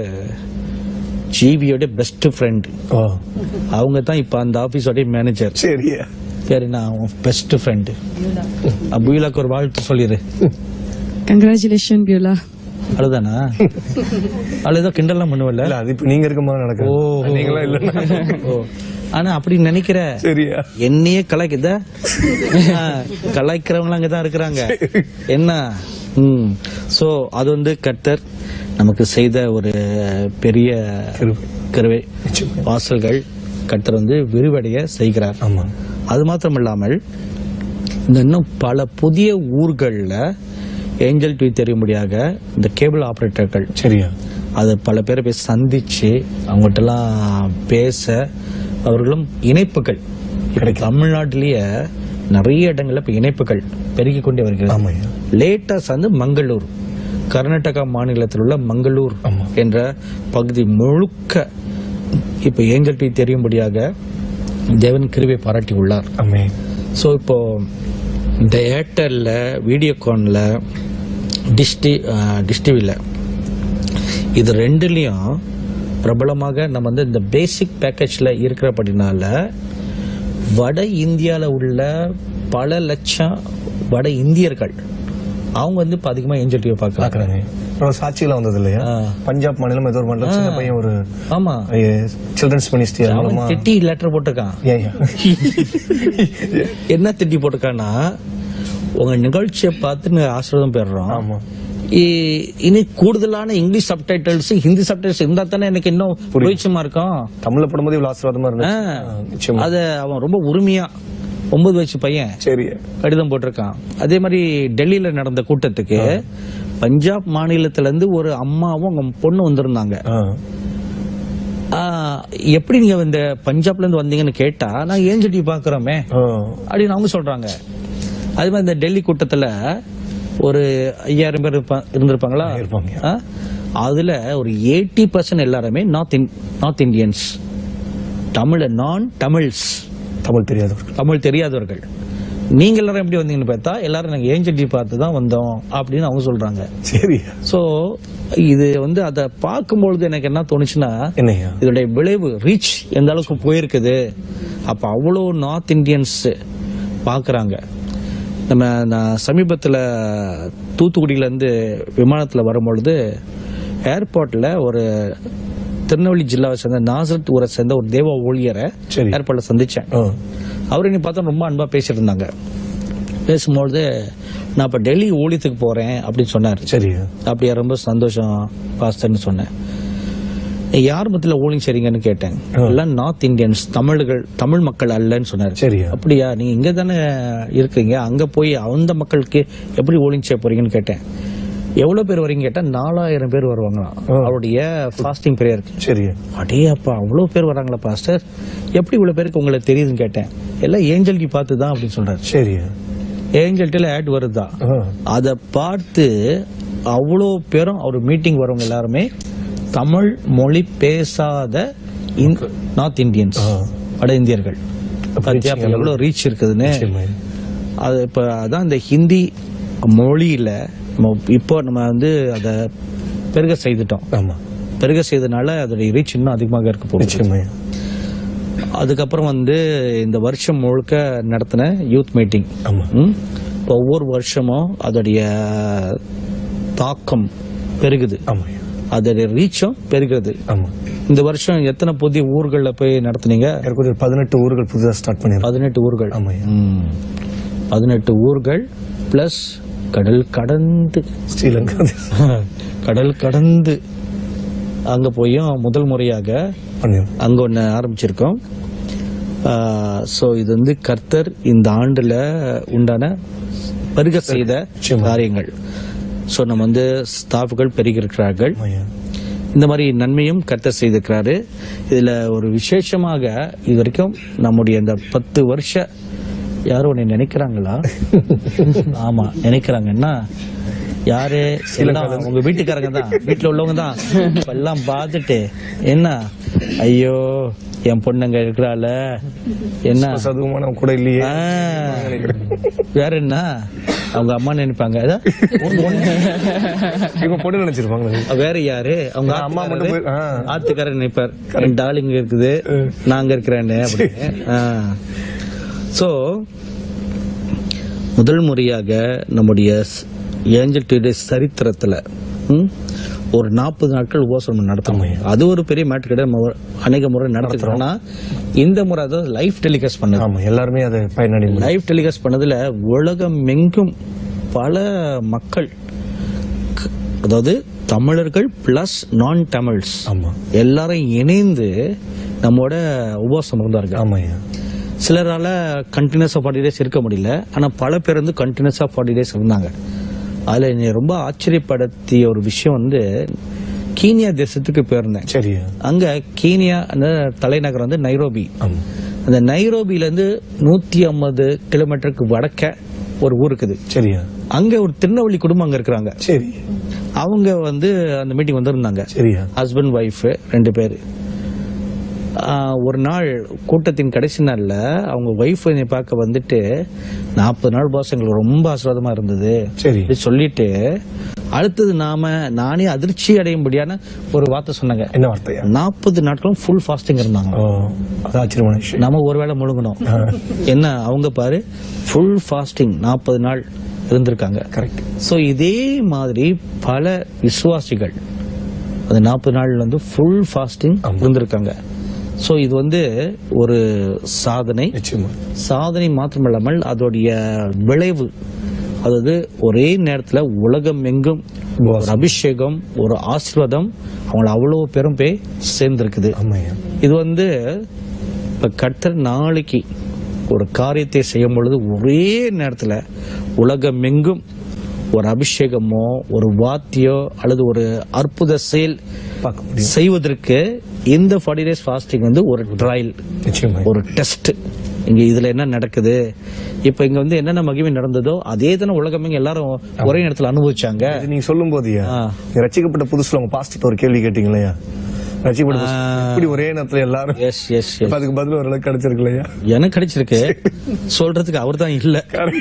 ஜிவியோட பெஸ்ட் ஃப்ரெண்ட் ஆ. அவங்க தான் இப்ப அந்த ஆபீஸோட மேனேஜர் சரியா சரி நான் பெஸ்ட் ஃப்ரெண்ட் அபுலாக்கு ஒரு வாழ்த்து சொல்லிடு Congratulations, Beulah. அழுதானா அழுதா கிண்டல்லாம் பண்ணுவல்ல இல்ல அது இப்ப நீங்க இருக்க மாதிரி நடக்கும் ஓ. நீங்களா இல்ல ஓ ஆனா அப்படி நினைக்கிற சரியா என்னையே கலாய்க்குத கலாய்க்கிறவங்க அங்கதான் இருக்கிறாங்க என்ன ம் சோ அது வந்து கர்த்தர் நமக்கு செய்த ஒரு பெரிய கிருபை. கருவை நிச்சயமா. வாசல்கள் கர்த்தர் வந்து விரிவடைய செய்கிறார் ஆமா அது மாத்திரம் இல்லாமல் இந்த இன்னும் பல புதிய ஊர்கள்ல ஏஞ்சல் டிவி தெரியும்படியாக இந்த கேபிள் ஆபரேட்டர்கள் சரியா அது பல பேரை போய் சந்திச்சு அவங்ககிட்டலாம் பேச அவர்களும் இணைப்புகள் இப்ப தமிழ்நாட்டிலேயே நிறைய இடங்கள்ல இப்ப இணைப்புகள் பெருகி கொண்டே வருகிறது ஆமாய்யா லேட்டஸ்ட் வந்து மங்களூர் கர்நாடகா மாநிலத்தில் உள்ள மங்களூர் ஆமா. என்ற பகுதி முழுக்க இப்ப ஏஞ்சல் டிவி தெரியும்படியாக தேவன் கிருவை பாராட்டி உள்ளார் ஆமே ஸோ இப்போ இந்த ஏர்டெல்ல வீடியோகான்ல டிஸ்டி டிஸ்டிவியில் இது ரெண்டுலேயும் பிரபலமாக நம்ம வந்து இந்த பேசிக் பேக்கேஜ்ல இருக்கிறபடினால வட இந்தியால உள்ள பல லட்சம் வட இந்தியர்கள் அவங்க வந்து இப்ப அதிகமா ஏஞ்சல் டிவி பார்க்கறாங்க பாக்குறாங்க அப்புறம் சாட்சியில வந்தது இல்லையா ஆ. பஞ்சாப் மாநிலம் ஏதோ ஒரு மாநிலம் சின்ன பையன் ஒரு ஆமா சில்ட்ரன்ஸ் மினிஸ்ட்ரி அவன் மூலமா திட்டி லெட்டர் போட்டிருக்கான் ஏன் ஏன்? என்ன திட்டி போட்டிருக்கான்னா உங்க நிகழ்ச்சியை பார்த்து நாங்க ஆசீர்வாதம் பெறுறோம் ஆமா இ- இனி கூடுதலான இங்கிலீஷ் சப்டைட்டில்ஸ் ஹிந்தி சப்டைட்டில்ஸ் இருந்தா தானே எனக்கு இன்னும் புரிச்சமா இருக்கும் தமிழ்ல படும்போது இவ்வளவு ஆசீர்வாதமா ஆ, இருந்துச்சு ஆ, நிச்சயமா அத அவன் ரொம்ப உரிமையா ஒன்பது வயசு பையன் சரி கடிதம் போட்டிருக்கான் அதே மாதிரி டெல்லியில நடந்த கூட்டத்துக்கு பஞ்சாப் மாநிலத்துல இருந்து ஒரு அம்மாவும் அவங்க பொண்ணு வந்திருந்தாங்க ஆ. ஆ, எப்படி நீங்க இந்த பஞ்சாப்ல இருந்து வந்தீங்கன்னு கேட்டா நான் ஏன் செடி பாக்குறோமே ஆ. அப்படின்னு அவங்க சொல்றாங்க அதே மாதிரி இந்த டெல்லி கூட்டத்துல ஒரு ஐயாயிரம் பேர் இருப்பா- இருந்திருப்பாங்களா இருப்பாங்க. ஆ? அதுல ஒரு எயிட்டி பர்சன்ட் எல்லாருமே நார்த் நார்த் இந்தியன்ஸ் தமிழ நான் தமிழ்ஸ் தமிழ் தெரியாதவர்கள் தமிழ் தெரியாதவர்கள் நீங்க எல்லாரும் எப்படி வந்தீங்கன்னு பார்த்தா எல்லாரும் நாங்க ஏஞ்சல் டி பார்த்து தான் வந்தோம் அப்படின்னு அவங்க சொல்றாங்க சரி சோ இது வந்து அதை பார்க்கும்பொழுது எனக்கு என்ன தோணுச்சுன்னா என்னையா இதோடைய விளைவு ரீச் எந்த அளவுக்கு போயிருக்குது அப்ப அவ்வளோ நார்த் இந்தியன்ஸ் பார்க்கறாங்க நம்ம நான் சமீபத்தில் தூத்துக்குடியில இருந்து விமானத்தில் வரும்பொழுது ஏர்போர்ட்ல ஒரு திருநெல்வேலி ஜில்லாவை சேர்ந்த நாசரத் ஊரை சேர்ந்த ஒரு தேவ ஊழியரை சரி. ஏர்போர்ட்ல சந்திச்சேன் ஆ, அவர் என்னை பார்த்தா ரொம்ப அன்பா பேசிட்டு இருந்தாங்க பேசும்பொழுது நான் இப்ப டெல்லி ஊழியத்துக்கு போறேன் அப்படின்னு சொன்னார் சரியா அப்படியா ரொம்ப சந்தோஷம் பாஸ்டர்னு சொன்னேன் யார் மத்தியில ஊழியம் செய்றீங்கன்னு கேட்டேன் எல்லாம் நார்த் இந்தியன்ஸ் தமிழர்கள் தமிழ் மக்கள் அல்லன்னு சொன்னாரு சரியா அப்படியா நீங்க இங்க தானே இருக்கீங்க அங்க போய் அந்த மக்களுக்கு எப்படி ஊழியம் செய்ய போறீங்கன்னு கேட்டேன் எவ்வளவு பேர் வரீங்க கேட்டா நாலாயிரம் பேர் வருவாங்களாம் அவருடைய ஃபாஸ்டிங் பிரேயருக்கு சரியா அடே அப்பா அவ்வளவு பேர் வராங்களா பாஸ்டர் எப்படி இவ்வளவு பேருக்கு உங்களுக்கு தெரியுதுன்னு கேட்டேன் எல்லாம் ஏஞ்சல்டி பார்த்து தான் அப்படின்னு சொல்றாரு சரியா ஏஞ்சல்டில ஆட் வருதா ஆ, அதை பார்த்து அவ்வளோ பேரும் அவர் மீட்டிங் வரவங்க எல்லாருமே தமிழ் மொழி பேசாத இந்- நார்த் இந்தியன்ஸ் ஆ. வட இந்தியர்கள் பாத்தியா அப்ப எவ்வளவு ரீச் இருக்குதுன்னு நிச்சயமா. அது இப்ப அதான் இந்த ஹிந்தி மொழியில நம்ம இப்போ நம்ம வந்து அதை பெருக செய்துட்டோம் ஆமா பெருக செய்தனால அதோடைய ரீச் இன்னும் அதிகமாக இருக்க போகுது நிச்சயமா அதுக்கப்புறம் வந்து இந்த வருஷம் முழுக்க நடத்தின யூத் மீட்டிங் ஆமா ம்? இப்போ ஒவ்வொரு வருஷமும் அதோடைய தாக்கம் பெருகுது ஆமா அதோடைய ரீச்சும் பெருகுது ஆமா இந்த வருஷம் எத்தனை புதிய ஊர்கள்ல போய் நடத்துனீங்க எனக்கு ஒரு பதினெட்டு ஊர்கள் புதுசா ஸ்டார்ட் பண்ணிருக்கோம் பதினெட்டு ஊர்கள் ஆமாய்யா. ம். பதினெட்டு ஊர்கள் பிளஸ் கடல் கடந்து ஸ்ரீலங்கா கடல் கடந்து அங்க போயும் முதல் முறையாக பண்ணிருக்கோம் அங்க ஒண்ணு ஆரம்பிச்சிருக்கோம் சோ இது வந்து கர்த்தர் இந்த ஆண்டுல உண்டான பெருக செய்த நிச்சயமா. காரியங்கள் சோ நம்ம வந்து ஸ்டாஃப்கள் பெருகிருக்கிறார்கள் ஆமாய்யா. இந்த மாதிரி நன்மையும் கர்த்தர் செய்திருக்கிறாரு இதுல ஒரு விசேஷமாக இது வரைக்கும் நம்முடைய இந்த பத்து வருஷ யாரும் உன்னை நினைக்கிறாங்களா ஆமா நினைக்கிறாங்கன்னா யாரு எல்லாம் உங்க வீட்டுக்காரங்க தான் வீட்டுல உள்ளவங்க தான் இப்ப எல்லாம் பார்த்துட்டு என்ன ஐயோ என் பொண்ணுங்க இருக்கிறாள் என்ன சதுவமா நம்ம கூட இல்லையே ஆ, வேற என்ன அவங்க அம்மா நினைப்பாங்க அதான், உன் பொண்ணு. இவங்க பொண்ணு நினைச்சிருப்பாங்க வேற யாரு அவங்க நான் அம்மா மட்டும் போய்- ஆ. ஆத்துக்காரர் நினைப்பார் என் டாலிங் இருக்குது நாங்க இருக்கிறேன்னு அப்படின்னு சோ முதல் முறையாக நம்முடைய ஏஞ்சல் டுடே சரித்திரத்துல ம், ஒரு நாற்பது நாட்கள் உபவாசம் நடத்தணும் அது ஒரு பெரிய மேட்ரு கிடையாது நம்ம ஒரு அநேக முறை நடத்துறோம்னா இந்த முறை அதாவது லைஃப் டெலிகாஸ்ட் பண்ணது ஆமா எல்லாருமே அதை பயனடை லைவ் டெலிகாஸ்ட் பண்ணதுல உலகம் எங்கும் பல மக்கள் க- அதாவது தமிழர்கள் பிளஸ் நான் தமிழ்ஸ் ஆமா எல்லாரும் இணைந்து நம்மோட உபவாசம் இருந்தார்கள் ஆமாய்யா சிலரால கண்டினியூஸா ஃபார்ட்டி டேஸ் இருக்க முடியல ஆனா பல பேர் வந்து கண்டினியூஸா ஃபார்ட்டி டேஸ் இருந்தாங்க அதுல என்னை ரொம்ப ஆச்சரியப்படுத்திய ஒரு விஷயம் வந்து கீனியா தேசத்துக்கு போயிருந்தேன் சரியா அங்க கீனியா அந்த தலைநகர் வந்து நைரோபி ஆமா அந்த நைரோபில இருந்து நூத்தி ஐம்பது கிலோமீட்டருக்கு வடக்க ஒரு ஊர் இருக்குது சரியா அங்க ஒரு திருநெல்வேலி குடும்பம் அங்க இருக்கிறாங்க சரி அவங்க வந்து அந்த மீட்டிங் வந்திருந்தாங்க சரியா ஹஸ்பண்ட் ஒய்ஃப் ரெண்டு பேர் ஒரு நாள் கூட்டத்தின் கடைசி நாள்ல அவங்க ஒய்ஃப் என்னை பார்க்க வந்துட்டு நாற்பது நாள் பாஸ் எங்களுக்கு ரொம்ப ஆசீர்வாதமா இருந்தது சரி அப்படி சொல்லிட்டு அடுத்தது நாம நானே அதிர்ச்சி அடையும்படியான ஒரு வார்த்தை சொன்னாங்க என்ன வார்த்தையா நாற்பது நாட்களும் ஃபுல் ஃபாஸ்டிங் இருந்தாங்க ஓ அது ஆச்சரியமான விஷயம் நம்ம ஒருவேளை முழுங்கணும் என்ன அவங்க பாரு ஃபுல் ஃபாஸ்டிங் நாற்பது நாள் இருந்திருக்காங்க கரெக்ட் சோ இதே மாதிரி பல விசுவாசிகள் அந்த நாற்பது நாள்ல வந்து ஃபுல் ஃபாஸ்டிங் இருந்திருக்காங்க சோ இது வந்து ஒரு சாதனை நிச்சயமா சாதனை மாத்திரமல்லாமல் அதோடைய விளைவு அதாவது ஒரே நேரத்துல உலகம் எங்கும் ஒரு அபிஷேகம் ஒரு ஆசீர்வாதம் அவங்கள அவ்வளவு பெரும் போய் சேர்ந்திருக்குது ஆமாய்யா இது வந்து இப்ப கர்த்தர் நாளைக்கு ஒரு காரியத்தை செய்யும் பொழுது ஒரே நேரத்துல உலகமெங்கும் ஒரு அபிஷேகமோ ஒரு வாத்தியோ அல்லது ஒரு அற்புத செயல் பார்க்க முடியும் செய்வதற்கு இந்த ஃபார்ட்டி டேஸ் ஃபாஸ்டிங் வந்து ஒரு ட்ரையல் நிச்சயமா ஒரு டெஸ்ட் இங்க இதுல என்ன நடக்குது இப்ப இங்க வந்து என்னென்ன மகிமை நடந்ததோ அதே தானே உலகமெங்க எல்லாரும் ஒரே நேரத்துல அனுபவிச்சாங்க இது நீங்க சொல்லும் போதுயா ஆ. நீங்க ரட்சிக்கப்பட்ட புதுசுல உங்க பாஸ்டர் ஒரு கேள்வி கேட்டீங்க இல்லையா ரசிக்கப்பட்ட இப்படி ஒரே நேரத்துல எல்லாரும் எஸ் எஸ் இப்ப அதுக்கு பதில் ஓரளவுக்கு கிடைச்சிருக்கு இல்லையா எனக்கு கிடைச்சிருக்கு சொல்றதுக்கு அவர் தான் இல்ல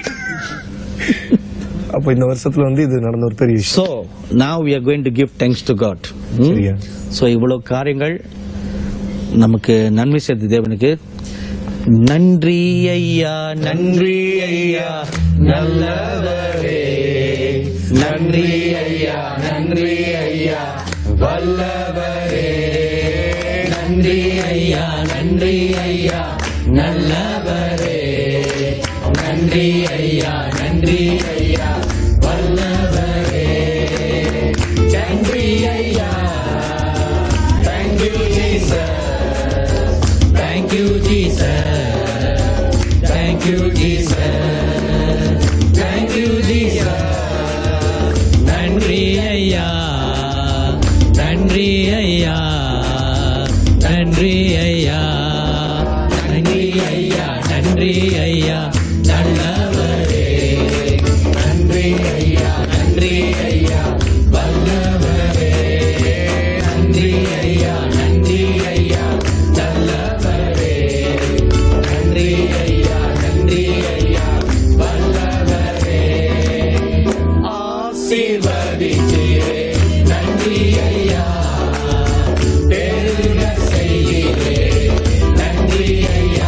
அப்போ இந்த வருஷத்துல வந்து இது நடந்த ஒரு பெரிய விஷயம் so now we are going to give thanks to God சரியா. ஸோ இவ்வளவு காரியங்கள் நமக்கு நன்மை செய்த தேவனுக்கு நன்றி ஐயா நன்றி ஐயா நல்லவரே நன்றி ஐயா நன்றி ஐயா வல்லவரே நன்றி ஐயா நன்றி ஐயா நல்லவரே நன்றி ஐயா நன்றி ஐயா வல்லவரே நன்றி ஐயா Thank you, Jesus. Thank you, Jesus. Thank you, Jesus. Thank you, Jesus. நன்றி ஐயா நன்றி ஐயா நன்றி ஐயா நன்றி ஐயா நன்றி ஐயா நல்லவரே நன்றி ஐயா நன்றி ஐயா வல்லவரே நன்றி ஐயா நன்றி ஐயா நல்லவரே நன்றி ஐயா நன்றி ஐயா வல்லவரே ஆசீர்வதித்தீரே நன்றி ஐயா பெருக செய்கிறே நன்றி ஐயா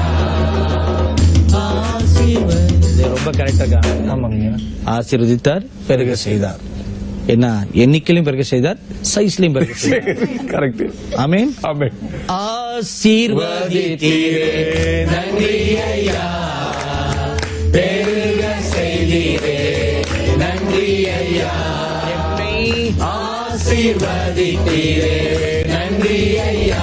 ஆசீர்வதி ரொம்ப கரெக்டா ஆமாங்க ஆசீர்வதித்தார் பெருக செய்தார் என்ன எண்ணிக்கையிலும் பெருக செய்தார் சைஸ்லயும் பெருக செய்தார் கரெக்ட் ஆமீன் ஆமே ஆசீர்வதித்தீரே நன்றி ஐயா பெருக செய்தீரே நன்றி ஐயா என்னை ஆசீர்வதித்தீரே நன்றி ஐயா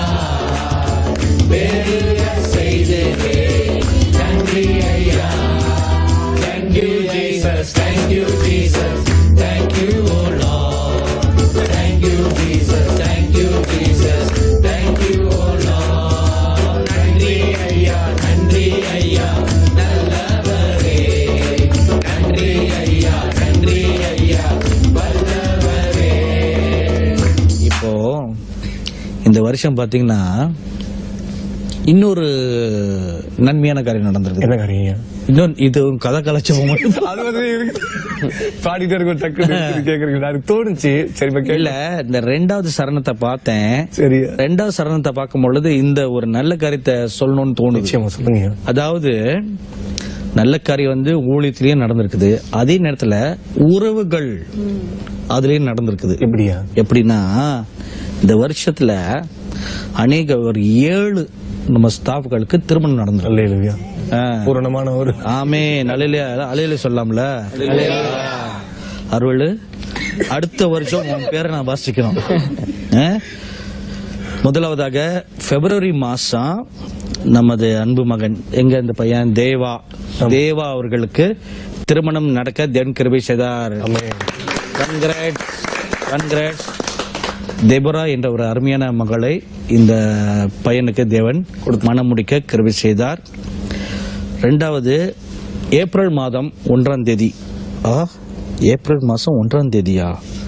பெருக செய்தீரே நன்றி ஐயா Thank you, Jesus. Thank you, Jesus. Thank you, oh Lord. Thank you, Jesus. Thank you, Jesus. Thank you, oh Lord. நன்றி ஐயா நன்றி ஐயா நல்லவரே நன்றி ஐயா நன்றி ஐயா வல்லவரே இப்போ இந்த வருஷம் பாத்தீங்கன்னா இன்னொரு நன்மையான காரியம் நடந்திருக்கு என்ன காரியம் இன்னொரு இது கதை கலாச்சாரம் அது வந்து இருக்கு. பாடிட்டே இருக்கும் டக்கு கேக்குறீங்க எனக்கு தோணுச்சு சரி இப்ப இல்ல கேட்கல இந்த ரெண்டாவது சரணத்தை பார்த்தேன் சரி ரெண்டாவது சரணத்தை பார்க்கும் பொழுது இந்த ஒரு நல்ல காரியத்தை சொல்லணும்னு தோணுச்சு நிச்சயமா சொல்லுங்க அதாவது நல்ல காரியம் வந்து ஊழியத்திலயும் நடந்திருக்குது அதே நேரத்துல உறவுகள் அதுலயும் நடந்திருக்குது எப்படியா எப்படின்னா இந்த வருஷத்துல அநேக ஒரு ஏழு நம்ம ஸ்டாஃப்களுக்கு திருமணம் நடந்திருக்கு நல்ல இல்லையா ஆ. பூரணமான ஒரு ஆமே நல்ல அலையில சொல்லலாம்ல அருள் அடுத்த வருஷம் உன் பேரை நான் வாசிக்கணும் ஆ? முதலாவதாக பிப்ரவரி மாசம் நமது அன்பு மகன் எங்க இந்த பையன் தேவா தேவா அவர்களுக்கு திருமணம் நடக்க தென் கிருபை செய்தார் ஆமே. கன்கிராட்ஸ் கன்கிராட்ஸ் தேபரா என்ற ஒரு அருமையான மகளை இந்த பையனுக்கு தேவன் மனம் முடிக்க கிருபை செய்தார் ரெண்டாவது ஏப்ரல் மாதம் ஒன்றாம் தேதி ஆ ஏப்ரல் மாசம் ஒன்றாம் தேதியா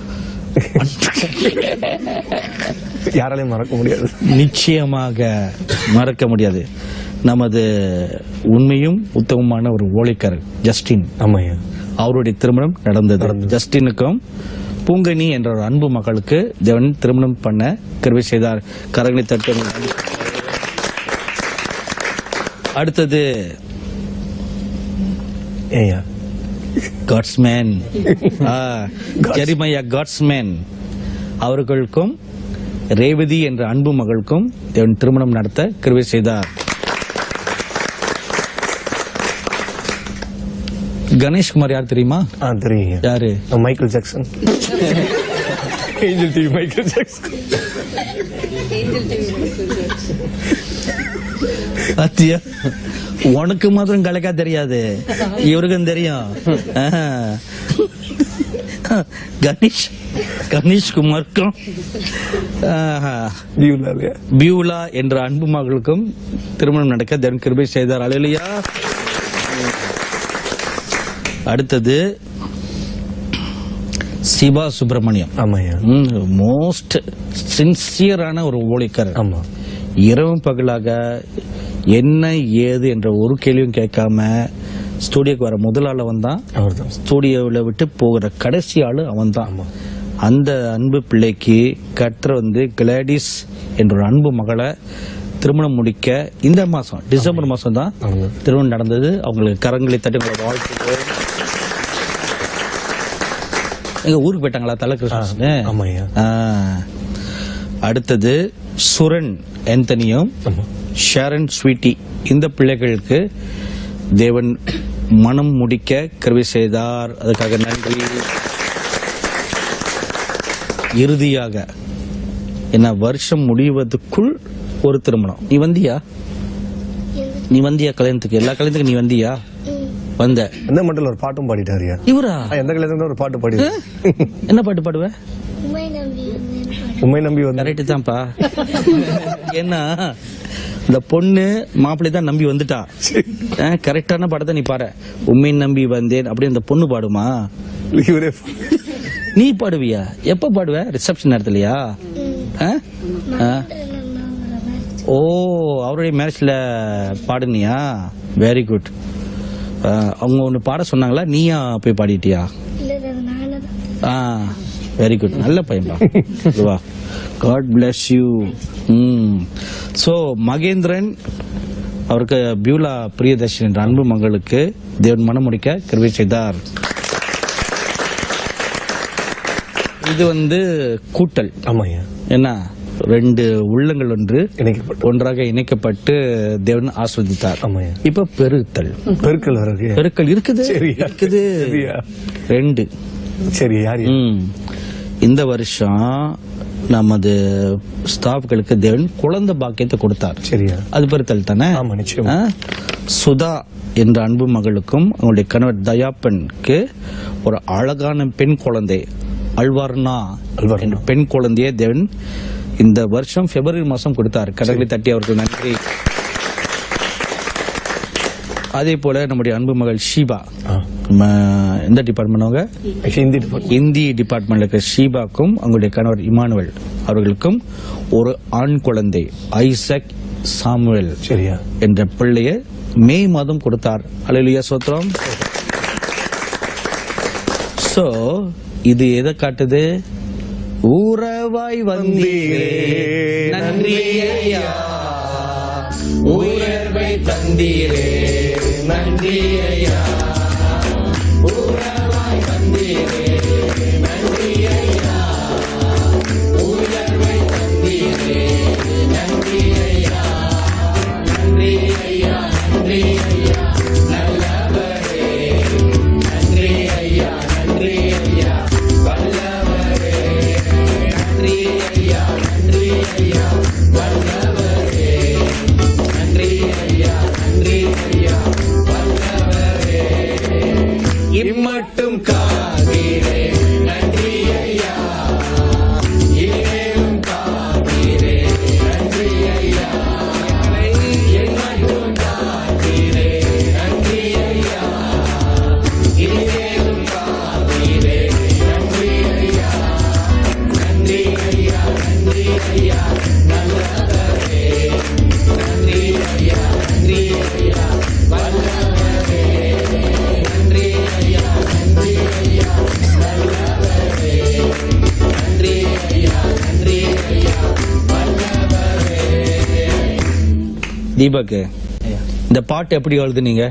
யாராலையும் மறக்க முடியாது நிச்சயமாக மறக்க முடியாது நமது உண்மையும் உத்தமமான ஒரு ஓலைக்காரர் ஜஸ்டின் ஆமாய்யா அவருடைய திருமணம் நடந்தது ஜஸ்டினுக்கும் பூங்கனி என்ற ஒரு அன்பு மகளுக்கு தேவன் திருமணம் பண்ண கருவை செய்தார் கரங்களை தட்டு அடுத்தது ஏய்யா காட்ஸ்மேன் ஜெரிமையா காட்ஸ்மேன் அவர்களுக்கும் ரேவதி என்ற அன்பு மகளுக்கும் தேவன் திருமணம் நடத்த கிருவை செய்தார் கணேஷ்குமார் யார் தெரியுமா ஆ தெரியுங்க யாரு Michael Jackson angel TV Michael Jackson அத்தியா உனக்கு மாத்திரம் கலக்கா தெரியாது இவருக்கும் தெரியும் ஆஹா. கணேஷ் கணேஷ் குமாருக்கும் ஆஹா. டியூல இல்லையா பியூலா என்ற அன்பு மகளுக்கும் திருமணம் நடக்க தன் கிருபை செய்தார் அலையிலையா அடுத்தது சிவா சுப்பிரமணியம் ஆமாய்யா மோஸ்ட் சின்சியரான ஒரு ஊழியக்காரர் ஆமா இரவும் பகலாக என்ன ஏது என்ற ஒரு கேள்வியும் கேட்காம ஸ்டூடியோக்கு வர முதல் ஆள் அவன் தான் அவர்தான் ஸ்டூடியோவில் விட்டு போகிற கடைசி ஆளு அவன் தான் அந்த அன்பு பிள்ளைக்கு கர்த்தர் வந்து கிளாடிஸ் என்ற ஒரு அன்பு மகளை திருமணம் முடிக்க இந்த மாசம் டிசம்பர் மாசம் தான் ஆமா. திருமணம் நடந்தது அவங்களுக்கு கரங்களை தட்டி உங்களை வாழ்த்துக்கிறோம் எங்க ஊருக்கு போயிட்டாங்களா தலை கிறிஸ்மஸ்னு ஆமாய்யா ஆ. அடுத்தது சுரன் ஆந்தனியும் ஆமா ஷாரன் ஸ்வீட்டி இந்த பிள்ளைகளுக்கு தேவன் மனம் முடிக்க கருவி செய்தார் அதுக்காக நன்றி இறுதியாக என்ன வருஷம் முடிவதற்குள் ஒரு திருமணம் நீ வந்தியா நீ வந்தியா கல்யாணத்துக்கு எல்லா கல்யாணத்துக்கும் நீ வந்தியா வந்த எந்த மண்டல ஒரு பாட்டும் பாடிட்டாருயா இவரா ஆ, எந்த கல்யாணத்துல ஒரு பாட்டு பாடி என்ன பாட்டு பாடுவ உண்மை நம்பி வந்தேன் உண்மை நம்பி வந்து கரெக்ட் தான்ப்பா ஏன்னா இந்த பொண்ணு மாப்பிள்ளை தான் நம்பி வந்துட்டா கரெக்டான படத்தை நீ பாரு உண்மை நம்பி வந்தேன் அப்படி அந்த பொண்ணு பாடுமா இவரே நீ பாடுவியா எப்ப பாடுவ ரிசப்ஷன் நேரத்துலயா ஆ? ஆ. ஓ அவருடைய மேரேஜ்ல பாடுனியா வெரி குட் அவங்க ஒன்னு பாட சொன்னாங்களா நீயா போய் பாடிட்டியா இல்லை அது நானே தான் ஆ வெரி குட் நல்ல பையன்பா வா காட் பிளஸ் யூ ம் ஸோ மகேந்திரன் அவருக்கு பியூலா பிரியதர்ஷன் என்ற அன்பு மகளுக்கு தேவன் மனம் முடிக்க கிருபை செய்தார் இது வந்து கூட்டல் ஆமாய்யா என்ன ரெண்டு உள்ளங்கள் ஒன்று இணைக்கப்பட்ட ஒன்றாக இணைக்கப்பட்டு தேவன் ஆஸ்வதித்தார் ஆமாய்யா இப்ப பெருத்தல் பெருக்கல் வர்றது பெருக்கல் இருக்குது சரியா. இருக்குது சரியா. ரெண்டு சரி யார் ம். இந்த வருஷம் நமது ஸ்டாஃப்களுக்கு தேவன் குழந்தை பாக்கியத்தை கொடுத்தார் சரியா அது பெருத்தல் தானே ஆமா, நிச்சயமா. ஆ? சுதா என்ற அன்பு மகளுக்கும் அவங்களுடைய கணவர் தயாப்பனுக்கு ஒரு அழகான பெண் குழந்தை அல்வர்ணா அல்வர்ணா. என்ற பெண் குழந்தையை தேவன் இந்த வருஷம் பிப்ரவரி மாசம் கொடுத்தார் கடவுளை தட்டி அவருக்கு நன்றி அதே போல நம்முடைய அன்பு மகள் ஷீபா ஆ. நம்ம எந்த டிபார்ட்மெண்ட் அவங்க ஹிந்தி department. இந்தி டிபார்ட்மெண்ட்ல இருக்கிற ஷீபாக்கும் அவங்களுடைய கணவர் இமானுவல் அவர்களுக்கும் ஒரு ஆண் குழந்தை ஐசக் சாமுவேல் சரியா என்ற பிள்ளைய மே மாதம் கொடுத்தார் அலையிலுயா சோத்திரம் சோ இது எதை காட்டுது ஊரவாய் வந்தீரே நன்றி ஐயா உயர்வை தந்தீரே நன்றி ஐயா ஊரவாய் வந்தீரே நன்றி ஐயா உயர்வை தந்தீரே நன்றி ஐயா நன்றி ஐயா நன்றி ஐயா நல்லவரே நன்றி ஐயா நன்றி ஐயா வல்லவரே நன்றி ஐயா நன்றி ஐயா வல்லவரே நன்றி ஐயா நன்றி ஐயா வல்லவரே இம்மட்டும் காதீரே நன்றி ஐயா இனிமேலும் காதீரே நன்றி ஐயா இம்மட்டும் காதீரே நன்றி ஐயா இனிமேலும் காதீரே நன்றி ஐயா நன்றி ஐயா நன்றி ஐயா நல்லவரே நன்றி ஐயா நன்றி ஐயா வல்லவரே நன்றி ஐயா நன்றி ஐயா நல்லவரே நன்றி ஐயா நன்றி ஐயா வல்லவரே தீபக் இந்த பாட்டு எப்படி எழுதுனீங்க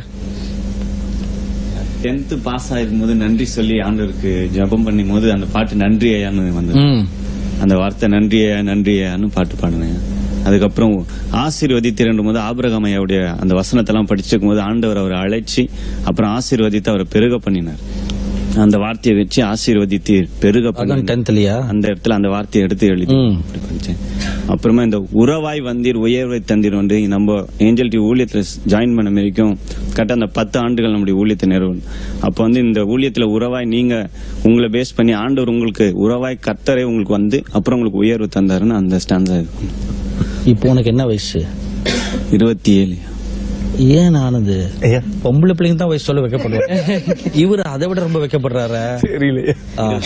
டென்த் பாஸ் ஆயிருக்கும்போது நன்றி சொல்லி ஆண்டவருக்கு ஜெபம் பண்ணும் போது அந்த பாட்டு நன்றி ஐயான்னு வந்தது ம் அந்த வார்த்தை நன்றி ஐயா நன்றி ஐயான்னு பாட்டு பாடினேன் அதுக்கப்புறம் ஆசீர்வதித்திரண்டும் போது ஆபிரகாம் ஐயாவுடைய அந்த வசனத்தெல்லாம் படிச்சிருக்கும் போது ஆண்டவர் அவரை அழைச்சி அப்புறம் ஆசீர்வதித்து அவரை பெருக பண்ணினார் அந்த வார்த்தையை வச்சு ஆசீர்வதித்து பெருக அதான் பண்ணி டென்த்லயா அந்த இடத்துல அந்த வார்த்தையை எடுத்து எழுதி ம். அப்படி படிச்சேன் அப்புறமா இந்த உறவாய் வந்தீர் உயர்வை தந்தீர் வந்து நம்ம ஏஞ்சல் டி ஊழியத்துல ஜாயின் பண்ண வரைக்கும் கரெக்டாக அந்த பத்து ஆண்டுகள் நம்முடைய ஊழியத்தை நிறைவு அப்போ வந்து இந்த ஊழியத்துல உறவாய் நீங்க உங்களை பேஸ் பண்ணி ஆண்டவர் உங்களுக்கு உறவாய் கர்த்தரே உங்களுக்கு வந்து அப்புறம் உங்களுக்கு உயர்வு தந்தாருன்னு அந்த ஸ்டாண்டா இருக்கும் இப்போ உனக்கு என்ன வயசு இருபத்தி ஏழு ஏன் ஆனது ஐயா பொம்பளை பிள்ளைங்க தான் வயசு சொல்ல வைக்கப்படுவாங்க இவர் அதை விட ரொம்ப வைக்கப்படுறாரு தெரியலையே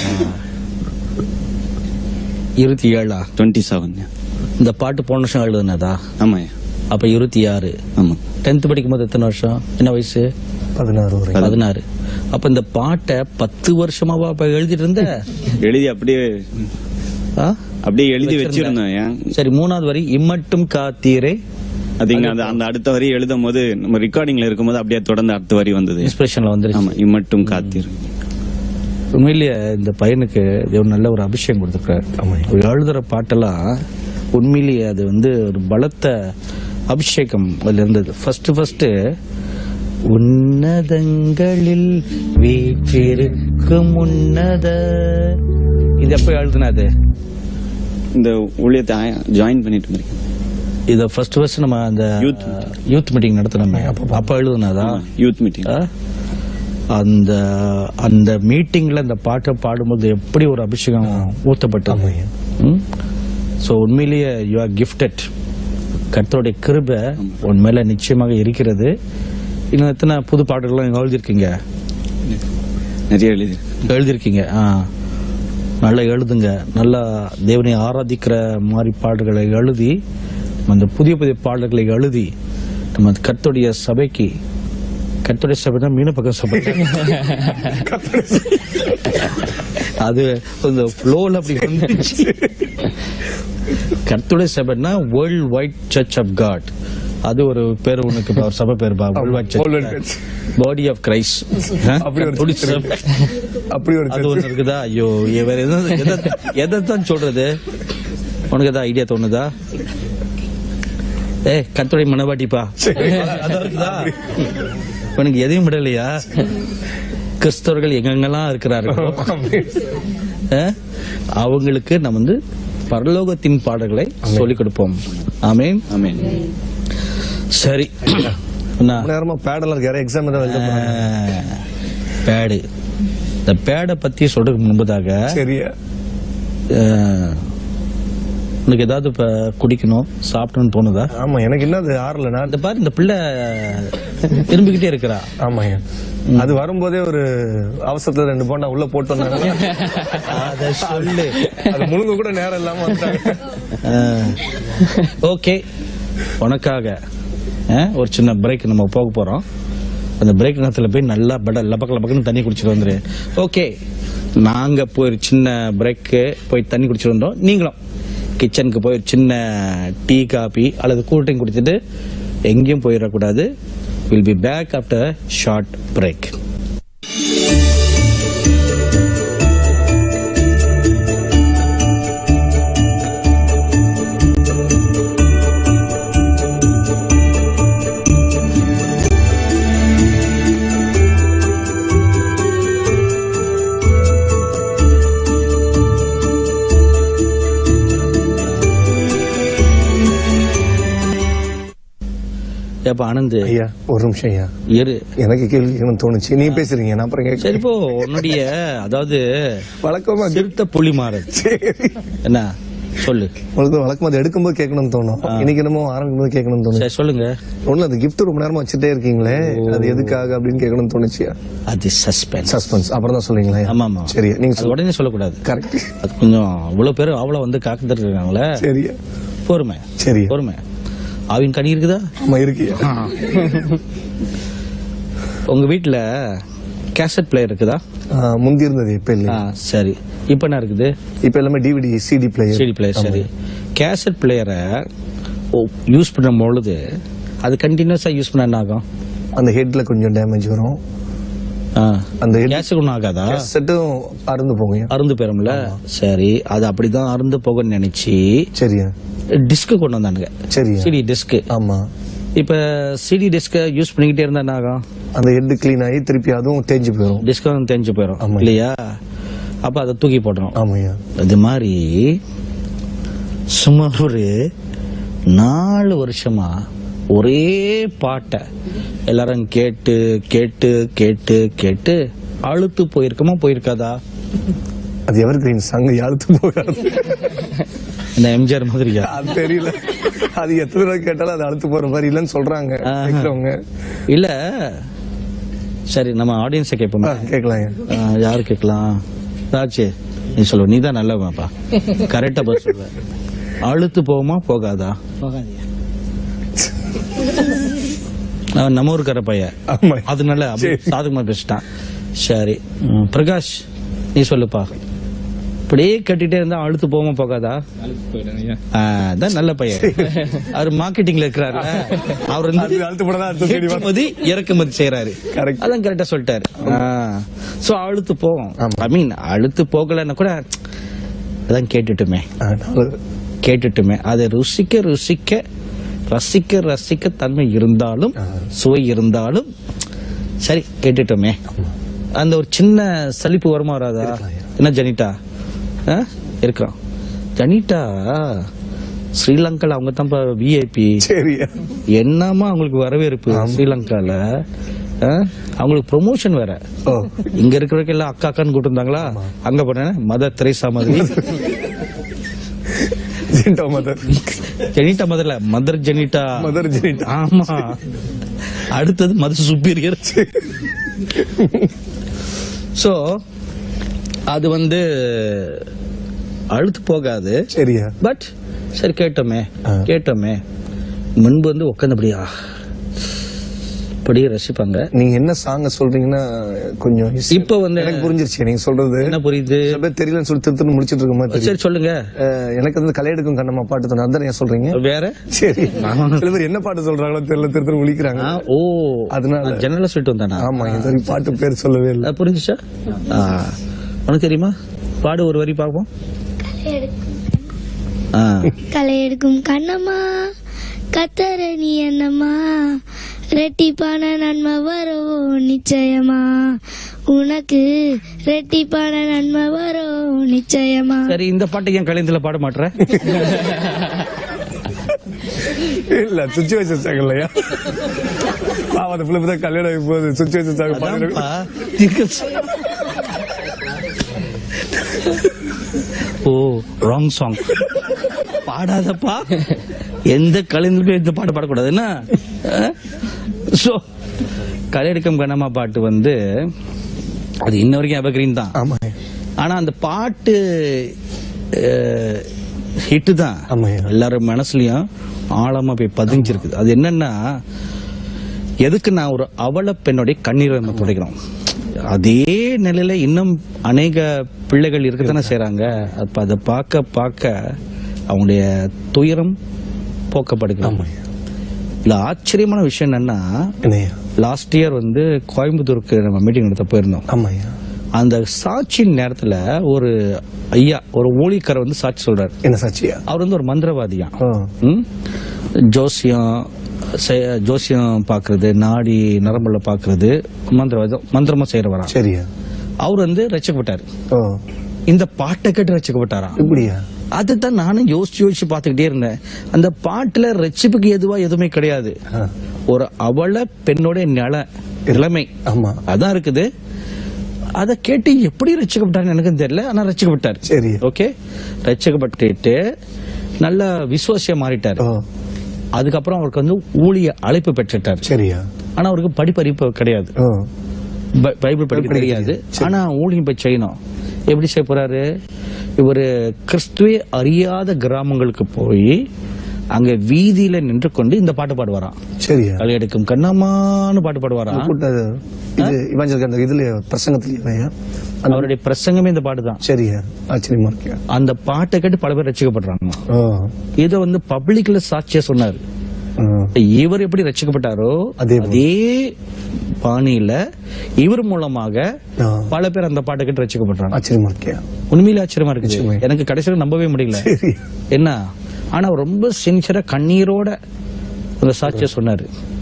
இருபத்தி ஏழா டுவெண்ட்டி செவன் இந்த பாட்டு போன வருஷம் எழுதுனதா ஆமாய்யா அப்ப இருபத்தி ஆறு ஆமா டென்த் படிக்கும் போது எத்தனை வருஷம் என்ன வயசு பதினாறு வரை பதினாறு அப்ப இந்த பாட்டை பத்து வருஷமாவா அப்ப எழுதிட்டு இருந்த எழுதி அப்படியே ஆ? அப்படியே எழுதி வச்சிருந்தேன். வச்சிருந்தோம் ஏன் சரி மூணாவது வரி இம்மட்டும் காத்தீரே அது இங்க அந்த அந்த அடுத்த வரி எழுதும் போது நம்ம ரெக்கார்டிங்ல இருக்கும்போது அப்படியே தொடர்ந்து அடுத்த வரி வந்தது இன்ஸ்பிரேஷன்ல வந்துருச்சு ஆமா இம்மட்டும் காத்தீர் உண்மையிலேயே இந்த பையனுக்கு தேவன் நல்ல ஒரு அபிஷேகம் கொடுத்துருக்காரு ஆமாம். ஒரு எழுதுற பாட்டெல்லாம் உண்மையிலேயே அது வந்து ஒரு பலத்த அபிஷேகம் அதுல இருந்தது ஃபர்ஸ்ட் ஃபர்ஸ்ட் உன்னதங்களில் வீற்றிருக்கும் உன்னத இது எப்ப எழுதுனது இந்த ஊழியத்தை ஜாயின் பண்ணிட்டு இருக்கேன் இத ஃபர்ஸ்ட் ஃபர்ஸ்ட் நம்ம அந்த Youth யூத் மீட்டிங் நடத்தினோமே அப்ப எழுதுனதா யூத் மீட்டிங் ஆ? அந்த அந்த மீட்டிங்ல அந்த பாட்டை பாடும்போது எப்படி ஒரு அபிஷேகம் ஊத்தப்பட்டது ஆமாய்யா. ஸோ உண்மையிலேயே யூ ஆர் கிஃப்டட் கர்த்தருடைய கிருபை உன் மேல நிச்சயமாக இருக்கிறது இன்னும் எத்தனை புது பாடல்கள்லாம் நீங்க எழுதிருக்கீங்க நிறைய எழுதி எழுதிருக்கீங்க ஆ நல்லா எழுதுங்க நல்லா தேவனை ஆராதிக்கிற மாதிரி பாடல்களை எழுதி அந்த புதிய புதிய பாடல்களை எழுதி நம்ம கர்த்தருடைய சபைக்கு கர்த்தருடைய சபைனா மீன பக்கம் சபை அது அந்த ஃப்ளோல அப்படி வந்துச்சு கர்த்தருடைய சபைனா world wide church of God அது ஒரு பேர் உனக்கு இப்ப ஒரு சபை பேர் worldwide Worldwide church Church. Body of Christ அப்படி ஒரு church இருக்கு. அப்படி ஒரு அது church. ஒண்ணு இருக்குதா ஐயோ வேற எதான் சொல்றது உனக்கு ஏதாவது ஐடியா தோணுதா ஏ கத்துரை மனவாட்டிப்பா அதான் இருக்குதா உனக்கு எதையும் விடலையா கிறிஸ்தவர்கள் எங்கெங்கெல்லாம் இருக்கிறார்களோ ஆ, அவங்களுக்கு நம்ம வந்து பரலோகத்தின் பாடல்களை சொல்லிக் கொடுப்போம் ஆமேன் ஆமென் சரி என்ன ரொம்ப நேரமா பேடல இருக்கு யாரும் எக்ஸாம் ஏதாவது எழுத போறாங்க. பேடு இந்த பேடை பத்தி சொல்றதுக்கு முன்பதாக சரியா அஹ், உனக்கு ஏதாவது இப்ப குடிக்கணும் சாப்பிடணும்னு தோணுதா ஆமா எனக்கு என்ன அது ஆறல நான் இந்த பாரு இந்த பிள்ளை திரும்பிக்கிட்டே இருக்கிறா ஆமாய்யா அது வரும்போதே ஒரு அவசரத்துல ரெண்டு போண்டா உள்ள போட்டு வந்தாங்க அத சொல்லு அது முழுங்க கூட நேரம் இல்லாம வந்துட்டாங்க ஓகே உனக்காக அஹ், ஒரு சின்ன பிரேக் நம்ம போக போறோம் அந்த பிரேக் நேரத்துல போய் நல்லா பட லபக்க லபக்குன்னு தண்ணி குடிச்சிட்டு வந்துரு ஓகே நாங்க போய் ஒரு சின்ன பிரேக்கு போய் தண்ணி குடிச்சிட்டு வந்தோம் நீங்களும் கிச்சனுக்கு போய் ஒரு சின்ன டீ காபி அல்லது கூல் ட்ரிங்க் குடிச்சிட்டு எங்கேயும் போயிடக்கூடாது will be back after short break ஏப்பா ஆனந்த் ஐயா ஒரு நிமிஷம் ஐயா இரு எனக்கு கேள்வி கேட்கணும்னு தோணுச்சு நீங்க பேசுறீங்க நான் அப்புறம் கேட்க சரி இப்போ உன்னுடைய அதாவது வழக்கமா சிறுத்த புலி மாறது சரி என்ன சொல்லு உங்களுக்கு வழக்கமா அது எடுக்கும்போது கேட்கணும்னு தோணும் இன்னைக்கு என்னமோ ஆரம்பிக்கும் போது கேட்கணும்னு தோணும் சரி சொல்லுங்க ஒண்ணு அந்த gift ரொம்ப நேரமா வச்சுட்டே இருக்கீங்களே அது எதுக்காக அப்படின்னு கேட்கணும்னு தோணுச்சியா அது சஸ்பென்ஸ் சஸ்பென்ஸ் அப்புறம் தான் சொல்றீங்களா ஆமா ஆமா சரி நீங்க அது உடனே சொல்லக்கூடாது கரெக்ட் அது கொஞ்சம் இவ்வளவு பேர் அவ்வளவு வந்து காத்துட்டு இருக்காங்களே சரியா பொறுமை சரி பொறுமை அவங்க கனி இருக்குதா ஆமா இருக்கியா உங்க வீட்டுல கேசட் பிளேயர் இருக்குதா ஆ, முந்தி இருந்தது இப்ப ஆ, இல்லையா சரி இப்ப என்ன இருக்குது இப்ப எல்லாமே DVD CD player CD player சரி கேசட் பிளேயரை யூஸ் பண்ணும் பொழுது அது கண்டினியூஸா யூஸ் பண்ண என்ன ஆகும் அந்த ஹெட்ல கொஞ்சம் டேமேஜ் வரும் அந்த head- கேஸுக்கு ஒன்றும் ஆகாதா செட்டும் அறுந்து போங்க அருந்து போயிரும்ல சரி அது அப்படிதான் அருந்து போகும்னு நினைச்சு சரியா டிஸ்க் கொண்டு வந்தானுங்க சரியா சிடி டிஸ்க் ஆமா இப்ப சிடி டிஸ்க யூஸ் பண்ணிக்கிட்டே இருந்தா என்ன ஆகும் அந்த ஹெட் கிளீன் ஆகி திருப்பி அதுவும் தேஞ்சு போயிடும் டிஸ்க் வந்து தெரிஞ்சு போயிடும் ஆமா. இல்லையா அப்ப அதை தூக்கி போடணும் ஆமாய்யா அது மாதிரி சுமார் ஒரு நாலு வருஷமா ஒரே பாட்டை எல்லாரும் கேட்டு கேட்டு கேட்டு கேட்டு அழுத்து போயிருக்குமா போயிருக்காதா அது எவர் கிரீன் சங்க யாருக்கு போகாது இந்த எம்ஜிஆர் மாதிரியா அது தெரியல அது எத்தனை தடவை கேட்டாலும் அது அழுத்து போற மாதிரி இல்லைன்னு சொல்றாங்க ஆஹா. கேட்கறவங்க இல்ல சரி நம்ம ஆடியன்ஸை கேட்போம் ஆ, கேட்கலாங்க யாரு கேட்கலாம் ராஜே நீ சொல்லுவ நீ தான் நல்லவன்ப்பா கரெக்டா பதில் சொல்லுவ அழுத்து போகுமா போகாதா அவன் நம்ம ஊருக்கார பையன் ஆமா அதனால அப்படியே சாதகமா பேசிட்டான் சரி ம், பிரகாஷ் நீ சொல்லுப்பா இப்படியே கட்டிட்டே இருந்தா அழுத்து போகாம போகாதா ஆ, அதான் நல்ல பையன் அவர் மார்க்கெட்டிங்ல இருக்கிறாரு அவர் வந்து அது அழுத்து போட தான் அடுத்த தேடி வரும். ஏற்றுமதி இறக்குமதி செய்யறாரு Correct. அதான் கரெக்டா சொல்லிட்டாரு சோ அழுத்து போகும் ஐ மீன் அழுத்து போகலன்னா கூட அதான் கேட்டுட்டுமே ஆ, நல்லது. கேட்டுட்டுமே அதை ருசிக்க ருசிக்க ரசிக்க ரசிக்க தன்மை இருந்தாலும் சுவை இருந்தாலும் சரி கேட்டுட்டோமே அந்த ஒரு சின்ன சலிப்பு வருமா வராதா என்ன ஜனிட்டா ஆ? இருக்கான் ஜனிட்டா ஸ்ரீலங்கால அவங்க தான் விஐபி சரியா என்னமா அவங்களுக்கு வரவேற்பு ஸ்ரீலங்கால ஆ? அவங்களுக்கு ப்ரொமோஷன் வேற ஓ இங்க இருக்கிறவங்க எல்லாம் அக்கா அக்கான்னு கூப்பிட்டு இருந்தாங்களா அங்க போனேன் மதர் தெரேசா மாதிரி ஜிண்டோ மதர் ஜெனிட்டா மதர்ல மதர் ஜெனிட்டா மதர் ஜெனிட்டா ஆமா அடுத்தது மதர் சுப்பீரியர் சோ அது வந்து அழுத்து போகாது சரியா பட் சரி கேட்டோமே ஆ. கேட்டோமே முன்பு வந்து உட்காந்தபடியா அப்படியே ரசிப்பாங்க நீங்க என்ன சாங்க சொல்றீங்கன்னா கொஞ்சம் easy. இப்ப வந்து எனக்கு புரிஞ்சிருச்சு நீங்க சொல்றது என்ன புரியுது சில பேர் தெரியலன்னு சொல்லி திருத்தணும் முடிச்சிட்டு இருக்க மாதிரி தெரியும். சரி சொல்லுங்க அஹ், எனக்கு வந்து கலையெடுக்கும் கண்ணம்மா பாட்டு தோணும் அதான் ஏன் சொல்றீங்க வேற சரி சில பேர் என்ன பாட்டு சொல்றாங்களோ தெரியல திருத்தணும் முழிக்கிறாங்க ஆ, ஓ அதனால. ஜன்னல சொல்லிட்டு வந்தானா ஆமா இந்த வரைக்கும் பாட்டு பேர் சொல்லவே இல்லை அது புரிஞ்சுச்சா ஆ. உனக்கு தெரியுமா பாடு ஒரு வரி பார்ப்போம் ஆ. களை எடுக்கும் கண்ணம்மா கத்தர நீ என்னம்மா ரெட்டிப்பான நன்மை வரும் நிச்சயமா உனக்கு ரெட்டிப்பான நன்மை வரும் நிச்சயமா சரி இந்த பாட்டை ஏன் கலைஞர்ல பாட மாட்ற இல்ல சுச்சுவேஷன் சாங் இல்லையா பாவம் அந்த பிள்ளை தான் கல்யாணம் ஆகி போகுது சுச்சுவேஷன் சாங் பாடுறது அதான்ப்பா. திக்கு- ஓ ராங் சாங் பாடாதப்பா எந்த கலைஞருக்கும் இந்த பாட்டு பாடக்கூடாது என்ன சோ கலையெடுக்கம் கண்ணம்மா பாட்டு வந்து அது இன்ன வரைக்கும் எவர்கிரீன் தான் ஆமா ஆனா அந்த பாட்டு ஹிட் தான் ஆமாய்யா. எல்லாரும் மனசுலயும் ஆழமா போய் பதிஞ்சிருக்குது அது என்னன்னா எதுக்கு நான் ஒரு அவல பெண்ணுடைய கண்ணீரை நம்ம துடைக்கிறோம் அதே நிலையில இன்னும் அநேக பிள்ளைகள் இருக்கத்தானே செய்றாங்க அப்ப அதை பார்க்க பார்க்க அவங்களுடைய துயரம் போக்கப்படுகிறது ஆமாய்யா. இல்ல ஆச்சரியமான விஷயம் என்னன்னா என்னையா லாஸ்ட் இயர் வந்து கோயம்புத்தூருக்கு நம்ம மீட்டிங் நடத்த போயிருந்தோம் ஆமாய்யா அந்த சாட்சியின் நேரத்துல ஒரு ஐயா ஒரு ஊழியக்காரர் வந்து சாட்சி சொல்றாரு என்ன சாட்சியா அவர் வந்து ஒரு மந்திரவாதியா ஆ. ம்? ஜோசியம் செய- ஜோசியம் பாக்குறது நாடி நரம்புல பாக்குறது மந்திரவாதம் மந்திரமா செய்யறவரா சரியா அவர் வந்து ரசிக்கப்பட்டாரு ஓ இந்த பாட்டை கேட்டு ரசிக்கப்பட்டாராம் இப்படியா அதுதான் நானும் யோசிச்சு யோசிச்சு பாத்துக்கிட்டே இருந்தேன் அந்த பாட்டுல ரட்சிப்புக்கு எதுவா எதுவுமே கிடையாது ஆ. ஒரு அவல பெண்ணோட நில நிலைமை ஆமா அதான் இருக்குது அத கேட்டு எப்படி ரசிக்கப்பட்டாருன்னு எனக்கு தெரியல ஆனா ரசிக்கப்பட்டாரு சரி ஓகே ரசிக்கப்பட்டுட்டு நல்ல விசுவாசியா மாறிட்டாரு ஓ அதுக்கப்புறம் அவருக்கு வந்து ஊழிய அழைப்பு பெற்றுட்டாரு சரியா ஆனா அவருக்கு படிப்பறிப்பு கிடையாது ஓ பை- பைபிள் படிக்க படிக்க தெரியாது தெரியாது. ஆனா ஊழியம் போய் செய்யணும் எப்படி செய்ய போறாரு இவரு கிறிஸ்துவே அறியாத கிராமங்களுக்கு போய் அங்க வீதியில நின்று கொண்டு இந்த பாட்டு பாடுவாராம் சரியா கலையெடுக்கும் கண்ணம்மான்னு பாட்டு பாடுவாராம் கூட்ட இது இவஞ்சல் அந்த இதுல பிரசங்கத்திலயா அவருடைய பிரசங்கமே இந்த பாட்டு தான் சரியா ஆச்சரியமா இருக்கியா அந்த பாட்டை கேட்டு பல பேர் ரசிக்கப்படுறாங்க ஓ இத வந்து பப்ளிக்ல சாட்சியா சொன்னாரு ஓ. இவர் எப்படி ரசிக்கப்பட்டாரோ அதே போல. அதே பாணியில இவர் மூலமாக ஆ. பல பேர் அந்த பாட்டை கேட்டு ரசிக்கப்படுறாங்க ஆச்சரியமா இருக்கியா உண்மையிலே ஆச்சரியமா இருக்குது நிச்சயமா. எனக்கு கடைசியில நம்பவே முடியல சரி என்ன ஆனா அவர் ரொம்ப சின்சியரா கண்ணீரோட அந்த சாட்சிய சொன்னாரு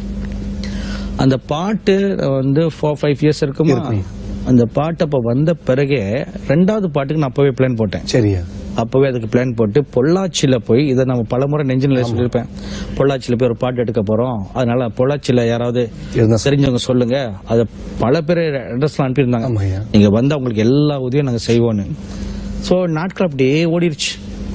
அந்த பாட்டு வந்து ஃபோர் ஃபைவ் இயர்ஸ் இருக்குமா இருக்கும். அந்த பாட்டு அப்ப வந்த பிறகே ரெண்டாவது பாட்டுக்கு நான் அப்பவே பிளான் போட்டேன் சரியா அப்பவே அதுக்கு பிளான் போட்டு பொள்ளாச்சியில போய் இதை நம்ம பலமுறை நெஞ்சில சொல்லியிருப்பேன் பொள்ளாச்சியில போய் ஒரு பாட்டு எடுக்க போறோம் அதனால பொள்ளாச்சியில யாராவது இருந்தா சரி. தெரிஞ்சவங்க சொல்லுங்க அத பல பேர் அட்ரஸ் அனுப்பியிருந்தாங்க ஆமாய்யா. நீங்க வந்து உங்களுக்கு எல்லா உதவியும் நாங்க செய்வோம்னு சோ நாட்கள் அப்படியே ஓடிருச்சு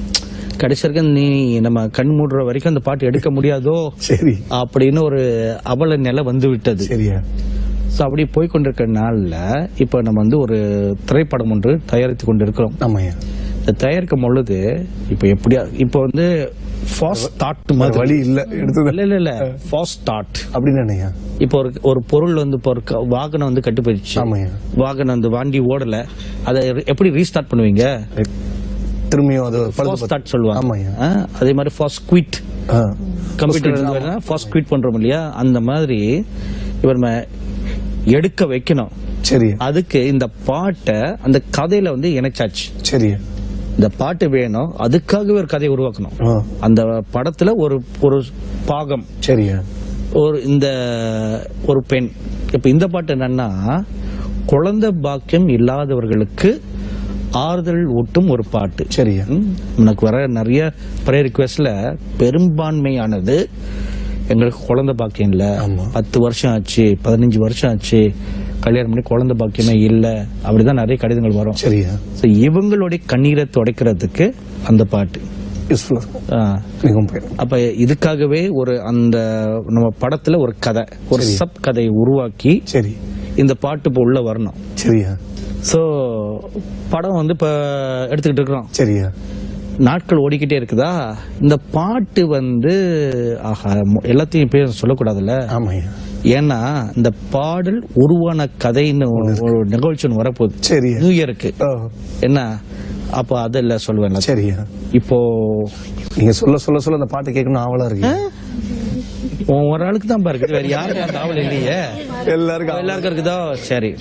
கடைசி வரைக்கும் நீ நம்ம கண் மூடுற வரைக்கும் அந்த பாட்டு எடுக்க முடியாதோ சரி அப்படின்னு ஒரு அவல நிலை வந்து விட்டது சரியா ஸோ அப்படி போய் கொண்டிருக்க நாள்ல இப்போ நம்ம வந்து ஒரு திரைப்படம் ஒன்று தயாரித்து கொண்டிருக்கிறோம் ஆமாய்யா இந்த தயாரிக்கும் பொழுது இப்போ எப்படியா இப்போ வந்து ஃபாஸ்ட் தாட் வேற மாதிரி வழி இல்ல எடுத்தது இல்ல இல்ல இல்ல ஃபாஸ்ட் தாட் அப்படின்னு என்னய்யா இப்போ ஒரு ஒரு பொருள் வந்து இப்போ ஒரு க- வாகனம் வந்து கட்டு போயிடுச்சு ஆமாய்யா வாகனம் வந்து வண்டி ஓடல அதை எப்படி ரீஸ்டார்ட் பண்ணுவீங்க திரும்பியும் அது பழுது ஃபாஸ்ட் ஸ்டார்ட் சொல்லுவாங்க ஆமாய்யா ஆ, அதே மாதிரி ஃபாஸ்ட் குவிட் ஆ. கம்ப்யூட்டர் ஃபாஸ்ட் குவிட் பண்றோம் இல்லையா அந்த மாதிரி இவர் நம்ம எடுக்க வைக்கணும் சரி அதுக்கு இந்த பாட்டை அந்த கதையில வந்து இணைச்சாச்சு சரியா இந்த பாட்டு வேணும் அதுக்காகவே ஒரு கதையை உருவாக்கணும் ஆ. அந்த படத்துல ஒரு ஒரு பாகம் சரியா ஒரு இந்த ஒரு பெண் இப்ப இந்த பாட்டு என்னன்னா குழந்தை பாக்கியம் இல்லாதவர்களுக்கு ஆறுதல் ஊட்டும் ஒரு பாட்டு சரியா ம், எனக்கு வர நிறைய ப்ரேயர் ரிக்வெஸ்ட்ல பெரும்பான்மையானது எங்களுக்கு குழந்தை பாக்கியம் இல்ல ஆமா. பத்து வருஷம் ஆச்சு பதினஞ்சு வருஷம் ஆச்சு கல்யாணம் பண்ணி குழந்தை பாக்கியமே இல்ல அப்படிதான் நிறைய கடிதங்கள் வரும் சரியா So, இவங்களுடைய கண்ணீரை துடைக்கிறதுக்கு அந்த பாட்டு யூஸ்ஃபுல்லா இருக்கும் ஆ. மிகவும் பயன் அப்ப இதுக்காகவே ஒரு அந்த நம்ம படத்துல ஒரு கதை ஒரு சரி. சப் கதையை உருவாக்கி சரி இந்த பாட்டு இப்போ உள்ள வரணும் சரியா சோ படம் வந்து இப்ப எடுத்துக்கிட்டு இருக்கிறோம் சரியா நாட்கள் ஓடிக்கிட்டே இருக்குதா இந்த பாட்டு வந்து ஆஹா மொ- எல்லாத்தையும் இப்ப சொல்லக்கூடாதுல்ல ஆமாய்யா ஏன்னா இந்த பாடல் உருவான கதைன்னு ஒரு- ஒரு நிகழ்ச்சி ஒன்று வரப்போகுது சரியா நியூ இயருக்கு ஓ, என்ன அப்ப அதெல்லாம் சொல்லுவேன் சரியா இப்போ நீங்க சொல்ல சொல்ல சொல்ல அந்த பாட்டு கேட்கணும் ஆவலா இருக்கு உன் ஒரு ஆளுக்கு தான் பாருக்கு வேற யாருக்கும் அந்த ஆவல் இல்லையே எல்லாருக்கும் எல்லாருக்கும் இருக்குதா சரி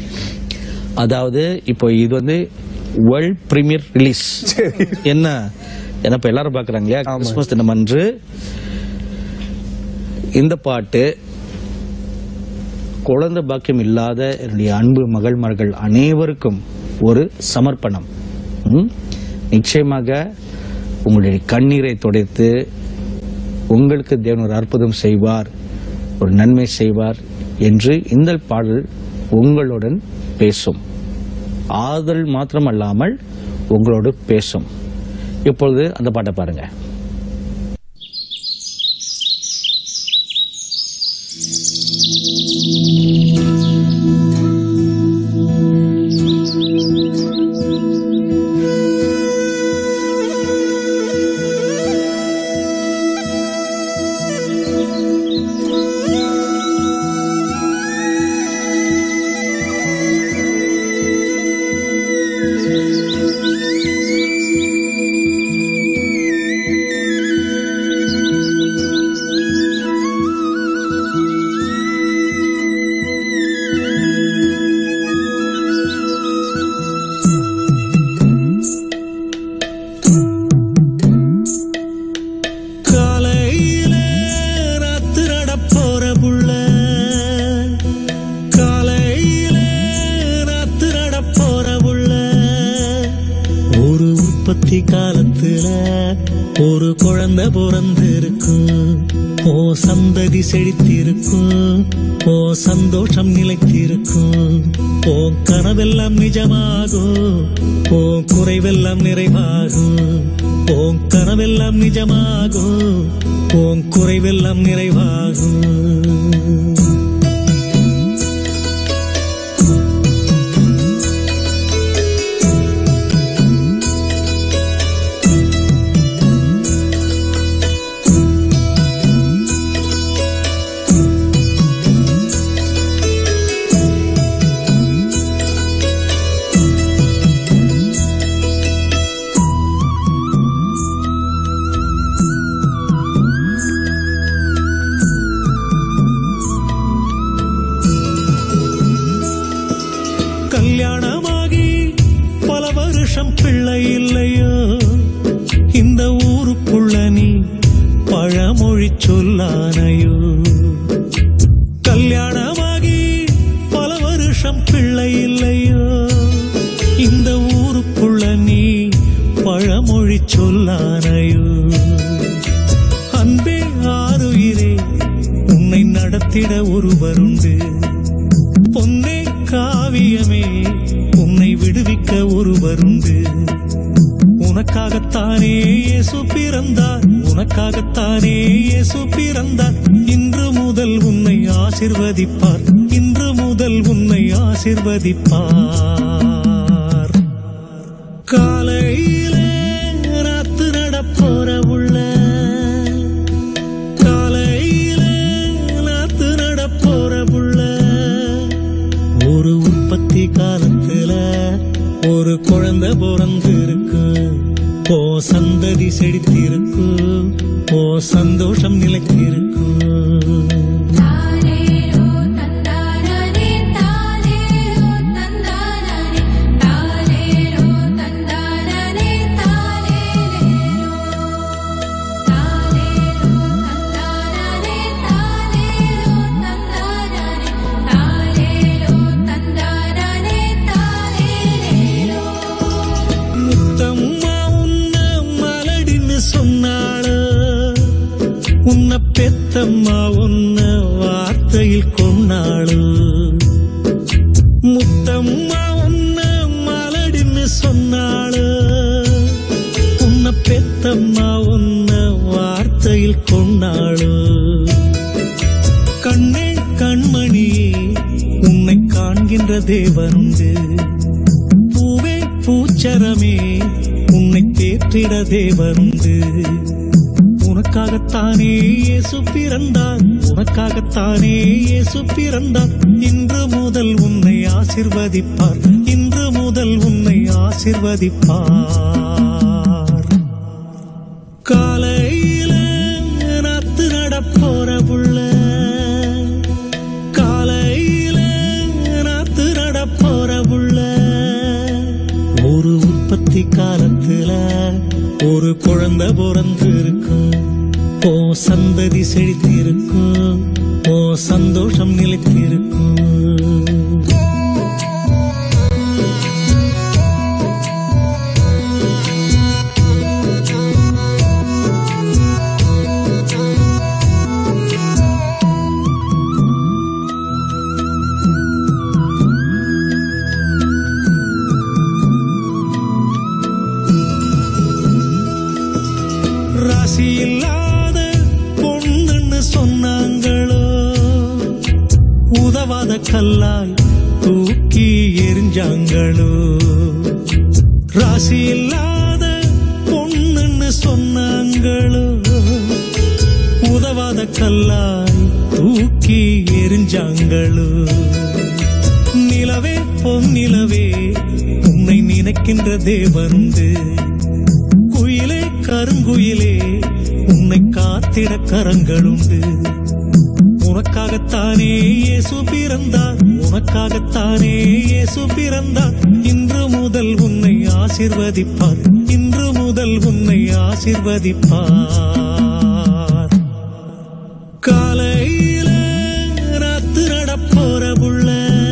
அதாவது இப்போ இது வந்து வேர்ல்ட் பிரீமியர் ரிலீஸ் சரி என்ன ஏன்னா இப்ப எல்லாரும் பாக்குறாங்க இல்லையா கிறிஸ்துமஸ் தினம் அன்று இந்த பாட்டு குழந்தை பாக்கியம் இல்லாத என்னுடைய அன்பு மகள்மார்கள் அனைவருக்கும் ஒரு சமர்ப்பணம் ம்? நிச்சயமாக உங்களுடைய கண்ணீரை துடைத்து உங்களுக்கு தேவன் ஒரு அற்புதம் செய்வார் ஒரு நன்மை செய்வார் என்று இந்த பாடல் உங்களுடன் பேசும் ஆதல் மாத்திரமல்லாமல் உங்களோடு பேசும் இப்பொழுது அந்த பாட்டை பாருங்க காலையில ராத்திரட போற புள்ள காலையில ராத்திரட போற புள்ள ஒரு உற்பத்தி காலத்துல ஒரு குழந்தை பிறந்திருக்கும் ஓ சந்ததி செழித்திருக்கும் ஓ சந்தோஷம் நிலைத்திருக்கும் ஓ கனவெல்லாம் நிஜமாகும் ஓ குறைவெல்லாம் நிறைவாகும் ஓ கனவெல்லாம் நிஜமாகும் ஓ குறைவெல்லாம் நிறைவாகும் கல்யாணமாகி பல வருஷம் பிள்ளை இல்லையோ இந்த ஊருக்குள்ள நீ பழமொழி சொல்லானையோ கல்யாணமாகி பல வருஷம் பிள்ளை இல்லையோ இந்த ஊருக்குள்ள நீ பழமொழி சொல்லானையோ அன்பே ஆறுயிரே உன்னை நடத்திட ஒருவருண்டு பொன்னே காவியமே உன்னை விடுவிக்க ஒருவருண்டு உனக்கு உனக்காகத்தானே இயேசு பிறந்தார் உனக்காகத்தானே இயேசு பிறந்தார் இன்று முதல் உன்னை ஆசிர்வதிப்பார் இன்று முதல் உன்னை ஆசிர்வதிப்பார் காலையிலே ராத்து நடப்போற உள்ள காலையிலே நாத்து நடப்போற புள்ள ஒரு உற்பத்தி காலத்துல ஒரு குழந்தை பிறந்து இருக்கு ஓ சந்ததி செழித்திருக்கு ஓ சந்தோஷம் நிலைத்திருக்கு தானேரோ தந்தானே தானேரோ தந்தானே தானேரோ தந்தானே தானேரோ தானேரோ தந்தானே தானேரோ தந்தானே தானேரோ தந்தானே தானேரோ முத்தம்மா உன்ன மலடின்னு சொன்னாளு உன்னை பெத்தம்மா உன்ன வார்த்தையில் கொண்டாளு முத்தம்மா உன்ன மலடின்னு சொன்னாளு உன்னை பெத்தம்மா உன்ன வார்த்தையில் கொண்டாளு கண்ணே கண்மணியே உன்னை காண்கின்ற தேவனுண்டு பூவே பூச்சரமே உன்னை தேற்றிட தேவனுண்டு உனக்காகத்தானே இயேசு பிறந்தார் உனக்காகத்தானே இயேசு பிறந்தார் இன்று முதல் உன்னை ஆசிர்வதிப்பார் இன்று முதல் உன்னை ஆசிர்வதிப்பார் காலையில நாத்து நடப்போற புள்ள காலையில நாத்து நடப்போற புள்ள ஒரு உற்பத்தி காலத்துல ஒரு குழந்தை பிறந்து இருக்கும் ஓ சந்ததி செழித்து இருக்கும் ஓ சந்தோஷம் நிலைத்திருக்கும் ராசி இல்லாத பொண்ணுன்னு சொன்னாங்களோ உதவாத கல்லாய் தூக்கி எரிஞ்சாங்களோ ராசி இல்லாத பொண்ணுன்னு சொன்னாங்களோ உதவாத கல்லாய் தூக்கி எரிஞ்சாங்களோ நிலவே பொன்னிலவே உன்னை நினைக்கின்ற தேவனுண்டு குயிலே கருங்குயிலே உன்னை காத்திட கரங்களுண்டு உனக்காகத்தானே இயேசு பிறந்தார் உனக்காகத்தானே இயேசு பிறந்தார் இன்று முதல் உன்னை ஆசிர்வதிப்பார் இன்று முதல் உன்னை ஆசிர்வதிப்பார் காலையில ராத்து நடப்போற புள்ள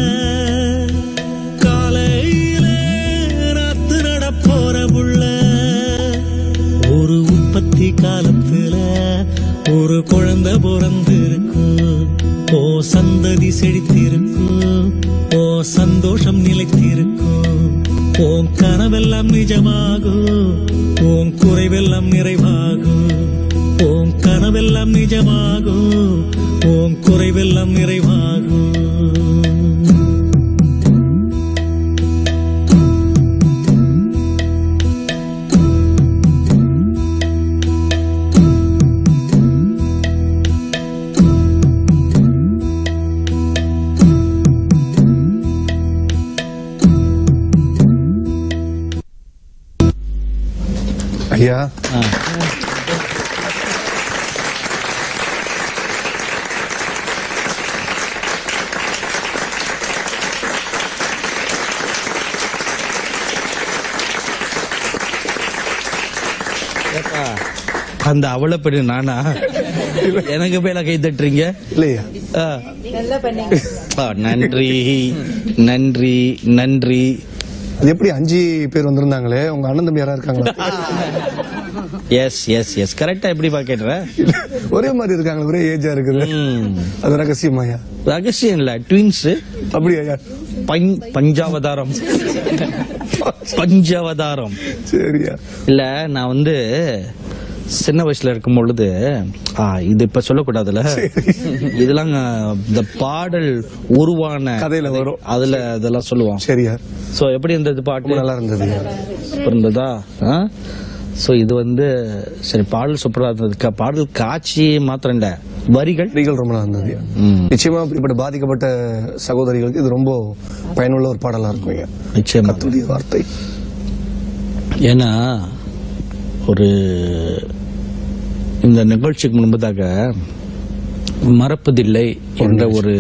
காலையில ராத்து நடப்போற புள்ள ஒரு உற்பத்தி காலத்துல ஒரு குழந்தை பிறந்து இருக்கும் ஓ சந்ததி செழித்திருக்கும் ஓ சந்தோஷம் நிலைத்திருக்கும் உன் கனவெல்லாம் நிஜமாகும் உன் குறைவெல்லாம் நிறைவாகும் உன் கனவெல்லாம் நிஜமாகும் உன் குறைவெல்லாம் நிறைவாகும் ஐயா ஆ. ஏப்பா, அந்த அவளை பெண்ணு நானா எனக்கு மேல கை தட்டுறீங்க இல்லையா ஆ. ஆ, நன்றி நன்றி நன்றி அது எப்படி அஞ்சு பேர் வந்திருந்தாங்களே உங்க அண்ணன் தம்பி யாரா இருக்காங்களா எஸ் எஸ் எஸ் கரெக்டா எப்படி பாக்கேட்ற ஒரே மாதிரி இருக்காங்களா ஒரே ஏஜா இருக்குது அது ரகசியமாயா ரகசியம் இல்ல ட்வின்ஸ் அப்படியா பஞ்சாவதாரம் பஞ்சாவதாரம் சரியா இல்ல நான் வந்து சின்ன வயசுல இருக்கும் பொழுது ஆ, இது இப்ப சொல்லக்கூடாதுல இதெல்லாம் அஹ், இந்த பாடல் உருவான கதையில வரும். அதுல அதெல்லாம் சொல்லுவோம் சரியா சோ எப்படி இருந்தது ரொம்ப பாட்டு நல்லா இருந்தது இருந்ததா சோ இது வந்து சரி பாடல் சூப்பரா இருந்தது பாடல் காட்சி மாத்திரம் இல்ல வரிகள் வரிகள் ரொம்ப நல்லா இருந்தது ம், நிச்சயமா இப்படிப்பட்ட பாதிக்கப்பட்ட சகோதரிகளுக்கு இது ரொம்ப பயனுள்ள ஒரு பாடலா இருக்கும் ஐயா. நிச்சயமா கர்த்தருடைய வார்த்தை ஏன்னா ஒரு இந்த நிகழ்ச்சிக்கு முன்பதாக மறப்பதில்லை என்ற ஒரு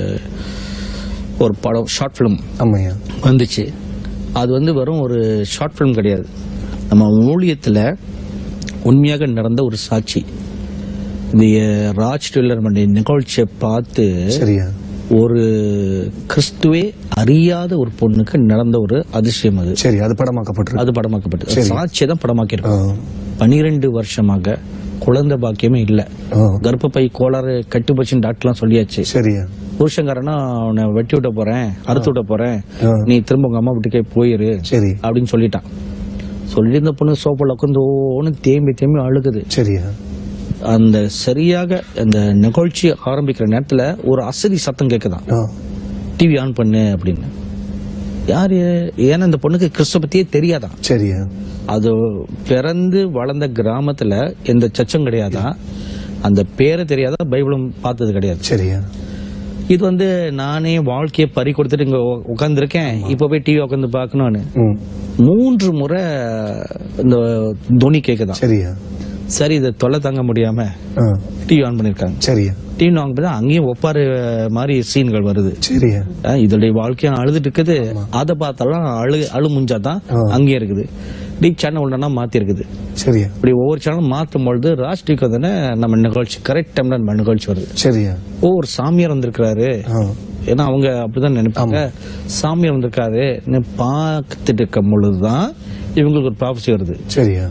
ஒரு படம் ஷார்ட் ஃபிலிம் ஆமாய்யா வந்துச்சு அது வந்து வெறும் ஒரு ஷார்ட் ஃபிலிம் கிடையாது நம்ம ஊழியத்துல உண்மையாக நடந்த ஒரு சாட்சி இந்த அஹ், ராஜ் டெய்லர் பண்ணி நிகழ்ச்சியை பார்த்து சரியா ஒரு கிறிஸ்துவே அறியாத ஒரு பொண்ணுக்கு நடந்த ஒரு அதிசயம் அது சரி அது படமாக்கப்பட்டிருக்கு அது படமாக்கப்பட்டது சரி. சாட்சியை தான் ஆ, படமாக்கியிருக்கோம் பனிரெண்டு வருஷமாக குழந்தை பாக்கியமே இல்ல ஆ, கர்ப்பப்பை கோளாறு கட்டுப்போச்சுன்னு டாக்டர்லாம் சொல்லியாச்சு சரியா புருஷங்காரனா அவனை வெட்டி விட போறேன் அறுத்து விட போறேன் ஆ. நீ திரும்ப உங்க அம்மா வீட்டுக்கே போயிரு சரி அப்படின்னு சொல்லிட்டான் சொல்லி இந்த பொண்ணு சோப்பில் உட்காந்து ஓன்னு தேம்பி தேம்பி அழுகுது சரியா அந்த சரியாக அந்த நிகழ்ச்சி ஆரம்பிக்கிற நேரத்துல ஒரு அசதி சத்தம் கேக்குதான் ஆ, டிவி ஆன் பண்ணு அப்படின்னு யாரு ஏன்னா இந்த பொண்ணுக்கு கிறிஸ்துவ பத்தியே தெரியாதான் சரியா அது பிறந்து வளர்ந்த கிராமத்துல எந்த சர்ச்சும் கிடையாதா அந்த பேரை தெரியாதா பைபிளும் பார்த்தது கிடையாது சரியா இது வந்து நானே வாழ்க்கையை பறி கொடுத்துட்டு இங்க உட்காந்துருக்கேன் இப்ப போய் டிவி உட்காந்து பார்க்கணும்னு ம் மூன்று முறை இந்த துணி கேக்குதான் சரியா சரி இதை தொல்லை தாங்க முடியாம ஆ, டிவி ஆன் பண்ணிருக்காங்க சரியா டிவி ஆன் பண்ணி அங்கேயும் ஒப்பாரு மாதிரி சீன்கள் வருது சரியா அஹ் இதோடைய வாழ்க்கையா அழுதுட்டு இருக்குது அதை பார்த்தாலும் அழு அழு முஞ்சாதான் ஆ. அங்கேயே இருக்குது டி சேனல் ஒன்றா மாத்தி இருக்குது சரியா இப்படி ஒவ்வொரு சேனல் மாற்றும் பொழுது ராஷ்டிரிக்கு வந்து நம்ம நிகழ்ச்சி கரெக்ட் டைம்ல நம்ம நிகழ்ச்சி வருது சரியா ஓ ஒரு சாமியார் வந்திருக்கிறாரு ஆ, ஏன்னா அவங்க அப்படிதான் நினைப்பாங்க சாமியார் வந்திருக்காரு பார்த்துட்டு இருக்கும் பொழுதுதான் இவங்களுக்கு ஒரு ப்ராஃபஸி வருது சரியா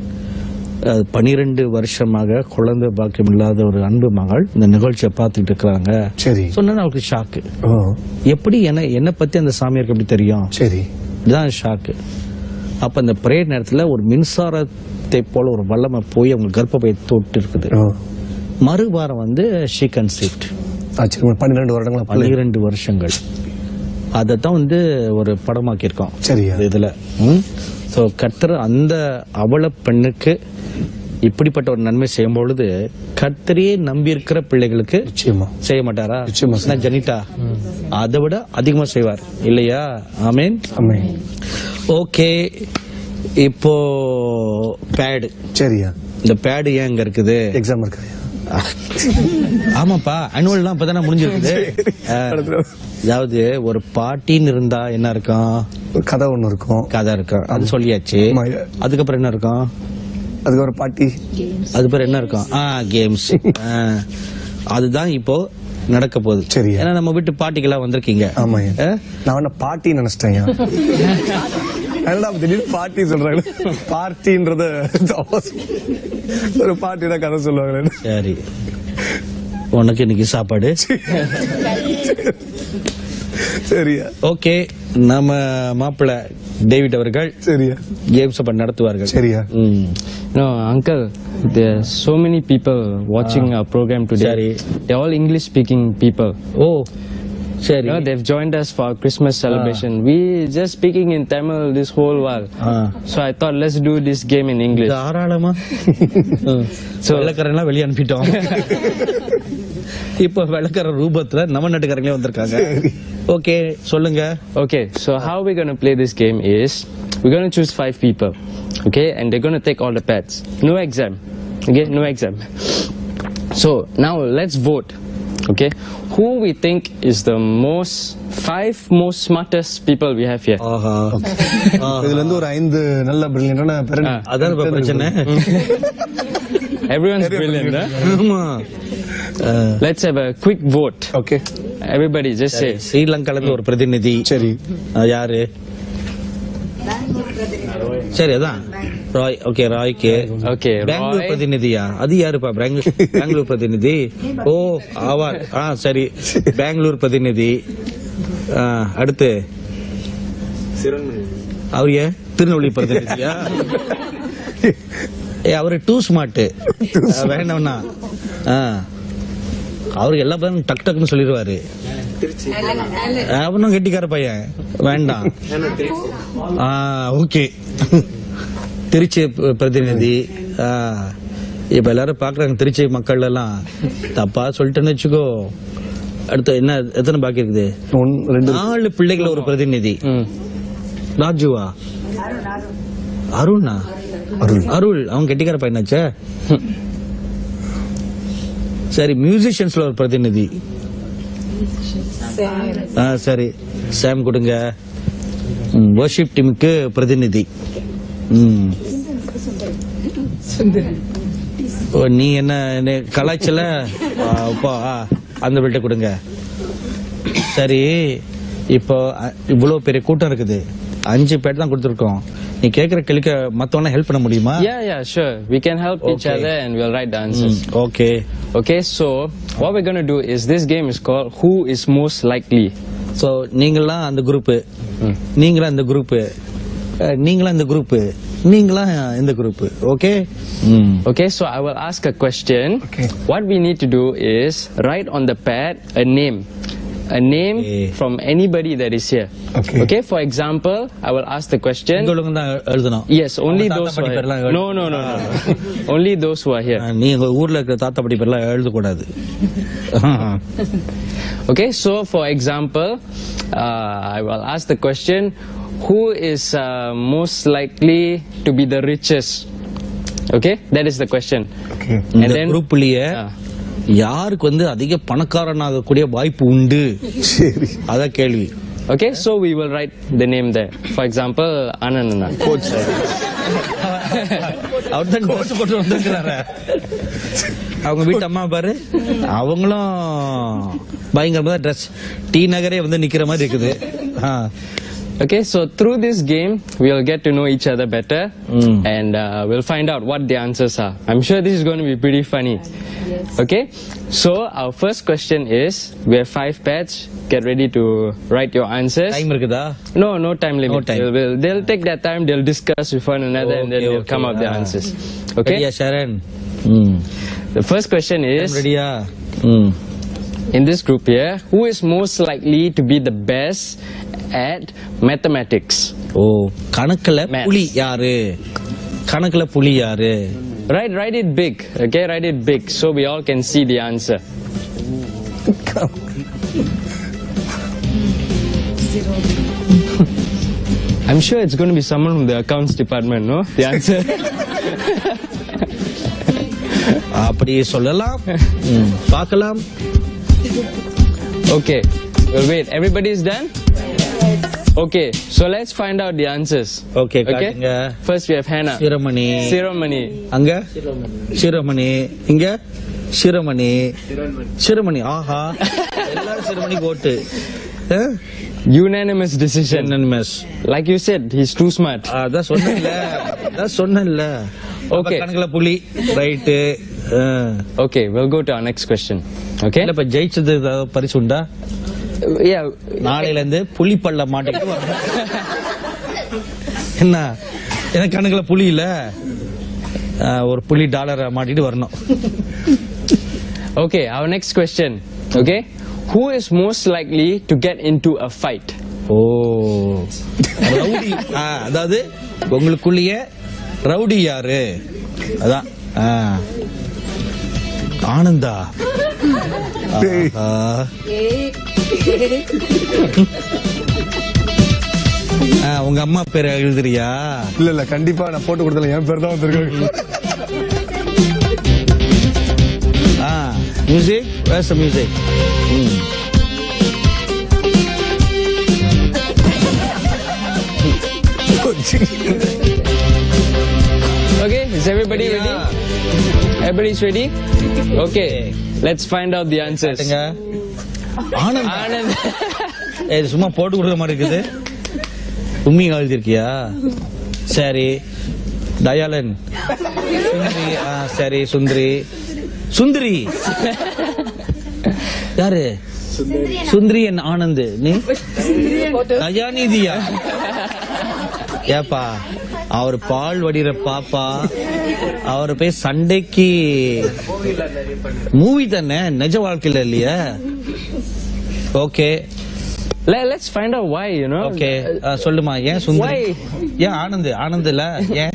அஹ், பனிரெண்டு வருஷமாக குழந்தை பாக்கியம் இல்லாத ஒரு அன்பு மகள் இந்த நிகழ்ச்சியை பார்த்துட்டு இருக்கிறாங்க சரி சொன்னா அவருக்கு ஷாக்கு ஓ எப்படி என்ன என்ன பத்தி அந்த சாமியாருக்கு எப்படி தெரியும் சரி இதுதான் ஷாக்கு அப்ப இந்த பிரேயர் நேரத்துல ஒரு மின்சாரத்தை போல ஒரு வல்லமை போய் அவங்க கர்ப்பப்பை தொட்டு இருக்குது ஓ மறுவாரம் வந்து ஷீ கன்சீப்ட் ஆச்சரியம் பன்னிரெண்டு வருடங்களா பிள்ளை பன்னிரண்டு வருஷங்கள் அதைத்தான் வந்து ஒரு படமாக்கியிருக்கோம் சரியா இந்த இதுல ஸோ கர்த்தர் அந்த அவல பெண்ணுக்கு இப்படிப்பட்ட ஒரு நன்மை செய்யும் பொழுது கர்த்தரையே நம்பி இருக்கிற பிள்ளைகளுக்கு நிச்சயமா செய்ய மாட்டாரா நிச்சயமா என்ன ஜனிதா அதை விட அதிகமா செய்வார் இல்லையா ஆமீன் ஆமே ஓகே இப்போ பேடு சரியா இந்த பேடு ஏன் இங்க இருக்குது எக்ஸாம் இருக்காயா ஆமாப்பா அனுவல்லாம் இப்பதானே முடிஞ்சிருக்குது ஆ. அதாவது ஒரு பாட்டின்னு இருந்தா என்ன இருக்கும் ஒரு கதை ஒண்ணு இருக்கும் கதை இருக்கும் அது சொல்லியாச்சு ஆமா. அதுக்கப்புறம் என்ன இருக்கும் அதுக்கு ஒரு பாட்டி அதுக்கப்புறம் என்ன இருக்கும் ஆ கேம்ஸ் அதுதான் இப்போ நடக்க போகுது சரியா. ஏன்னா நம்ம வீட்டு பாட்டிக்கெல்லாம் வந்திருக்கீங்க ஆமாய்யா ஆ? நான் என்ன பாட்டி நினைச்சிட்டேன் என்னடா திடீர்னு பாட்டி சொல்றாங்க பார்ட்டின்றத தப்பா சொல்லு. ஒரு பாட்டினா கதை சொல்லுவாங்க சரி உனக்கு இன்னைக்கு சாப்பாடு சரியா ஓகே நம்ம மாப்பிள்ள டேவிட் அவர்கள் சரியா கேம்ஸ் அப்ப நடத்துவார்கள் சரியா ம். No, uncle, there's so many people watching our program today. Sorry. They're all English speaking people. ஓ சரி You know, they've joined us for our Christmas celebration. We just speaking in Tamil this whole while. Ah. So I thought let's do this game in English. தாராளமா So வெள்ளக்காரன்லாம் வெளியே அனுப்பிட்டோம் இப்ப வெள்ளக்கார ரூபத்துல நம்ம நாட்டுக்காரங்களே வந்திருக்காங்க okay சொல்லுங்க okay, so how we're gonna play this game is we're gonna choose five people. Okay, and they're gonna take all the pads. No exam. Okay, no exam. So now let's vote. Okay, who we think is the most five most smartest people we have here? ஆஹா இதுல இருந்து ஒரு ஐந்து நல்ல பிரில்லியன்டான ஆ. அதான் இப்ப பிரச்சனை Everyone's brilliant. Huh? ஆமா Let's have a quick vote. Okay Everybody just say. ஸ்ரீலங்கால இருந்து ஒரு பிரதிநிதி சரி அஹ், யாரு சரி அதான் ராய் ஓகே ராய்க்கு Okay, பெங்களூர் Roy. பிரதிநிதியா அது யாருப்பா பெங்களூர் பெங்களூர் பிரதிநிதி ஓ ஆவார் ஆ சரி பெங்களூர் பிரதிநிதி ஆ, அடுத்து அவர் ஏன் திருநெல்வேலி பிரதிநிதியா ஏ அவரு டூ ஸ்மார்ட் வேண்டாம்னா ஆ. அவரு எல்லா பையனும் டக் டக்குன்னு சொல்லிடுவாரு அவனும் கெட்டிக்கார பையன் வேண்டாம் ஆ ஓகே திருச்சி ப- பிரதிநிதி ஆ, இப்ப எல்லாரும் பாக்குறாங்க திருச்சி மக்கள் எல்லாம் தப்பா சொல்லிட்டேன்னு வச்சுக்கோ அடுத்து என்ன எத்தனை பாக்கி இருக்குது ஒன் ரெண்டு நாலு பிள்ளைகள் ஒரு பிரதிநிதி ம் ராஜுவா அருணா அருள் அருள் அவன் கெட்டிக்கார பையனாச்சே சரி மியூசிஷியன்ஸ்ல ஒரு பிரதிநிதி ஆ சரி சாம் கொடுங்க வர்ஷிப் டீமுக்கு பிரதிநிதி ம். ஓ, நீ என்ன என்ன கலாய்ச்சல ஆ, அப்பா, ஆ, அந்த பிள்ளைட்ட கொடுங்க சரி இப்போ அ, இவ்வளவு பெரிய கூட்டம் இருக்குது அஞ்சு பேர் தான் கொடுத்துருக்கோம் நீ கேக்குற கேள்விக்கு மத்தவன ஹெல்ப் பண்ண முடியுமா Yeah, yeah, sure. We can help each Okay. other and we'll write the answers. Okay Okay, so what we're gonna do is this game is called Who is Most Likely. So நீங்களாம் அந்த group நீங்களா இந்த group நீங்களா இந்த group நீங்களா இந்த group okay Okay, so I will ask a question. Okay. What we need to do is write on the pad a name. A name Okay. from anybody that is here. Okay. Okay, for example, I will ask the question. உங்களுக்கு தான் எழுதணும் Yes, only அவங்க those தாத்தா who பாட்டி are பேர்லாம் here. எழு- No, no, no, no. only those who are here. ஆ, நீ உங்க ஊர்ல இருக்கிற தாத்தா பாட்டி பேர்லாம் எழுதக்கூடாது Okay, so for example, uh, I will ask the question who is uh, most likely to be the richest? Okay, that is the question. Okay. And இந்த then, குரூப்லயே Ah. யாருக்கு வந்து அதிக பணக்காரனாகக்கூடிய வாய்ப்பு உண்டு சரி அதான் கேள்வி okay, so we will write the name there. For example, Ananana. Coach. அவர் தான் ட்ரெஸ் போட்டு வந்திருக்கிறாரு அவங்க வீட்டு அம்மா பாரு அவங்களும் பயங்கரமா தான் ட்ரெஸ் டி நகரே வந்து நிக்கிற மாதிரி இருக்குது ஆ. Okay, so through this game, we'll get to know each other better and uh, we'll find out what the answers are. I'm sure this is going to be pretty funny. Okay, so our first question is we have five pads. Get ready to write your answers. Time இருக்குதா No, no time limit. No time. They'll, they'll, they'll take their time, they'll discuss with one another and then Okay, they'll okay. come up with the Ah. answers. ரெடியா Okay, Sharan ம் the first question is ரெடியா ம் in this group here, who is most likely to be the best at mathematics? ஓ கணக்குல Maths. புலி யாரு கணக்குல புலி யாரு Write, write it big, okay? Write it big so we all can see the answer. I'm sure it's going to be someone from the accounts department, no? The answer. அப்படி சொல்லலாம் ம், பார்க்கலாம் okay. Well, wait. Everybody is done? Okay. So let's find out the answers. Okay காட்டுங்க First, we have Hannah. Sirumani Ceremony. அங்க சிரமணி இங்க சிரமணி சிரமணி ஆஹா எல்லாரும் சிரமணிக்கு ஓட்டு Unanimous decision. Unanimous. Like you said, he's too smart. அதான் சொன்னேன்ல அதான் சொன்னேன்ல Okay. அப்ப கணக்குல புலி right Okay, we'll go to our next question. Okay? இல்ல இப்ப ஜெயிச்சது ஏதாவது பரிசு உண்டா Yeah. நாளையில இருந்து புலி பல்ல மாட்டிட்டு வரணும் என்ன எனக்கு கணக்குல புலி இல்ல ஆ, ஒரு புலி டாலரை மாட்டிட்டு வரணும் Okay, our next question. Okay? Who is most likely to get into a fight? ஓ ரவுடி ஆ, அதாவது உங்களுக்குள்ளேயே ரவுடி யாரு அதான் ஆ. ஆனந்தா ஆஹா. ஆ, உங்க அம்மா பேரை எழுதுறியா இல்ல இல்ல கண்டிப்பா நான் போட்டு கொடுத்தல என் பேர் தான் வந்திருக்காங்க ஆ மியூசிக் வேஸ் மியூசிக் ம் Okay, is everybody ready? Everybody's ready? Okay, let's find out the answers. பாட்டுங்க. ஆனந்த் Anand. ஏய், இது சும்மா போட்டு கொடுக்குற மாதிரி இருக்குது உண்மையை எழுதிருக்கியா சரி தயாளன் சுந்தரி ஆ, சரி சுந்தரி சுந்தரி யாரு சுந்தரி என் ஆனந்த் நீ தயாநிதியா ஏப்பா அவர் பால் வடிகிற பாப்பா அவர் போய் சண்டைக்கு மூவி தானே நிஜ வாழ்க்கையில இல்லையா okay Let, let's find out why, you know. Okay சொல்லுமா ஏன் சுந்தரி Why? ஏன் ஆனந்த் ஆனந்த் இல்ல ஏன்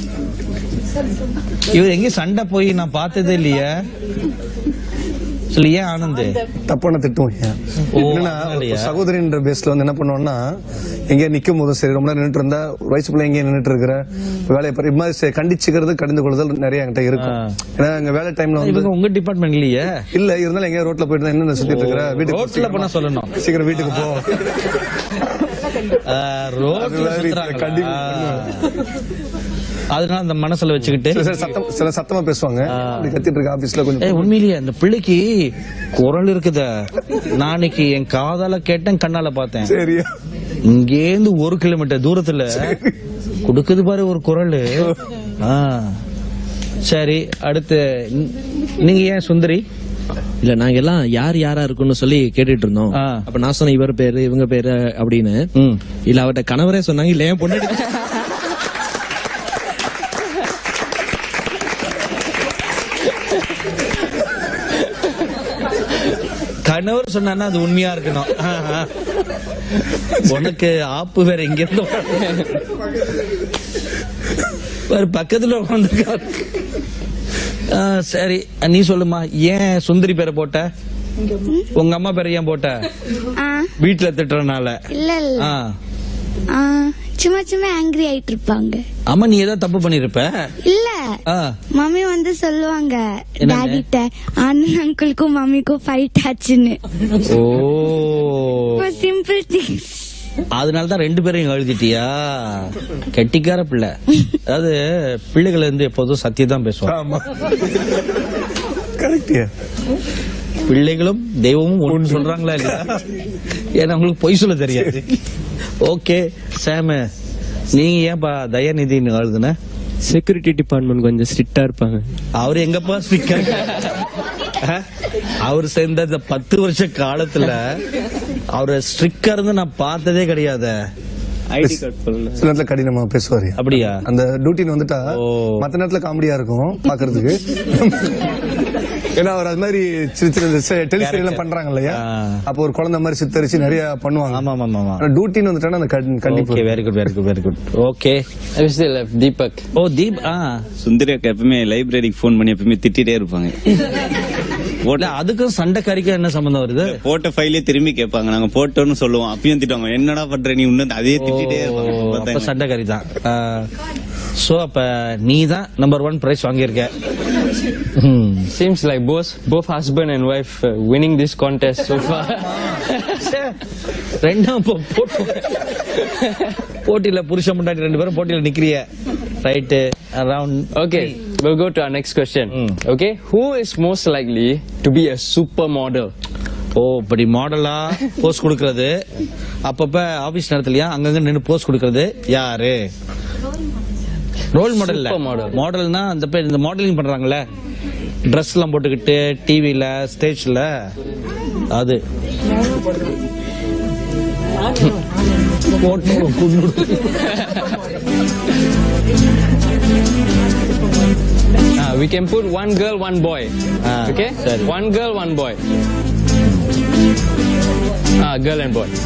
இவர் எங்கேயும் சண்டை போய் நான் பார்த்ததே இல்லையே சொல்லு ஏன் ஆனந்த் தப்பான திட்டம் ஏன் ஓ, என்னன்னா அதனாலயா? ஒரு சகோதரின்ற பேஸ்ல வந்து என்ன பண்ணுவோம்னா எங்க நிக்கும் போதும் சரி ரொம்ப நேரம் நின்னுட்டு இருந்தா ஒரு வயசு பிள்ளை எங்கே நின்னுட்டு இருக்கிற வேலையை பாரு இது மாதிரி சரி, கண்டிச்சுக்கிறது கடிந்து கொள்ளுதல் நிறைய என்கிட்ட இருக்கும் ஆ. ஏன்னா எங்க வேலை டைம்ல வந்து இவங்க உங்க டிபார்ட்மெண்ட் இல்லையே இல்ல இருந்தாலும் எங்கேயா ரோட்ல போயிட்டு இருந்தா என்ன சுத்திட்டு இருக்கிற வீட்டுக்கு போ, ரோட்ல சீக்கிரமா. போனா சொல்லணும் சீக்கிரம் வீட்டுக்கு போ ஆ, ரோட்ல அது மாதிரி சுத்துறாங்களா? கண்டிப்பா அதனால அந்த மனசுல வச்சுக்கிட்டு சில சில சத்தம் சில சத்தமா பேசுவாங்க அப்படி கத்திட்டு இருக்க ஆபீஸ்ல ஏய் கொஞ்சம் உண்மையிலேயே அந்த பிள்ளைக்கு குரல் இருக்குத நாளைக்கு என் காதால கேட்டேன் கண்ணால பார்த்தேன் சரியா இங்கேருந்து ஒரு கிலோமீட்டர் தூரத்துல கொடுக்குது பாரு ஒரு குரல் ஆ. சரி அடுத்து நீ- நீங்க ஏன் சுந்தரி இல்ல நாங்க எல்லாம் யார் யாரா இருக்கும்னு சொல்லி கேட்டுட்டு இருந்தோம் ஆ. அப்ப நான் சொன்னேன் இவர் பேரு இவங்க பேரு அப்படின்னு ம். இல்ல அவர்ட்ட கணவரே சொன்னாங்க இல்ல ஏன் பொண்டாட்டி கணவர் சொன்னா அது உண்மையா இருக்கணும் ஆ, ஆ. உனக்கு ஆப்பு வேற எங்க இருந்து வேற பக்கத்துல உட்காந்துருக்காரு ஆ, சரி நீ சொல்லுமா ஏன் சுந்தரி பேரை போட்ட உங்க அம்மா பேரை ஏன் போட்ட ஆ வீட்டுல திட்டுறனால இல்ல இல்ல ஆ. ஆ, சும்மா சும்மா ஆங்கிரி ஆயிட்டு இருப்பாங்க அம்மா நீ ஏதாவது தப்பு பண்ணிருப்ப இல்ல ஆ. மம்மி வந்து சொல்லுவாங்க என்னன்னு? டாடிட்ட அண்ணன் அங்கிளுக்கும் மம்மிக்கும் ஃபைட் ஆச்சுன்னு ஓ சிம்பிள் திங்ஸ் அதனாலதான் ரெண்டு பேரையும் எழுதிட்டியா கெட்டிக்கார பிள்ளை அதாவது பிள்ளைகள் வந்து எப்போதும் சத்தியம் தான் பேசுவாங்க ஆமா கரெக்ட் பிள்ளைகளும் தெய்வமும் ஒன்று சொல்றாங்களா இல்லையா ஏன்னா உங்களுக்கு பொய் சொல்ல தெரியாது ஓகே சாம நீங்க ஏன்பா தயாநிதினு எழுதுன செக்யூரிட்டி டிபார்ட்மெண்ட் கொஞ்சம் ஸ்ட்ரிக்டா இருப்பாங்க அவர் எங்கப்பா ஸ்பீக்கர் அவர் சேர்ந்த இந்த பத்து வருஷ காலத்துல அவரை ஸ்ட்ரிக்கா இருந்து நான் பார்த்ததே கிடையாது ஐடி கார்டு சொல்லல சில நேரத்துல கடினமா பேசுவாரு அப்படியா அந்த டியூட்டின்னு வந்துட்டா ஓ. மத்த நேரத்துல காமெடியா இருக்கும் பாக்குறதுக்கு ஏன்னா அவர் அது மாதிரி சின்ன சின்ன டெலிசரி எல்லாம் பண்றாங்க இல்லையா ஆ. அப்போ ஒரு குழந்தை மாதிரி சித்தரிச்சு நிறைய பண்ணுவாங்க ஆமா ஆமா ஆமா ஆனா டியூட்டின்னு வந்துட்டானா அந்த கண்- கண்டிப்பா okay very good very good very good okay I still have Deepak. ஓ தீப் ஆ சுந்தரி அக்கா எப்பவுமே லைப்ரரிக்கு ஃபோன் பண்ணி எப்பவுமே திட்டிட்டே இருப்பாங்க இல்ல அதுக்கும் சண்டைக்காரிக்கும் என்ன சம்பந்தம் வருது போட்ட ஃபைலே திரும்பி கேட்பாங்க நாங்க போட்டோம்னு சொல்லுவோம் அப்பயும் திட்டுவாங்க என்னடா பண்ற நீ இன்னும் அதே திட்டிட்டே இருப்பாங்க ஓ, அப்ப அப்ப பார்த்தா சண்டைக்காரி தான் சோ அப்ப நீ தான் நம்பர் ஒன் பிரைஸ் வாங்கியிருக்க ம். Seems like both both husband and wife uh, winning this contest so far. ச்சே, ரெண்டும் போ- போட்டு போட்டியில புருஷன் முன்னாடி ரெண்டு பேரும் போட்டியில நிக்கிறிய right around Okay, we'll go to our next question. Mm. Okay, who is most likely to be a supermodel? ஓ இப்படி மாடலா போஸ்ட் கொடுக்கறது அப்பப்ப ஆபீஸ் நேரத்துலயா அங்கங்க நின்னு போஸ்ட் கொடுக்கறது யாரு ரோல் மாடல் Super model. மாடல்னா அந்த பேர் இந்த மாடலிங் பண்றாங்கல்ல Dress எல்லாம் போட்டுக்கிட்டு டிவில ஸ்டேஜ்ல அது போட்டு குண்டு. Uh, we can put one girl, one boy. Ah, okay, சரி. one girl, one boy. Ah, girl and boy.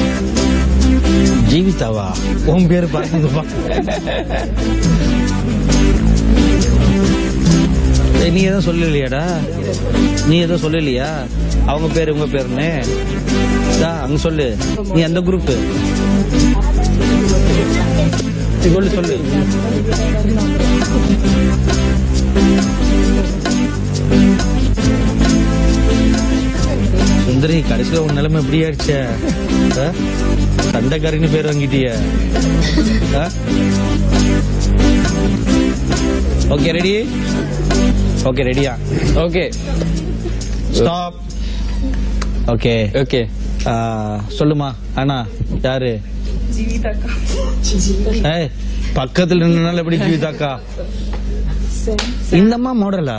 ஜீவிதாவா உன் பேரு பார்த்ததுப்பா ஏய், நீ எதுவும் சொல்லலையாடா நீ எதுவும் சொல்லலையா அவங்க பேரு உங்க பேருன்னு டா, அங்க சொல்லு நீ அந்த குரூப் சொல்லு சொல்லு சுந்தரி கடைசியில உன் நிலைமை எப்படி ஆயிடுச்சே ஆ? சண்டைக்காரின்னு பேர் வாங்கிட்டிய ஓகே ரெடி ஓகே ரெடியா Okay, ஸ்டாப் ஓகே okay. ஆ, சொல்லுமா அண்ணா யாரு ஏய் பக்கத்துல நின்னால எப்படி ஜீவிதாக்கா இந்தம்மா மாடலா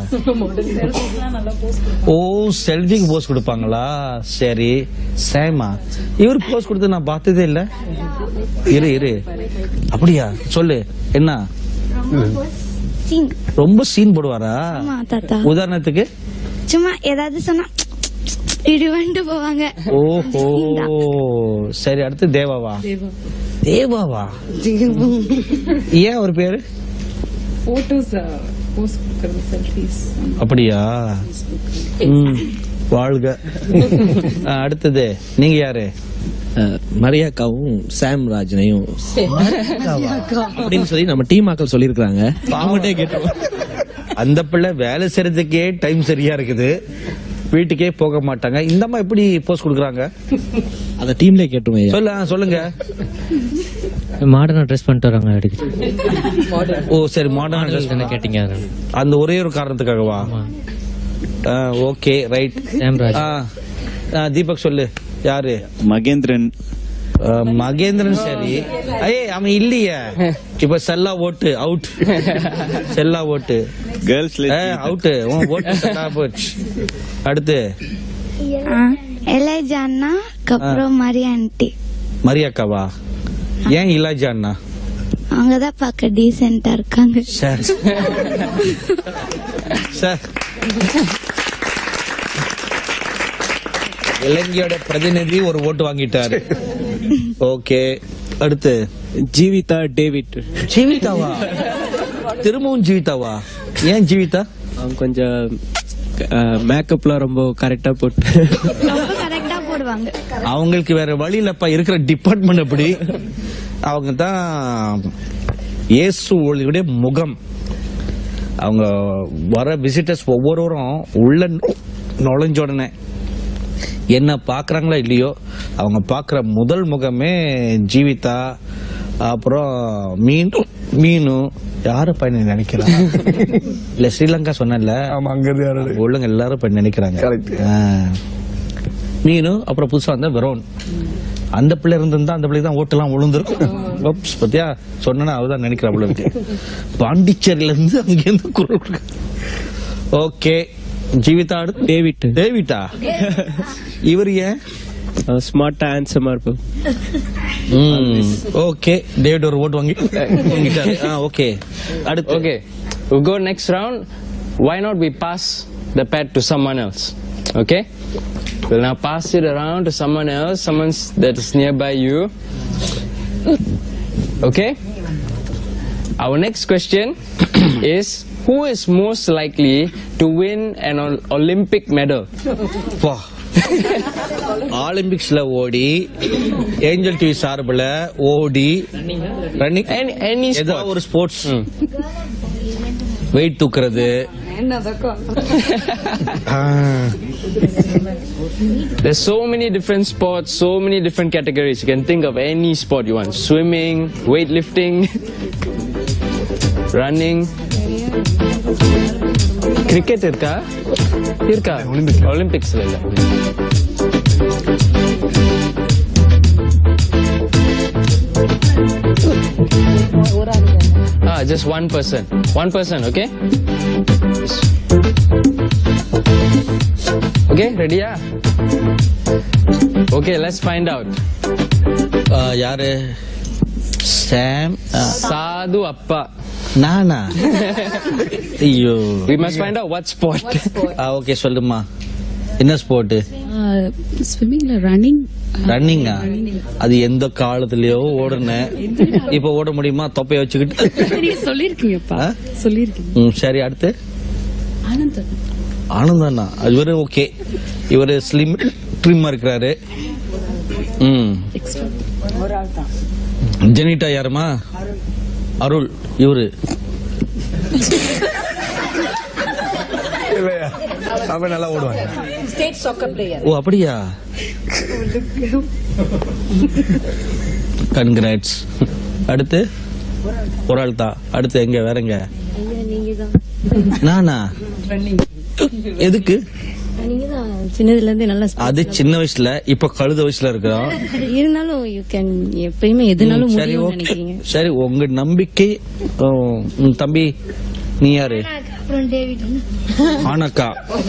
ஓ செல்ஃபிக்கு போஸ் கொடுப்பாங்களா சரி சேமா இவர் போஸ் கொடுத்து நான் பார்த்ததே இல்ல இரு இரு அப்படியா சொல்லு என்ன சீன் ரொம்ப சீன் போடுவாரா ஆமா தாத்தா உதாரணத்துக்கு சும்மா ஏதாவது சொன்னா இப்படி வந்துட்டு போவாங்க ஓஹோ சரி அடுத்து தேவாவா தேவாவா ஏன் ஒரு பேரு Photos, uh, post கொடுக்கறது selfies. அப்படியா ம், வாழ்க ஆ, அடுத்தது நீங்க யாரு அஹ், மரியாக்காவும் சாம் ராஜனையும் அப்படின்னு சொல்லி நம்ம டீம் ஆக்கள் சொல்லியிருக்காங்க அவங்ககிட்டே கேட்டோம் அந்த பிள்ளை வேலை செய்யறதுக்கே டைம் சரியா இருக்குது வீட்டுக்கே போக மாட்டாங்க இந்த அம்மா எப்படி போஸ்ட் கொடுக்குறாங்க அந்த டீம்லயே கேட்டோம் ஐயா சொல்ல ஆ, சொல்லுங்க மாடர்னா ட்ரெஸ் பண்ணிட்டு வராங்க அடிக்கடி ஓ சரி மாடர்ன் என்ன கேட்டீங்க அந்த ஒரே ஒரு காரணத்துக்காகவா ஓகே ரைட் சாம்ராஜ் தீபக் சொல்லு யாரு மகேந்திரன் ஆ, மகேந்திரன் சரி ஐயே அவன் இல்லையே இப்ப செல்லா ஓட்டு அவுட் செல்லா ஓட்டு கேர்ள்ஸ்ல அவுட் உன் ஓட்டு செல்லா போச்சு அடுத்து எலைஜா அண்ணா அப்புறம் மரியா ஆண்டி மரியாக்காவா ஏன் இலாஜா அண்ணா அவங்கதான் பார்க்க டீசெண்டா இருக்காங்க சார் சார் இலங்கையோட பிரதிநிதி ஒரு ஓட்டு வாங்கிட்டாரு ஓகே அடுத்து ஜீவிதா டேவிட் ஜீவிதாவா திரும்பவும் ஜீவிதாவா ஏன் ஜீவிதா அவங்க கொஞ்சம் மேக்கப்லாம் ரொம்ப கரெக்டா போட்டு ரொம்ப கரெக்டா போடுவாங்க அவங்களுக்கு வேற வழி இல்லப்பா இருக்கிற டிபார்ட்மெண்ட் அப்படி அவங்க தான் இயேசு ஒளியுடைய முகம் அவங்க வர விசிட்டர்ஸ் ஒவ்வொருவரும் உள்ள நுழைஞ்ச உடனே என்ன பாக்குறாங்களோ இல்லையோ அவங்க பாக்குற முதல் முகமே ஜீவிதா அப்புறம் மீன் மீனு யாரு பையன் நினைக்கிறா இல்ல ஸ்ரீலங்கா சொன்னல ஆமா அங்க இருந்து யாரு உள்ளங்க எல்லாரும் இப்ப நினைக்கிறாங்க Correct. ஆ. மீனு அப்புறம் புதுசா வந்த வெரோன் அந்த பிள்ளை இருந்திருந்தா அந்த பிள்ளைக்கு தான் ஓட்டெல்லாம் விழுந்திருக்கும் Oops, பாத்தியா சொன்னா அவதான் நினைக்கிறா போல இருக்கு பாண்டிச்சேரியில இருந்து அங்கிருந்து குரல் ஓகே ஜீவிதா அடுத்து டேவிட் டேவிட்டா இவர் ஏன் ஸ்மார்ட்டா ஹேண்ட்ஸமா இருப்போம் ஓகே டேவிட் ஒரு ஓட்டு வாங்கி வாங்கிட்டாரு ஓகே அடுத்து Okay, we go next round. Why not we pass the pad to someone else? Okay, we'll now pass it around to someone else, someone that is nearby you. Okay. Our next question is who is most likely to win an Ol- Olympic medal? பா ஒலிம்பிக்ஸ்ல ஓடி angel TV சார்பில் ஓடி running Any, any ஏதோ sport. ஒரு sports Hmm. Weight தூக்குறது ஆ, There's so many different sports, so many different categories. You can think of any sport you want. Swimming, weightlifting, running. Cricket இருக்கா இருக்கா ஒலிம்பிக்ஸ்ல இல்ல Ah, just one person. One person, okay? Okay, ready? Yeah? Okay, let's find out. ஆ, யாரு சாம் ஆ, Sadhu Appa. நானா ஐயோ We must find out what sport. Okay சொல்லுமா என்ன sport ஸ்விம்மிங்ல running ரன்னிங்கா அது எந்த காலத்துலயோ ஓடுனேன் இப்ப ஓட முடியுமா தொப்பைய வச்சுக்கிட்டு நீங்க சொல்லிருக்கீங்கப்பா ஆ? சொல்லிருக்கீங்க ம், சரி அடுத்து ஆனந்த் ஆனந்தாண்ணா இவரு ஓகே இவரு ஸ்லிம் ட்ரிம்மா இருக்கிறாரு ம் ஜெனிட்டா யாருமா அருள் இவரு இல்லையா அவன் நல்லா ஓடுவாங்க ஓ அப்படியா கன்கிராட்ஸ் அடுத்து ஒரு ஆள் தான் அடுத்து எங்க வேற எங்க நானா எதுக்கு சின்னதுல இருந்து நல்லா அது சின்ன வயசுல இப்ப கழுத வயசுல இருக்கிறோம் இருந்தாலும் யூ கேன் எப்பயுமே எதுனாலும் ம், சரி முடியும்னு ஓகே நினைக்கிறீங்க சரி உங்க நம்பிக்கை உம், உம், தம்பி நீ யாரு அப்புறம் டேவிட் ஆனக்கா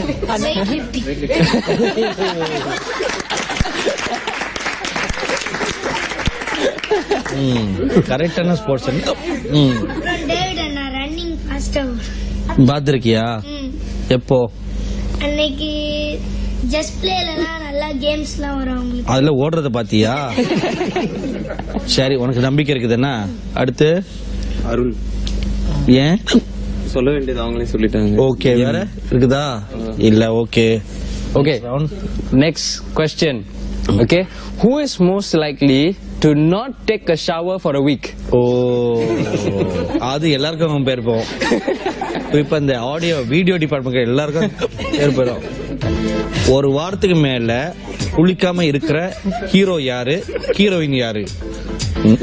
கரெக்டான ஸ்போர்ட்ஸ் ம் டேவிட் அண்ணா ரன்னிங் ஃபாஸ்டா பாத்திருக்கியா ம். எப்போ அன்னைக்கு ஜஸ்ட் பிளேலலாம் நல்லா கேம்ஸ்லாம் வரும் அவங்களுக்கு அதுல ஓடுறத பாத்தியா சரி உனக்கு நம்பிக்கை இருக்குதுன்னா அடுத்து அருண் ஏன் சொல்ல வேண்டியது அவங்களே சொல்லிட்டாங்க ஓகே வேற இருக்குதா இல்ல okay Okay. Next question. Okay. Who is most likely to not take a shower for a week? ஓ அது எல்லாருக்கும் பேர் போகும் இப்ப இந்த ஆடியோ வீடியோ டிபார்ட்மெண்ட் எல்லாருக்கும் பேர் போயிடும் ஒரு வாரத்துக்கு மேல குளிக்காம இருக்கிற ஹீரோ யாரு ஹீரோயின் யாரு ம்?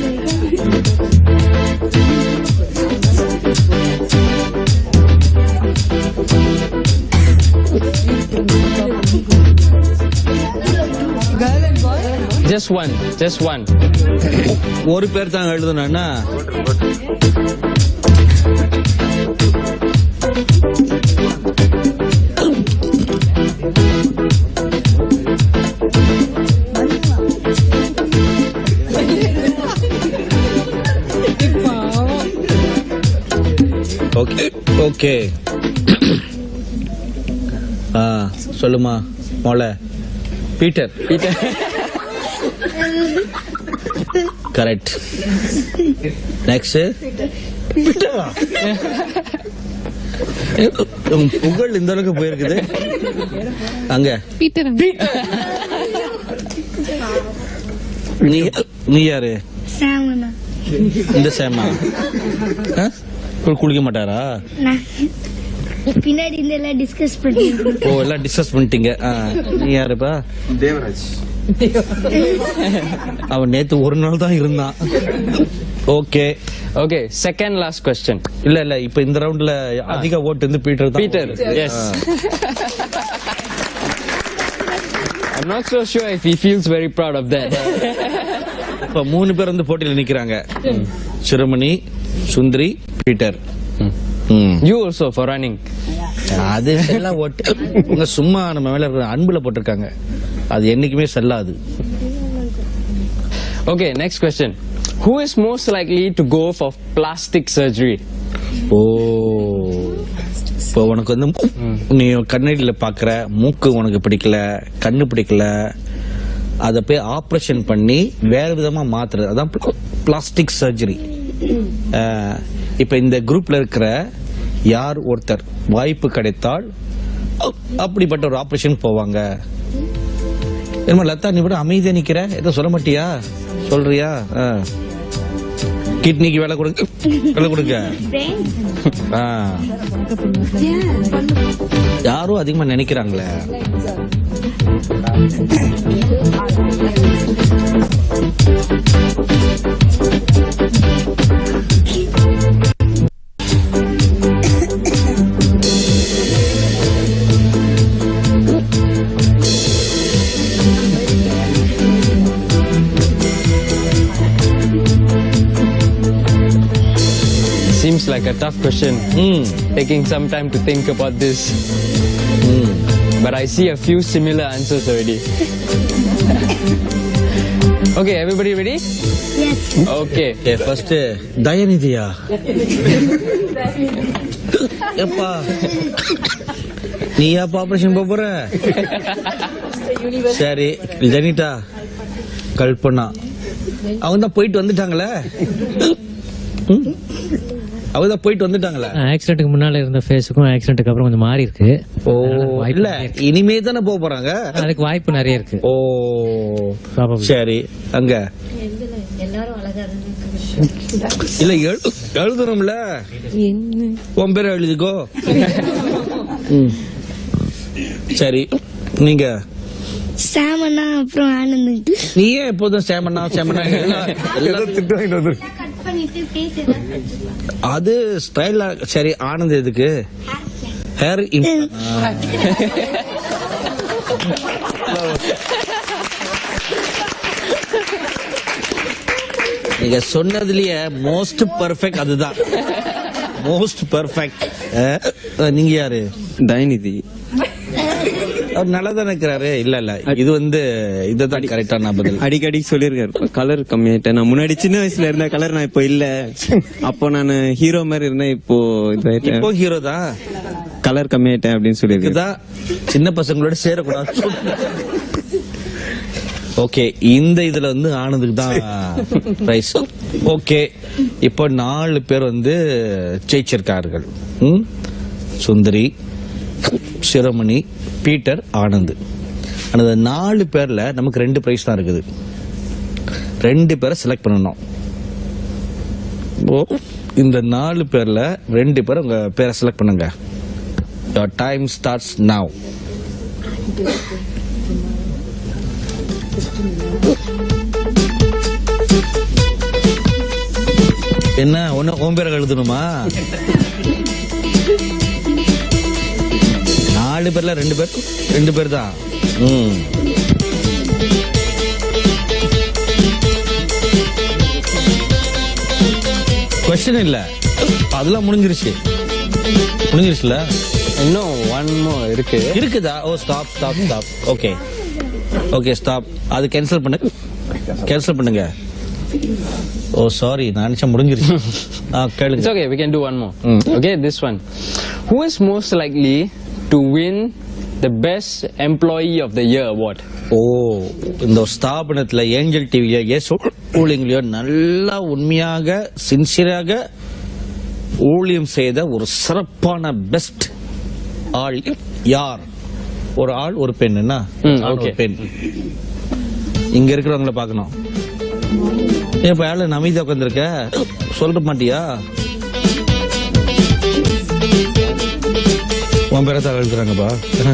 Just one. Just one. ஒரு பேர் தான் எழுதணும்னா ஓகே ஓகே ஆ சொல்லுமா மொளை பீட்டர் பீட்டர் கரெக்ட் நெக்ஸ்ட் புகழ் இந்த அளவுக்கு போயிருக்குது அங்க பீட்டர் நீ நீ யாரு சாமண்ணா இந்த சேமா ஆ? இவர் குளிக்க மாட்டாரா நான் பின்னாடி இந்த எல்லாம் டிஸ்கஸ் பண்ணிருக்கோம் ஓ எல்லாம் டிஸ்கஸ் பண்ணிட்டீங்க ஆ, நீ யாருப்பா தேவராஜ் அவன் நேத்து ஒரு நாள் தான் இருந்தான் okay Okay. Second last question. இல்ல இல்ல இப்ப இந்த ரவுண்ட்ல அதிக ஓட்டு வந்து பீட்டர் தான் Peter. Yes. I'm not so sure if he feels very proud of that. இப்ப மூணு பேர் வந்து போட்டியில நிக்கிறாங்க சிறுமணி சுந்தரி பீட்டர் ம். you also for running. அது எல்லாம் ஓட்டு உங்க சும்மா நம்ம மேல இருக்கிற அன்புல போட்டிருக்காங்க அது என்னைக்குமே செல்லாது Okay. Next question. Who is most likely to go for plastic surgery? ஓ இப்போ உனக்கு வந்து நீ கண்ணாடியில பாக்குற மூக்கு உனக்கு பிடிக்கல கண்ணு பிடிக்கல அத போய் ஆபரேஷன் பண்ணி வேற விதமா மாத்துறது அதான் பிளாஸ்டிக் சர்ஜரி இப்ப இந்த குரூப்ல இருக்கிற யார் ஒருத்தர் வாய்ப்பு கிடைத்தால் அ- அப்படிப்பட்ட ஒரு ஆபரேஷன் போவாங்க என்னமா லதா நீ கூட அமைதியா நிக்கிற எதுவும் சொல்ல மாட்டியா சொல்றியா கிட்னிக்கு வேலை கொடுங்க வேலை கொடுங்க ஆ. யாரும் அதிகமா நினைக்கிறாங்களே Seems like a tough question. ம் Taking some time to think about this. ம் But I see a few similar answers already. okay, everybody ready? Okay. ஏ ஃபர்ஸ்ட் தயநிதியா எப்பா நீ ஏப்பா ஆபரேஷன் போற சரி ஜெனிதா கல்பனா அவங்க தான் போயிட்டு வந்துட்டாங்களே ம்? அவங்க தான் போயிட்டு வந்துட்டாங்களே ஆக்சிடென்ட்டுக்கு முன்னால இருந்த ஃபேஸுக்கும் ஆக்சிடென்ட்டுக்கு அப்புறம் கொஞ்சம் மாறி இருக்கு ஓ வாய்ப்பு இல்ல நிறைய இருக்கு. இனிமே தானே போக போறாங்க அதுக்கு வாய்ப்பு நிறைய இருக்கு ஓ Probably. சரி அங்க எல்லாரும் அழகா இல்ல எழு- எழுதணும்ல என்ன உன் பேரை எழுதிக்கோ ம். சரி நீங்க சாமண்ணா அப்புறம் ஆனந்த் நீ ஏன் எப்போதும் சேமண்ணா சேமண்ணா எல்லாம் எல்லாம் திட்டு வாங்கிட்டு வந்து கட் பண்ணிட்டு பேச அது ஸ்டைலா சரி ஆனந்த் எதுக்கு ஹேர் நீங்க சொன்னதுலயே மோஸ்ட் பெர்ஃபெக்ட் அதுதான் மோஸ்ட் பெர்ஃபெக்ட் நீங்க யாரு தயநிதி அவர் நல்லா தான் இருக்கிறாரு இல்ல இல்ல இது வந்து இதுதான் கரெக்டான பதில் அடிக்கடி சொல்லியிருக்காரு கலர் கம்மியாயிட்டேன் நான் முன்னாடி சின்ன வயசுல இருந்த கலர் நான் இப்போ இல்ல அப்போ நான் ஹீரோ மாதிரி இருந்தேன் இப்போ இதாயிட்டேன் இப்போ ஹீரோ தான் கலர் கம்மியாயிட்டேன் அப்படின்னு சொல்லியிருக்காரு இதுதான் சின்ன பசங்களோட சேரக்கூடாது ஓகே இந்த இதுல வந்து ஆனதுக்கு தான் பிரைஸ் ஓகே இப்போ நாலு பேர் வந்து ஜெயிச்சிருக்கார்கள் ம்? சுந்தரி சிரமணி பீட்டர் ஆனந்த் அந்த நாலு பேர்ல நமக்கு ரெண்டு பிரைஸ் தான் இருக்குது ரெண்டு பேரை செலக்ட் பண்ணணும் ஓ, இந்த நாலு பேர்ல ரெண்டு பேர் உங்க பேரை செலக்ட் பண்ணுங்க டைம் ஸ்டார்ட்ஸ் நவ் என்ன ஒண்ணு உன் பேரை எழுதணுமா நாலு பேர்ல ரெண்டு பேர் ரெண்டு பேர் தான் ம் கொஸ்டின் இல்ல அதெல்லாம் முடிஞ்சிருச்சு முடிஞ்சிருச்சுல இன்னும் ஒன் மோ இருக்கு இருக்குதா ஓ stop stop stop okay okay stop அது கேன்சல் பண்ணு கேன்சல் பண்ணுங்க ஓ சாரி நான் நினைச்சேன் முடிஞ்சிருச்சு ஆ It's கேளுங்க okay, we can do one more. Okay, this one. Who is most likely to win the best employee of the year award? ஓ இந்த ஒரு ஸ்தாபனத்துல ஏஞ்சல் டிவில எஸ் ஊழியங்களையோ நல்லா உண்மையாக சின்சியராக ஊழியம் செய்த ஒரு சிறப்பான பெஸ்ட் ஆள் யார் ஒரு ஆள் ஒரு பெண் என்ன ம், ஆண், okay. ஒரு பெண் இங்க இருக்கிறவங்கள பார்க்கணும் ஏன் இப்ப ஆளு அமைதியா உட்காந்துருக்க சொல்ல மாட்டியா உன் பேரை தான் எழுதுறாங்கப்பா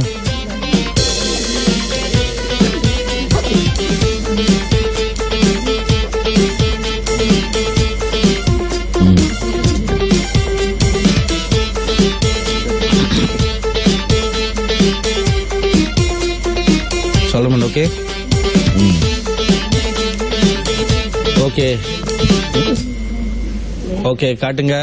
சொல்லுமன் ஓகே ஓகே ஓகே காட்டுங்க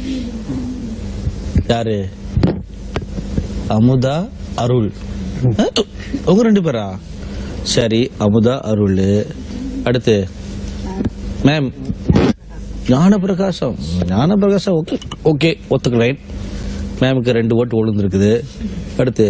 யாரு அமுதா அருள் அஹ், உங்க ரெண்டு பேரா சரி அமுதா அருள் அடுத்து மேம் ஞான பிரகாசம் ஞான பிரகாசம் ஓகே ஓகே ஒத்துக்கிறேன் மேமுக்கு ரெண்டு ஓட்டு விழுந்துருக்குது அடுத்து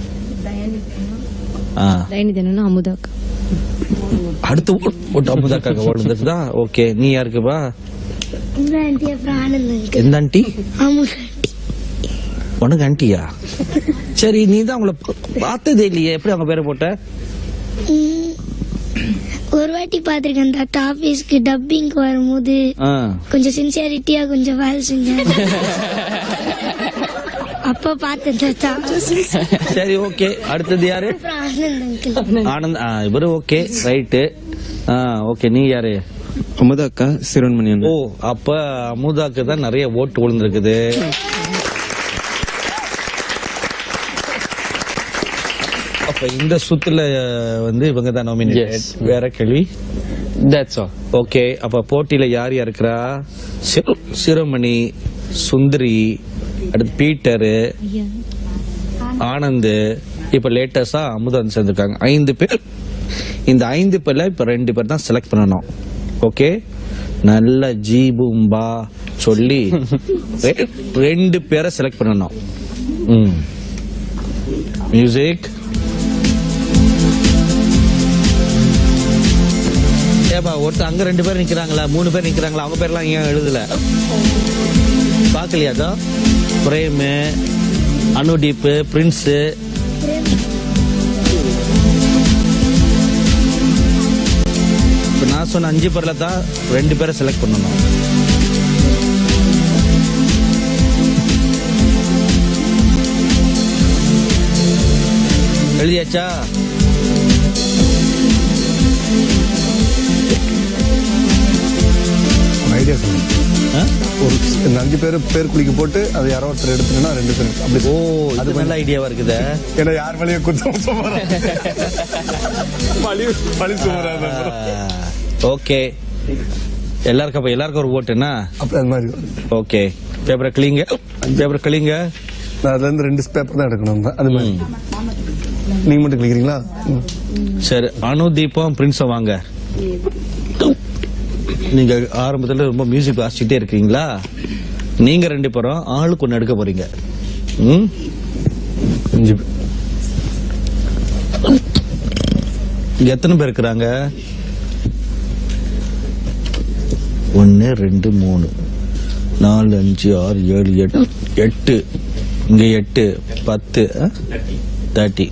ஆ தயநிதி என்னன்னா அமுதாக்கா அடுத்து ஓ- ஓட்டு அமுதாக்காக விழுந்துருக்குதா ஓகே நீ யாருக்குப்பா உங்க ஆண்டி அப்புறம் ஆனந்த் uncle. எந்த ஆண்டி அமுதா உனக்கு ஆண்டியா சரி நீ தான் அவங்கள பார்த்ததே இல்லையே எப்படி அவங்க பேரை போட்ட ம், ஒரு வாட்டி பாத்திருக்கேன் டாக்டர் ஆபீஸ்க்கு டப்பிங்க்கு வரும்போது ஆ. கொஞ்சம் சின்சியாரிட்டியா கொஞ்சம் வேலை செஞ்சாங்க அப்ப பார்த்தேன் தாத்தா சரி ஓகே அடுத்தது யாரு அப்புறம் ஆனந்த் uncle. ஆனந்த் ஆ, இவரு ஓகே ரைட்டு ஓகே நீ யாரு அமுதாக்கா சிறுவன்மணி ஓ அப்ப அமுதாக்கு தான் நிறைய ஓட்டு விழுந்திருக்குது அப்ப இந்த சுத்துல வந்து இவங்க தான் நாமினேட் வேற கேள்வி That's all. ஓகே அப்ப போட்டியில யார் யார் இருக்கிறா சிறு- சிறுமணி சுந்தரி அடுத்து பீட்டரு ஆனந்த் இப்ப லேட்டஸ்டா அமுதன் சேர்ந்திருக்காங்க ஐந்து பேர் இந்த ஐந்து பேர்ல இப்ப ரெண்டு பேர் தான் செலக்ட் பண்ணணும் ஓகே நல்ல ஜி பூம்பா சொல்லி ரெ- ரெண்டு பேரை செலக்ட் பண்ணணும் ம் மியூசிக் ஏப்பா ஒருத்தர் அங்க ரெண்டு பேர் நிக்கிறாங்களா மூணு பேர் நிக்கிறாங்களா அவங்க பேர்லாம் ஏன் எழுதல பாக்கலையாதா பிரேம் அனுதீப் பிரின்ஸ் இப்ப நான் சொன்ன அஞ்சு பேர்ல தான் ரெண்டு பேரை செலக்ட் பண்ணணும் எழுதியாச்சா ஐடியா சொல்லுங்க ஒரு இந்த அஞ்சு பேர் பேர் குளிக்க போட்டு அது யாரோ ஒருத்தர் எடுத்துனா ரெண்டு பேர் அப்படி ஓ அது நல்ல ஐடியாவா இருக்குதே ஏன்னா யார் மேலேயும் குத்தம் சுமரா பழி பழி சுமராத ஓகே எல்லாருக்கும் அப்ப எல்லாருக்கும் ஒரு ஓட்டுனா அப்படி அது மாதிரி ஓகே பேப்பரை கிளிங்க பேப்பரை கிளிங்க நான் அதுல இருந்து ரெண்டு பேப்பர் தான் எடுக்கணும் அது மாதிரி நீங்க மட்டும் கிளிக்கிறீங்களா ம். சரி அனு தீபம் பிரின்ஸும் வாங்க நீங்க ஆரம்பத்துல ரொம்ப மியூசிக் வாசிச்சுட்டே இருக்கீங்களா நீங்க ரெண்டு பேரும் ஆளுக்கு ஒண்ணு எடுக்க போறீங்க ம் அஞ்சு பேர். இங்க எத்தனை பேர் இருக்கிறாங்க ஒன்னு ரெண்டு மூணு நாலு அஞ்சு ஆறு ஏழு எட்டு எட்டு இங்க எட்டு பத்து தேர்ட்டி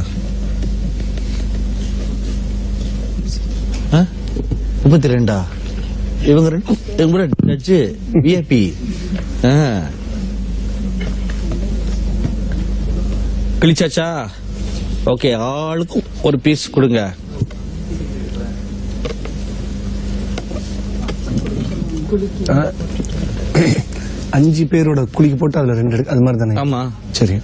முப்பத்தி ரெண்டா இவங்க ரெண்டு இவங்க கூட ஜட்ஜு விஐபி கிழிச்சாச்சா ஓகே ஆளுக்கும் ஒரு பீஸ் கொடுங்க ஆ, அஞ்சு பேரோட குளிக்க போட்டு அதுல ரெண்டு எடுக்க அது மாதிரி தானே ஆமா சரி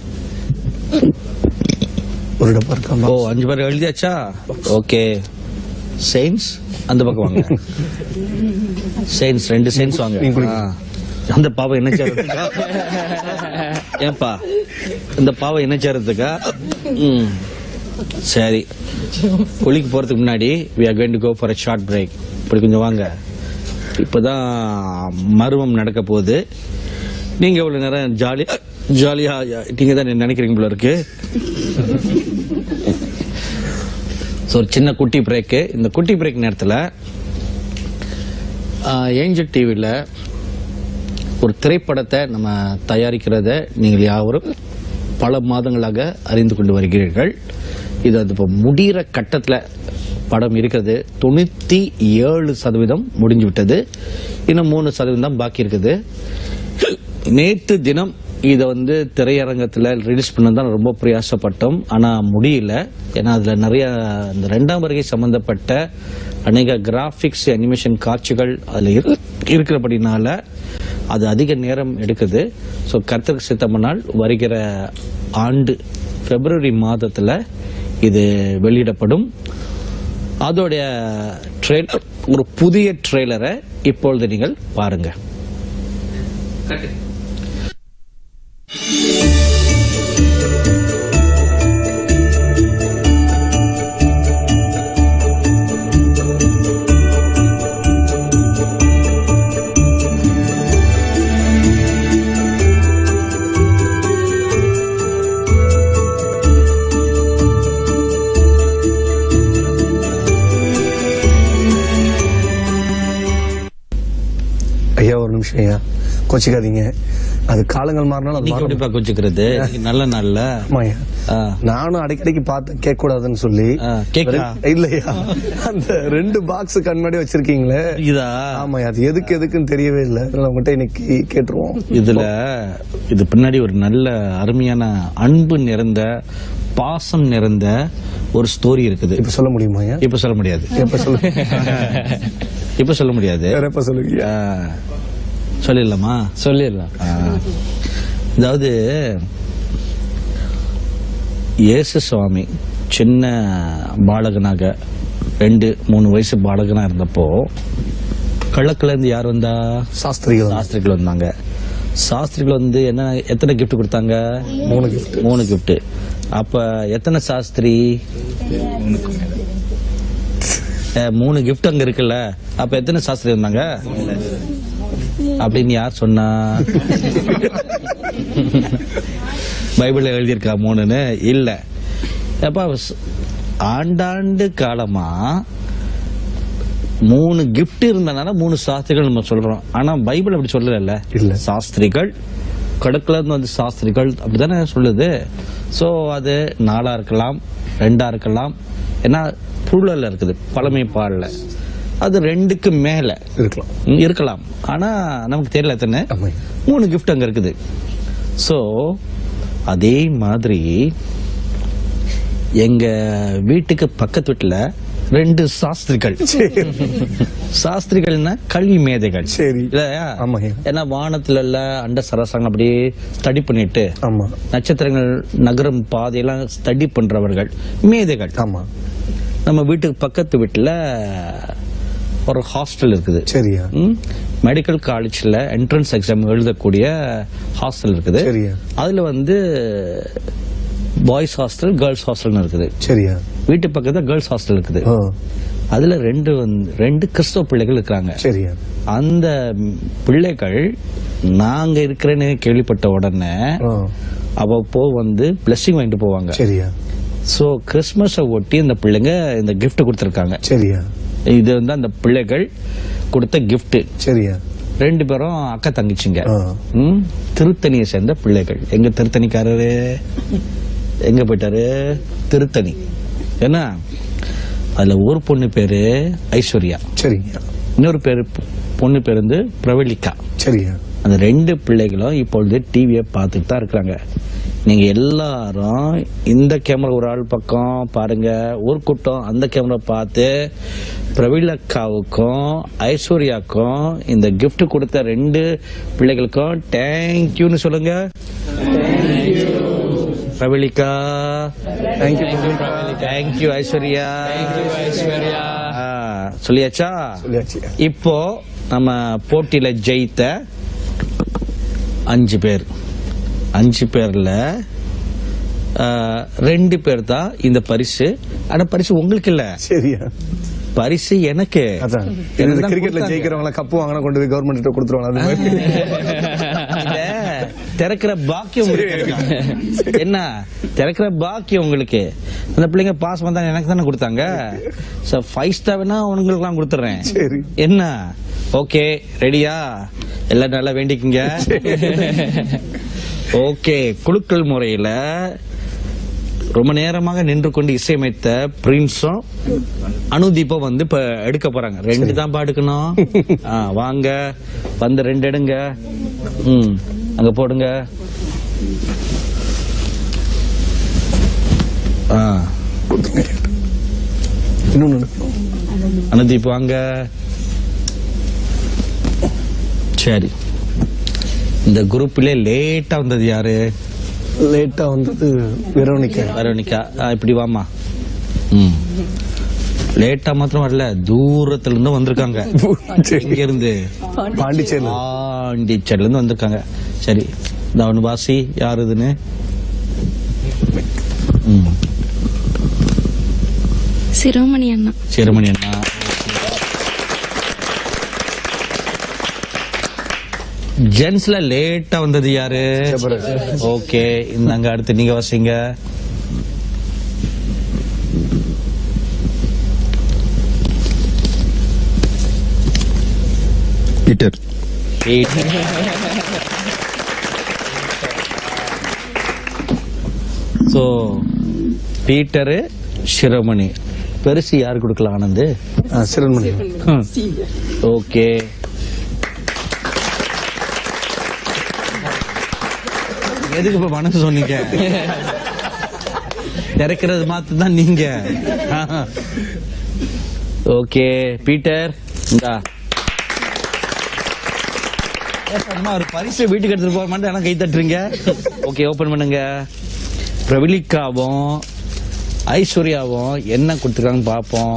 ஒரு டப்பா இருக்கா ஓ அஞ்சு பேர் எழுதியாச்சா ஓகே செயின்ஸ் அந்த பக்கம் வாங்க செயின்ஸ் ரெண்டு செயின்ஸ் வாங்க நீங்க குளிங்க. ஆ. அந்த பாவம் என்ன செய்யறதுக்கா ஏன்பா இந்த பாவம் என்ன செய்யறதுக்கா ம் சரி குளிக்க போறதுக்கு முன்னாடி we are going to go for a short break இப்படி கொஞ்சம் வாங்க இப்பதான் மர்மம் நடக்க போகுது நீங்க இவ்வளவு நேரம் ஜாலியா ஜாலியா நீங்க தான் நினைக்கிறீங்க போல இருக்கு ஸோ ஒரு சின்ன குட்டி பிரேக்கு இந்த குட்டி பிரேக் நேரத்தில் ஏஞ்சல் டிவியில் ஒரு திரைப்படத்தை நம்ம தயாரிக்கிறத நீங்கள் யாவரும் பல மாதங்களாக அறிந்து கொண்டு வருகிறீர்கள் இது அது இப்போ முடிகிற கட்டத்தில் படம் இருக்கிறது தொண்ணூற்றி ஏழு சதவீதம் முடிஞ்சு விட்டது இன்னும் மூணு சதவீதம் தான் பாக்கி இருக்குது நேற்று தினம் இதை வந்து திரையரங்கத்தில் ரிலீஸ் பண்ண தான் ரொம்ப பிரயாசப்பட்டோம் ஆனால் முடியல ஏன்னா அதில் நிறைய இந்த ரெண்டாம் வருகை சம்பந்தப்பட்ட அநேக கிராஃபிக்ஸ் அனிமேஷன் காட்சிகள் அதில் இருக்கிறபடினால அது அதிக நேரம் எடுக்குது ஸோ கர்த்தருக்கு சித்தமனால் வருகிற ஆண்டு பிப்ரவரி மாதத்தில் இது வெளியிடப்படும் அதோடைய ட்ரெய்லர் ஒரு புதிய ட்ரெய்லரை இப்பொழுது நீங்கள் பாருங்க ஐயா ஒரு நிமிஷம் ஐயா கோச்சிக்காதீங்க அது காலங்கள் மாறினாலும் அது நீங்க மாறும். எப்படி கொஞ்சிக்கிறது நல்ல நாள்ல ஆமாய்யா. நானும் அடிக்கடிக்கு பார்த்தேன் கேட்க கூடாதுன்னு சொல்லி கேக்கா? இல்லையா அந்த ரெண்டு பாக்ஸ் கண்ணாடி வச்சிருக்கீங்களே இதா ஆமா அது எதுக்கு எதுக்குன்னு தெரியவே இல்லை அதனால உங்ககிட்ட இன்னைக்கு கேட்டுருவோம் இதுல இது பின்னாடி ஒரு நல்ல அருமையான அன்பு நிறைந்த பாசம் நிறைந்த ஒரு ஸ்டோரி இருக்குது இப்ப சொல்ல முடியுமா ஐயா இப்ப சொல்ல முடியாது எப்ப சொல்லு இப்ப சொல்ல முடியாது வேற எப்ப சொல்லுங்க ஆ, சொல்லிடலாமா சொல்லிடலாம் ஆ. அதாவது இயேசு சுவாமி சின்ன பாலகனாக ரெண்டு மூணு வயசு பாலகனா இருந்தப்போ கள்ளக்குல இருந்து யார் வந்தா சாஸ்திரிகள் சாஸ்திரிகள் வந்தாங்க சாஸ்திரிகள் வந்து என்ன எத்தனை கிஃப்ட் கொடுத்தாங்க மூணு gift. மூணு கிஃப்ட் அப்ப எத்தனை சாஸ்திரி அஹ், மூணு கிஃப்ட் அங்க இருக்குல்ல அப்ப எத்தனை சாஸ்திரி வந்தாங்க அப்படின்னு யார் சொன்னா பைபிள்ல எழுதியிருக்கா மூணுன்னு இல்ல அப்ப ஸ்- ஆண்டாண்டு காலமா மூணு கிஃப்ட் இருந்தனால மூணு சாஸ்திரிகள் நம்ம சொல்றோம் ஆனா பைபிள் அப்படி சொல்லல இல்ல. சாஸ்திரிகள் கடற்குல இருந்து வந்து சாஸ்திரிகள் அப்படிதானே சொல்லுது சோ அது நாலா இருக்கலாம் ரெண்டா இருக்கலாம் ஏன்னா புழல்ல இருக்குது பழமை பாடல அது ரெண்டுக்கு மேல இருக்கலாம் ம், இருக்கலாம் ஆனா நமக்கு தெரியல எத்தனை ஆமா மூணு கிஃப்ட் அங்க இருக்குது சோ அதே மாதிரி எங்க வீட்டுக்கு பக்கத்து வீட்டுல ரெண்டு சாஸ்திரிகள் சாஸ்திரிகள்னா கல்வி மேதைகள் சரி இல்லையா ஆமாங்க ஏன்னா வானத்துல உள்ள அண்ட சராசரங்கள் அப்படியே ஸ்டடி பண்ணிட்டு ஆமா நட்சத்திரங்கள் நகரம் பாதையெல்லாம் ஸ்டடி பண்றவர்கள் மேதைகள் ஆமா நம்ம வீட்டுக்கு பக்கத்து வீட்டுல ஒரு ஹாஸ்டல் இருக்குது சரியா மெடிக்கல் காலேஜ்ல என்ட்ரன்ஸ் எக்ஸாம் எழுதக்கூடிய ஹாஸ்டல் இருக்குது சரியா அதுல வந்து பாய்ஸ் ஹாஸ்டல் கேர்ள்ஸ் ஹாஸ்டல்னு இருக்குது சரியா வீட்டு பக்கத்துல கேர்ள்ஸ் ஹாஸ்டல் இருக்குது ஆ, அதுல ரெண்டு வந்து- ரெண்டு கிறிஸ்தவ பிள்ளைகள் இருக்கிறாங்க சரியா அந்த பிள்ளைகள் நாங்க இருக்கிறேன்னு கேள்விப்பட்ட உடனே ஆ, அவ்வப்போ வந்து பிளஸிங் வாங்கிட்டு போவாங்க சரியா சோ கிறிஸ்மஸை ஒட்டி இந்த பிள்ளைங்க இந்த gift கொடுத்திருக்காங்க சரியா இது வந்து அந்த பிள்ளைகள் கொடுத்த gift சரியா ரெண்டு பேரும் அக்கா தங்கச்சிங்க ஆ. ம், திருத்தணியை சேர்ந்த பிள்ளைகள் எங்க திருத்தணிக்காரரு எங்க போயிட்டாரு திருத்தணி என்ன அதுல ஒரு பொண்ணு பேரு ஐஸ்வர்யா சரிங்க இன்னொரு பேரு பொண்ணு பேர் வந்து பிரவலிகா சரியா அந்த ரெண்டு பிள்ளைகளும் இப்பொழுது டிவியை பார்த்துட்டு தான் இருக்கிறாங்க நீங்க எல்லாரும் இந்த கேமரா ஒரு ஆள் பக்கம் பாருங்க ஒரு கூட்டம் அந்த கேமரா பார்த்து பிரவீலக்காவுக்கும் ஐஸ்வர்யாக்கும் இந்த gift கொடுத்த ரெண்டு பிள்ளைகளுக்கும் தேங்க்யூன்னு சொல்லுங்க பிரவீலிகா தேங்க்யூ தேங்க்யூ ஐஸ்வர்யா ஐஸ்வர்யா சொல்லியாச்சா சொல்லியாச்சு இப்போ நம்ம போட்டியில ஜெயித்த அஞ்சு பேர் அஞ்சு பேர்ல ஆஹ், ரெண்டு பேர் தான் இந்த பரிசு ஆனா பரிசு உங்களுக்கு இல்ல சரியா பரிசு எனக்கு அதான் எனக்கு தான் கிரிக்கெட்ல கொடுத்தாங்க. ஜெயிக்கிறவங்க கப்பு வாங்கினா கொண்டு போய் கவர்மெண்ட் கிட்ட கொடுத்துருவாங்க அது மாதிரி இத திறக்கிற பாக்கியம் உங்களுக்கு இருக்கு. என்ன திறக்கிற பாக்கியம் உங்களுக்கு அந்த பிள்ளைங்க பாஸ் வந்தா எனக்கு தானே கொடுத்தாங்க சோ ஃபைவ் ஸ்டார் வேணா உங்களுக்கு எல்லாம் கொடுத்துறேன் சரி என்ன ஓகே ரெடியா எல்லாம் நல்லா வேண்டிக்குங்க ஓகே குழுக்கள் முறையில ரொம்ப நேரமாக நின்று கொண்டு இசையமைத்த பிரின்ஸும் அனுதீபம் வந்து இப்ப எடுக்க போறாங்க ரெண்டு தான் எடுக்கணும் ஆ, வாங்க வந்து ரெண்டு எடுங்க ம் அங்க போடுங்க ஆ இன்னொன்னு அனுதீப் வாங்க சரி இந்த குரூப்ல லேட்டா வந்தது யாரு லேட்டா வந்தது வெரோனிக்கா வெரோனிகா ஆ, இப்படி வாமா ம் லேட்டா மாத்திரம் வரல தூரத்துல இருந்து வந்திருக்காங்க இங்க இருந்து பாண்டிச்சேரி பாண்டிச்சேரில இருந்து வந்திருக்காங்க சரி இந்த அவனு வாசி யாரு இதுன்னு ம் சிரோமணி அண்ணா சிறுமணி அண்ணா ஜென்ஸ்ல லேட்டா வந்தது யாரு ஓகே இந்தாங்க அடுத்து நீங்க வாசிங்க பீட்டர் சோ பீட்டரு சிரமணி பெருசு யாரு கொடுக்கலாம் ஆனந்து சிரண்மணி ஓகே எதுக்கு இப்ப மனசு சொன்னீங்க திறக்கிறது மாத்து தான் நீங்க ஓகே பீட்டர் இந்தா அம்மா ஒரு பரிசு வீட்டுக்கு எடுத்துட்டு போக மாட்டேன் ஆனா கை தட்டுறீங்க ஓகே ஓபன் பண்ணுங்க பிரவலிக்காவும் ஐஸ்வர்யாவும் என்ன கொடுத்துருக்காங்கன்னு பார்ப்போம்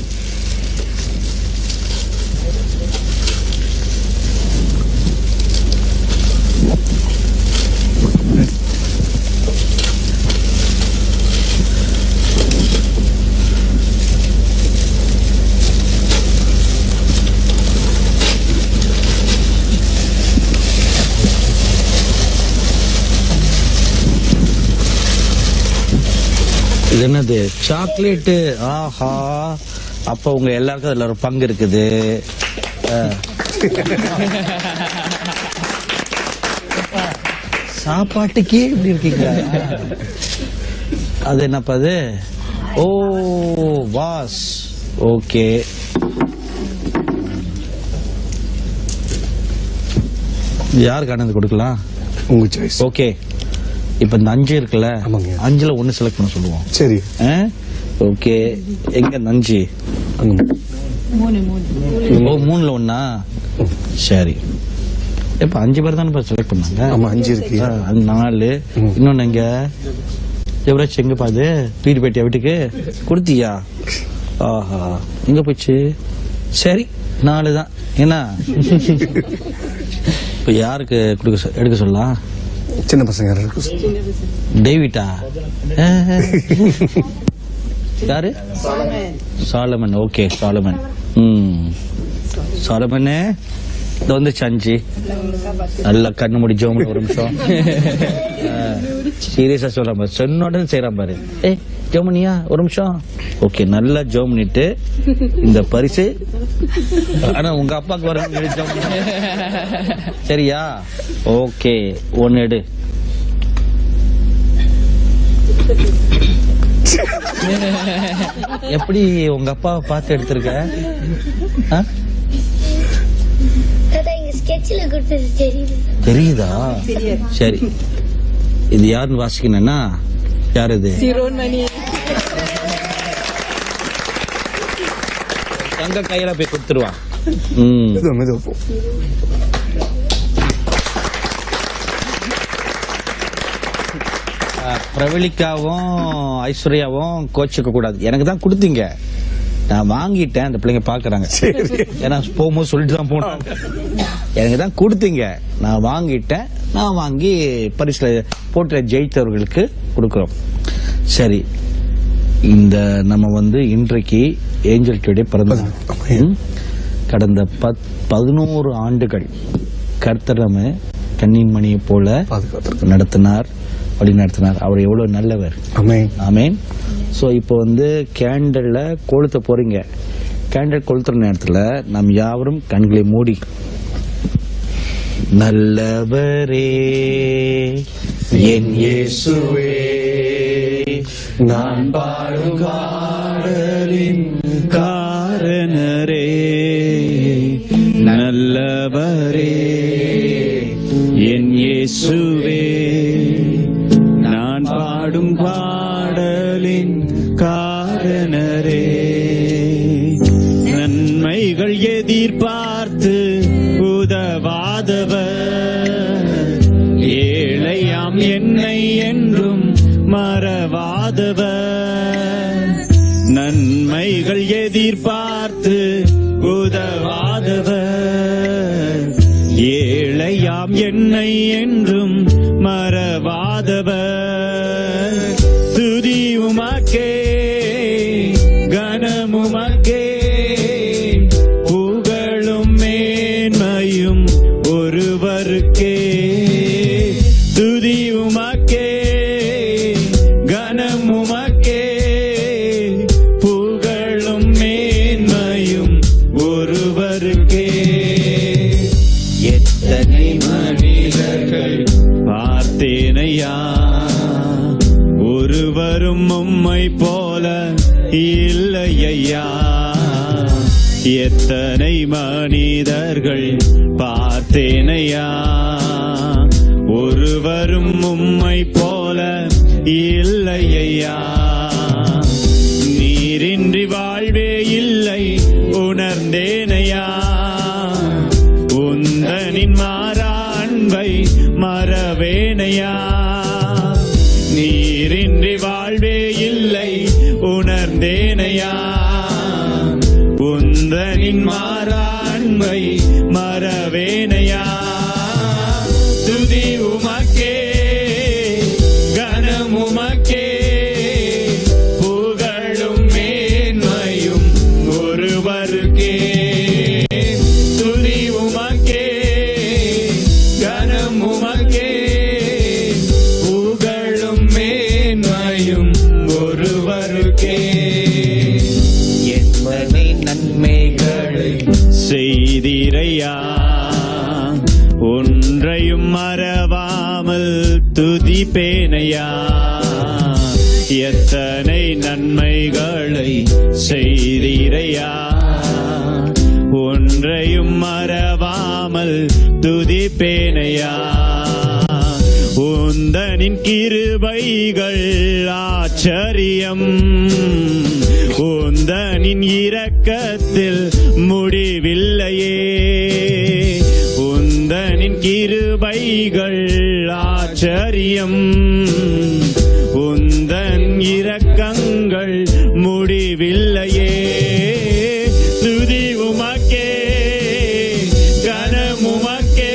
இது என்னது சாக்லேட்டு ஆஹா அப்ப உங்க எல்லாருக்கும் அதுல ஒரு பங்கு இருக்குது அஹ். சாப்பாட்டுக்கே இப்படி இருக்கீங்க அது என்னப்பா அது ஓ வாஸ் ஓகே யாருக்கு ஆனது கொடுக்கலாம் உங்க சாய்ஸ் ஓகே இப்ப இந்த அஞ்சு இருக்குல்ல அஞ்சுல ஒண்ணு செலக்ட் பண்ண சொல்லுவோம் சரி ஆ? ஓகே எங்க நஞ்சு மூணு மூணு ஓ மூணுல ஒண்ணா சரி இப்ப அஞ்சு பேர் தானே செலக்ட் பண்ணாங்க ஆமா, அஞ்சு இருக்கு. ஆ, அது நாலு இன்னொன்னு எங்க எவராச்சும் எங்க பாது வீடு போயிட்டியா வீட்டுக்கு கொடுத்தியா ஆஹா எங்க போச்சு சரி நாலு தான் என்ன இப்ப யாருக்கு கொடுக்க சொ- எடுக்க சொல்லலாம் சின்ன பசங்க யாரும் இருக்கு. டேவிட்டா யாரு சாலமன் ஓகே சாலமன் ம் சாலமன் இது வந்து சஞ்சி நல்லா கண்ணு முடி ஜோம் ஒரு நிமிஷம் சீரியஸா சொல்றான் பாரு சொன்ன உடனே செய்யறான் பாரு ஏ ஜோமனியா ஒரு நிமிஷம் ஓகே நல்லா ஜோம் பண்ணிட்டு இந்த பரிசு ஆனா உங்க அப்பாக்கு வர சரியா ஓகே ஒன்னு எடு எப்படி உங்க அப்பாவை பார்த்து எடுத்திருக்க ஆ? இங்க ஸ்கெட்ச்ல கொடுத்தது தெரியுது தெரியுதா சரி இது யாருன்னு வாசிக்கணும்னா யார் இது தங்க கையில போய் கொடுத்துருவான் ம் மெதுவா, மெதுவா போ. அஹ், பிரவலிக்காவும் ஐஸ்வர்யாவும் கோச்சுக்க கூடாது எனக்கு தான் கொடுத்தீங்க நான் வாங்கிட்டேன் அந்த பிள்ளைங்க பாக்குறாங்க ஏன்னா போகும்போது சொல்லிட்டு தான் போனாங்க எனக்கு தான் கொடுத்தீங்க நான் வாங்கிட்டேன் நான் வாங்கி பரிசுல போட்டில ஜெயித்தவர்களுக்கு கொடுக்கிறோம் சரி இந்த நம்ம வந்து இன்றைக்கு ஏஞ்சல் டுடே பிறந்த நாள். ம்? கடந்த பத் பதினோரு ஆண்டுகள் கர்த்தர் நம்ம கன்னிமணியை போல நடத்தினார் வழி நடத்தினார் அவர் எவ்வளவு நல்லவர் ஆமென். ஆமேன் சோ இப்போ வந்து கேண்டல்ல கொளுத்த போறீங்க கேண்டல் கொளுத்துற நேரத்துல நாம் யாவரும் கண்களை மூடி நல்லவரே என் இயேசுவே நான் பாடும் பாடலின் காரணரே நல்லவரே என் இயேசுவே நான் பாடும் பாடலின் காரணரே நன்மைகள் எதிர்பார்த்து உதவாதவர் ஏழையாம் என்னை என்றும் மறவாதவர் நன்மைகள் எதிர்பார்த்து உதவாதவர் ஏழையாம் என்னை என்றும் மறவாதவர் துதி உமக்கே கனமுமக்கே புகழும் மேன்மையும் ஒருவருக்கே துதி உமக்கே கனம் உமக்கே புகழும் மேன்மையும் ஒருவருக்கே எத்தனை மனிதர்கள் பார்த்தேனையா ஒருவரும் உம்மை போல இல்லையா எத்தனை மனிதர்கள் பார்த்தேனையா ஒருவரும் உம்மை போல இல்லையா நீரின்றி வாழ்வே இல்லை உணர்ந்தேனையா உந்தனின் மாறா அன்பை மறவேனையா நீரின்றி வாழ்வே இல்லை உணர்ந்தேனையா உந்தனின் மாறா அன்பை மறவேனையா துதி உமக்கே கனம் உமக்கே புகழும் மேன்மையும் ஒருவருக்கே துதி உமக்கே கனம் உமக்கே புகழும் மேன்மையும் ஒருவருக்கே எத்தனை நன்மைகளை செய்திரையா ஒன்றையும் மறவாமல் துதிப்பேனையா எத்தனை நன்மைகளை செய்திரையா ஒன்றையும் மறவாமல் துதிப்பேனையா உந்தனின் கிருபைகள் ஆச்சரியம் உந்தனின் இரக்கத்தில் முடிவில்லையே உந்தனின் கிருபைகள் ஆச்சரியம் உந்தன் இரக்கங்கள் முடிவில்லையே துதி உமக்கே கனமுமக்கே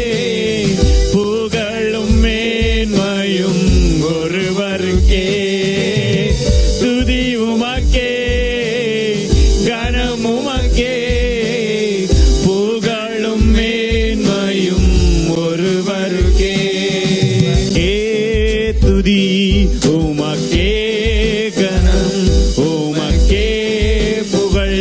புகழும் மேன்மையும் ஒருவருக்கே துதி உமக்கே கனமுமக்கே புகழும் மேன்மையும் ஒருவருக்கே ஏ துதி உமக்கே கனம் உமக்கே புகழ்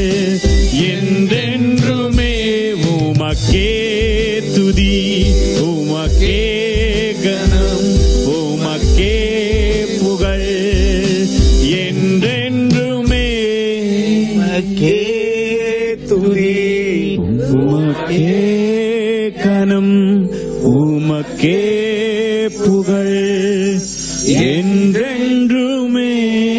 என்றென்றுமே உமக்கே துதி உமக்கே கனம் உமக்கே புகழ் என்றென்றுமே உமக்கே துதி உமக்கே கனம் உமக்கே புகழ் என்றென்றுமே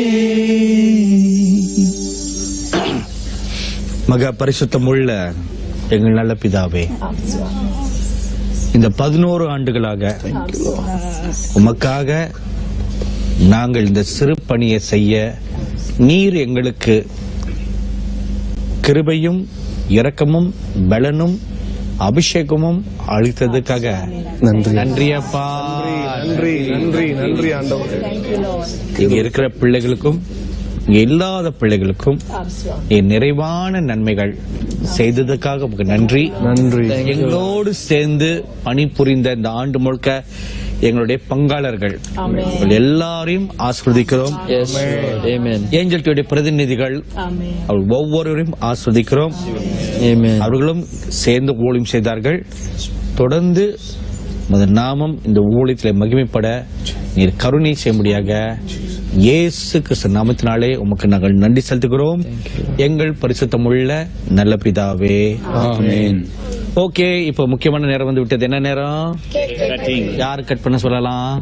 மகா பரிசுத்தமுள்ள எங்கள் நல்ல பிதாவே இந்த பதினோரு ஆண்டுகளாக உமக்காக நாங்கள் இந்த சிறு பணியை செய்ய நீர் எங்களுக்கு கிருபையும் இரக்கமும் பலனும் அபிஷேகமும் அளித்ததுக்காக நன்றி நன்றி அப்பா நன்றி நன்றி நன்றி ஆண்டவர் இங்க இருக்கிற பிள்ளைகளுக்கும் இங்க இல்லாத பிள்ளைகளுக்கும் என் நிறைவான நன்மைகள் செய்ததுக்காக உங்களுக்கு நன்றி நன்றி எங்களோடு சேர்ந்து பணிபுரிந்த இந்த ஆண்டு முழுக்க எங்களுடைய பங்காளர்கள் உங்கள் எல்லாரையும் ஆஸ்வதிக்கிறோம் Yes, Lord. Amen. ஏஞ்சல் டியுடைய பிரதிநிதிகள் அவர்கள் ஒவ்வொருவரையும் ஆஸ்வதிக்கிறோம் Amen. அவர்களும் சேர்ந்து ஊழியம் செய்தார்கள் தொடர்ந்து உமது நாமம் இந்த ஊழியத்தில் மகிமைப்பட நீர் கருணை செய்யும்படியாக இயேசு கிறிஸ்து நாமத்தினாலே உமக்கு நாங்கள் நன்றி செலுத்துகிறோம் எங்கள் பரிசுத்தமுள்ள நல்ல பிதாவே ஆமென் ஓகே இப்போ முக்கியமான நேரம் வந்து விட்டது என்ன நேரம் யார் கட் பண்ண சொல்லலாம்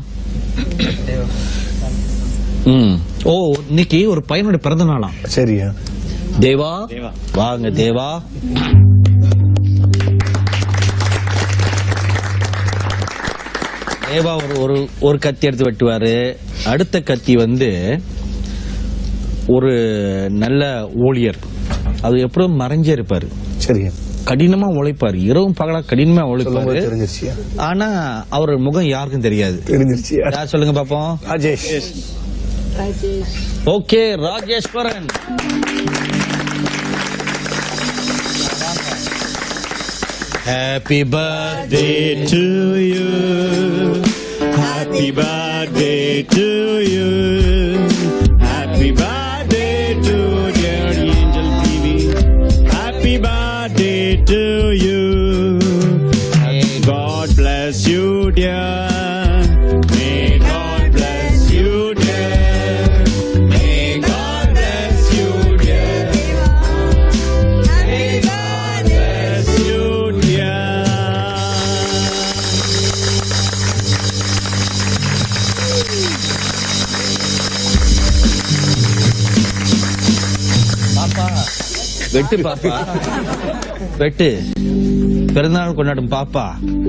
ம் ஓ இன்னைக்கு ஒரு பையனுடைய பிறந்த நாளாம் சரியா தேவா வாங்க தேவா தேவா ஒரு ஒரு ஒரு கத்தி எடுத்து வெட்டுவாரு அடுத்த கத்தி வந்து ஒரு நல்ல ஊழியர் அது எப்படியும் மறைஞ்சே இருப்பாரு சரியா கடினமா உழைப்பாரு இரவும் பகலா கடினமா சொல்லும்போது உழைப்பாரு தெரிஞ்சிருச்சியா ஆனா அவர் முகம் யாருக்கும் தெரியாது தெரிஞ்சிருச்சியா யார் சொல்லுங்க பாப்போம் Rajesh okay Rajeshwaran happy birthday birthday to you. Happy birthday to you. Happy birthday to dear Angel TV. Happy birthday to you. God bless you, dear. May God bless you, dear. May God bless you, dear. May God bless you, dear. பாப்பா வெட்டு பாப்பா வெட்டு பிறந்தநாள் கொண்டாடும் பாப்பா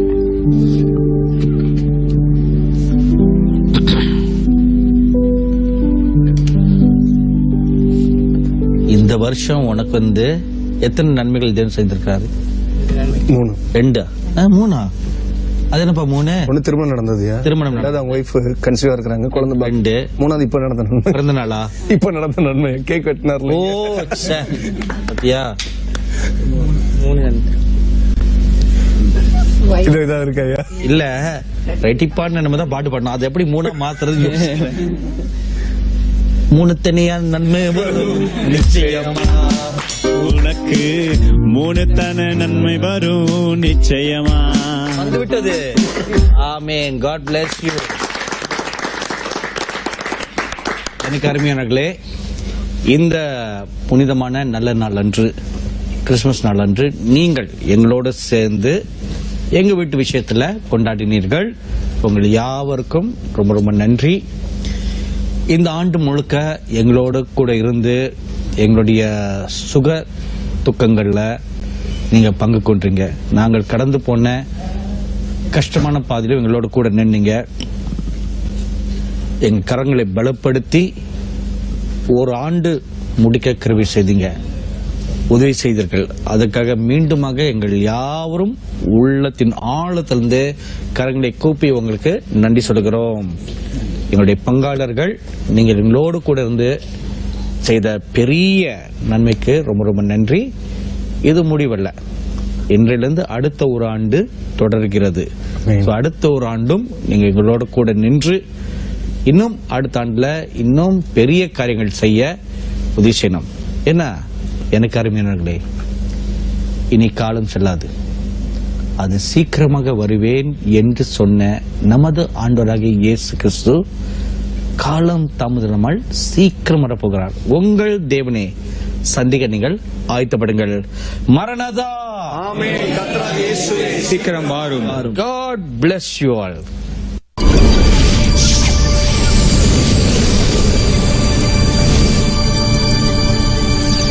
இந்த வருஷம் உனக்கு வந்து எத்தனை நன்மைகள் தேவன் செய்திருக்காரு மூணு ரெண்டு ஆ, மூணா அது என்னப்பா மூணு ஒண்ணு திருமணம் நடந்ததுயா திருமணம் ரெண்டாவது அவங்க ஒய்ஃப் கன்சீவா இருக்கிறாங்க குழந்தை பாக்கி. ரெண்டு மூணாவது இப்ப நடந்த நன்மை பிறந்த நாளா இப்ப நடந்த நன்மை கேக் வெட்டினார்ல ஓ ச்சே. பாத்தியா இது இதா இருக்காயா இல்ல ரெட்டிப்பான்னு நம்ம தான் பாட்டு பாடணும் அது எப்படி மூணா மாத்துறது யோசிக்கிறேன். மூணு தனியா நன்மை வரும் நிச்சயமா உனக்கு மூணு தன நன்மை வரும் நிச்சயமா வந்து விட்டது ஆமேன் காட் bless யூ எனக்கு அருமையானர்களே இந்த புனிதமான நல்ல நாள் அன்று கிறிஸ்துமஸ் நாள் அன்று நீங்கள் எங்களோடு சேர்ந்து எங்க வீட்டு விஷயத்துல கொண்டாடினீர்கள் உங்கள் யாவருக்கும் ரொம்ப ரொம்ப நன்றி இந்த ஆண்டு முழுக்க எங்களோடு கூட இருந்து எங்களுடைய சுக துக்கங்கள்ல நீங்க பங்கு கொண்டீங்க நாங்கள் கடந்து போன கஷ்டமான பாதையிலும் எங்களோட கூட நின்னீங்க எங்க கரங்களை பலப்படுத்தி ஒரு ஆண்டு முடிக்க கிருபை செய்தீங்க உதவி செய்தீர்கள் அதற்காக மீண்டுமாக எங்கள் யாவரும் உள்ளத்தின் ஆழத்திலிருந்து கரங்களை கூப்பி உங்களுக்கு நன்றி சொல்கிறோம் எங்களுடைய பங்காளர்கள் நீங்கள் எங்களோடு கூட இருந்து செய்த பெரிய நன்மைக்கு ரொம்ப ரொம்ப நன்றி இது முடிவல்ல இன்றிலிருந்து அடுத்த ஒரு ஆண்டு தொடர்கிறது So, அடுத்த ஒரு ஆண்டும் நீங்க எங்களோட கூட நின்று இன்னும் அடுத்த ஆண்டுல இன்னும் பெரிய காரியங்கள் செய்ய உதவி செய்யணும் என்ன எனக்கு அருமையானவர்களே இனி காலம் செல்லாது அது சீக்கிரமாக வருவேன் என்று சொன்ன நமது ஆண்டவராகிய இயேசு கிறிஸ்து காலம் தாமதமால் சீக்கிரம் வரப்போகிறார் உங்கள் தேவனே சந்திக்க நீங்கள் ஆயத்தப்படுங்கள் மரணதா சீக்கிரம் மாறும் God bless you all.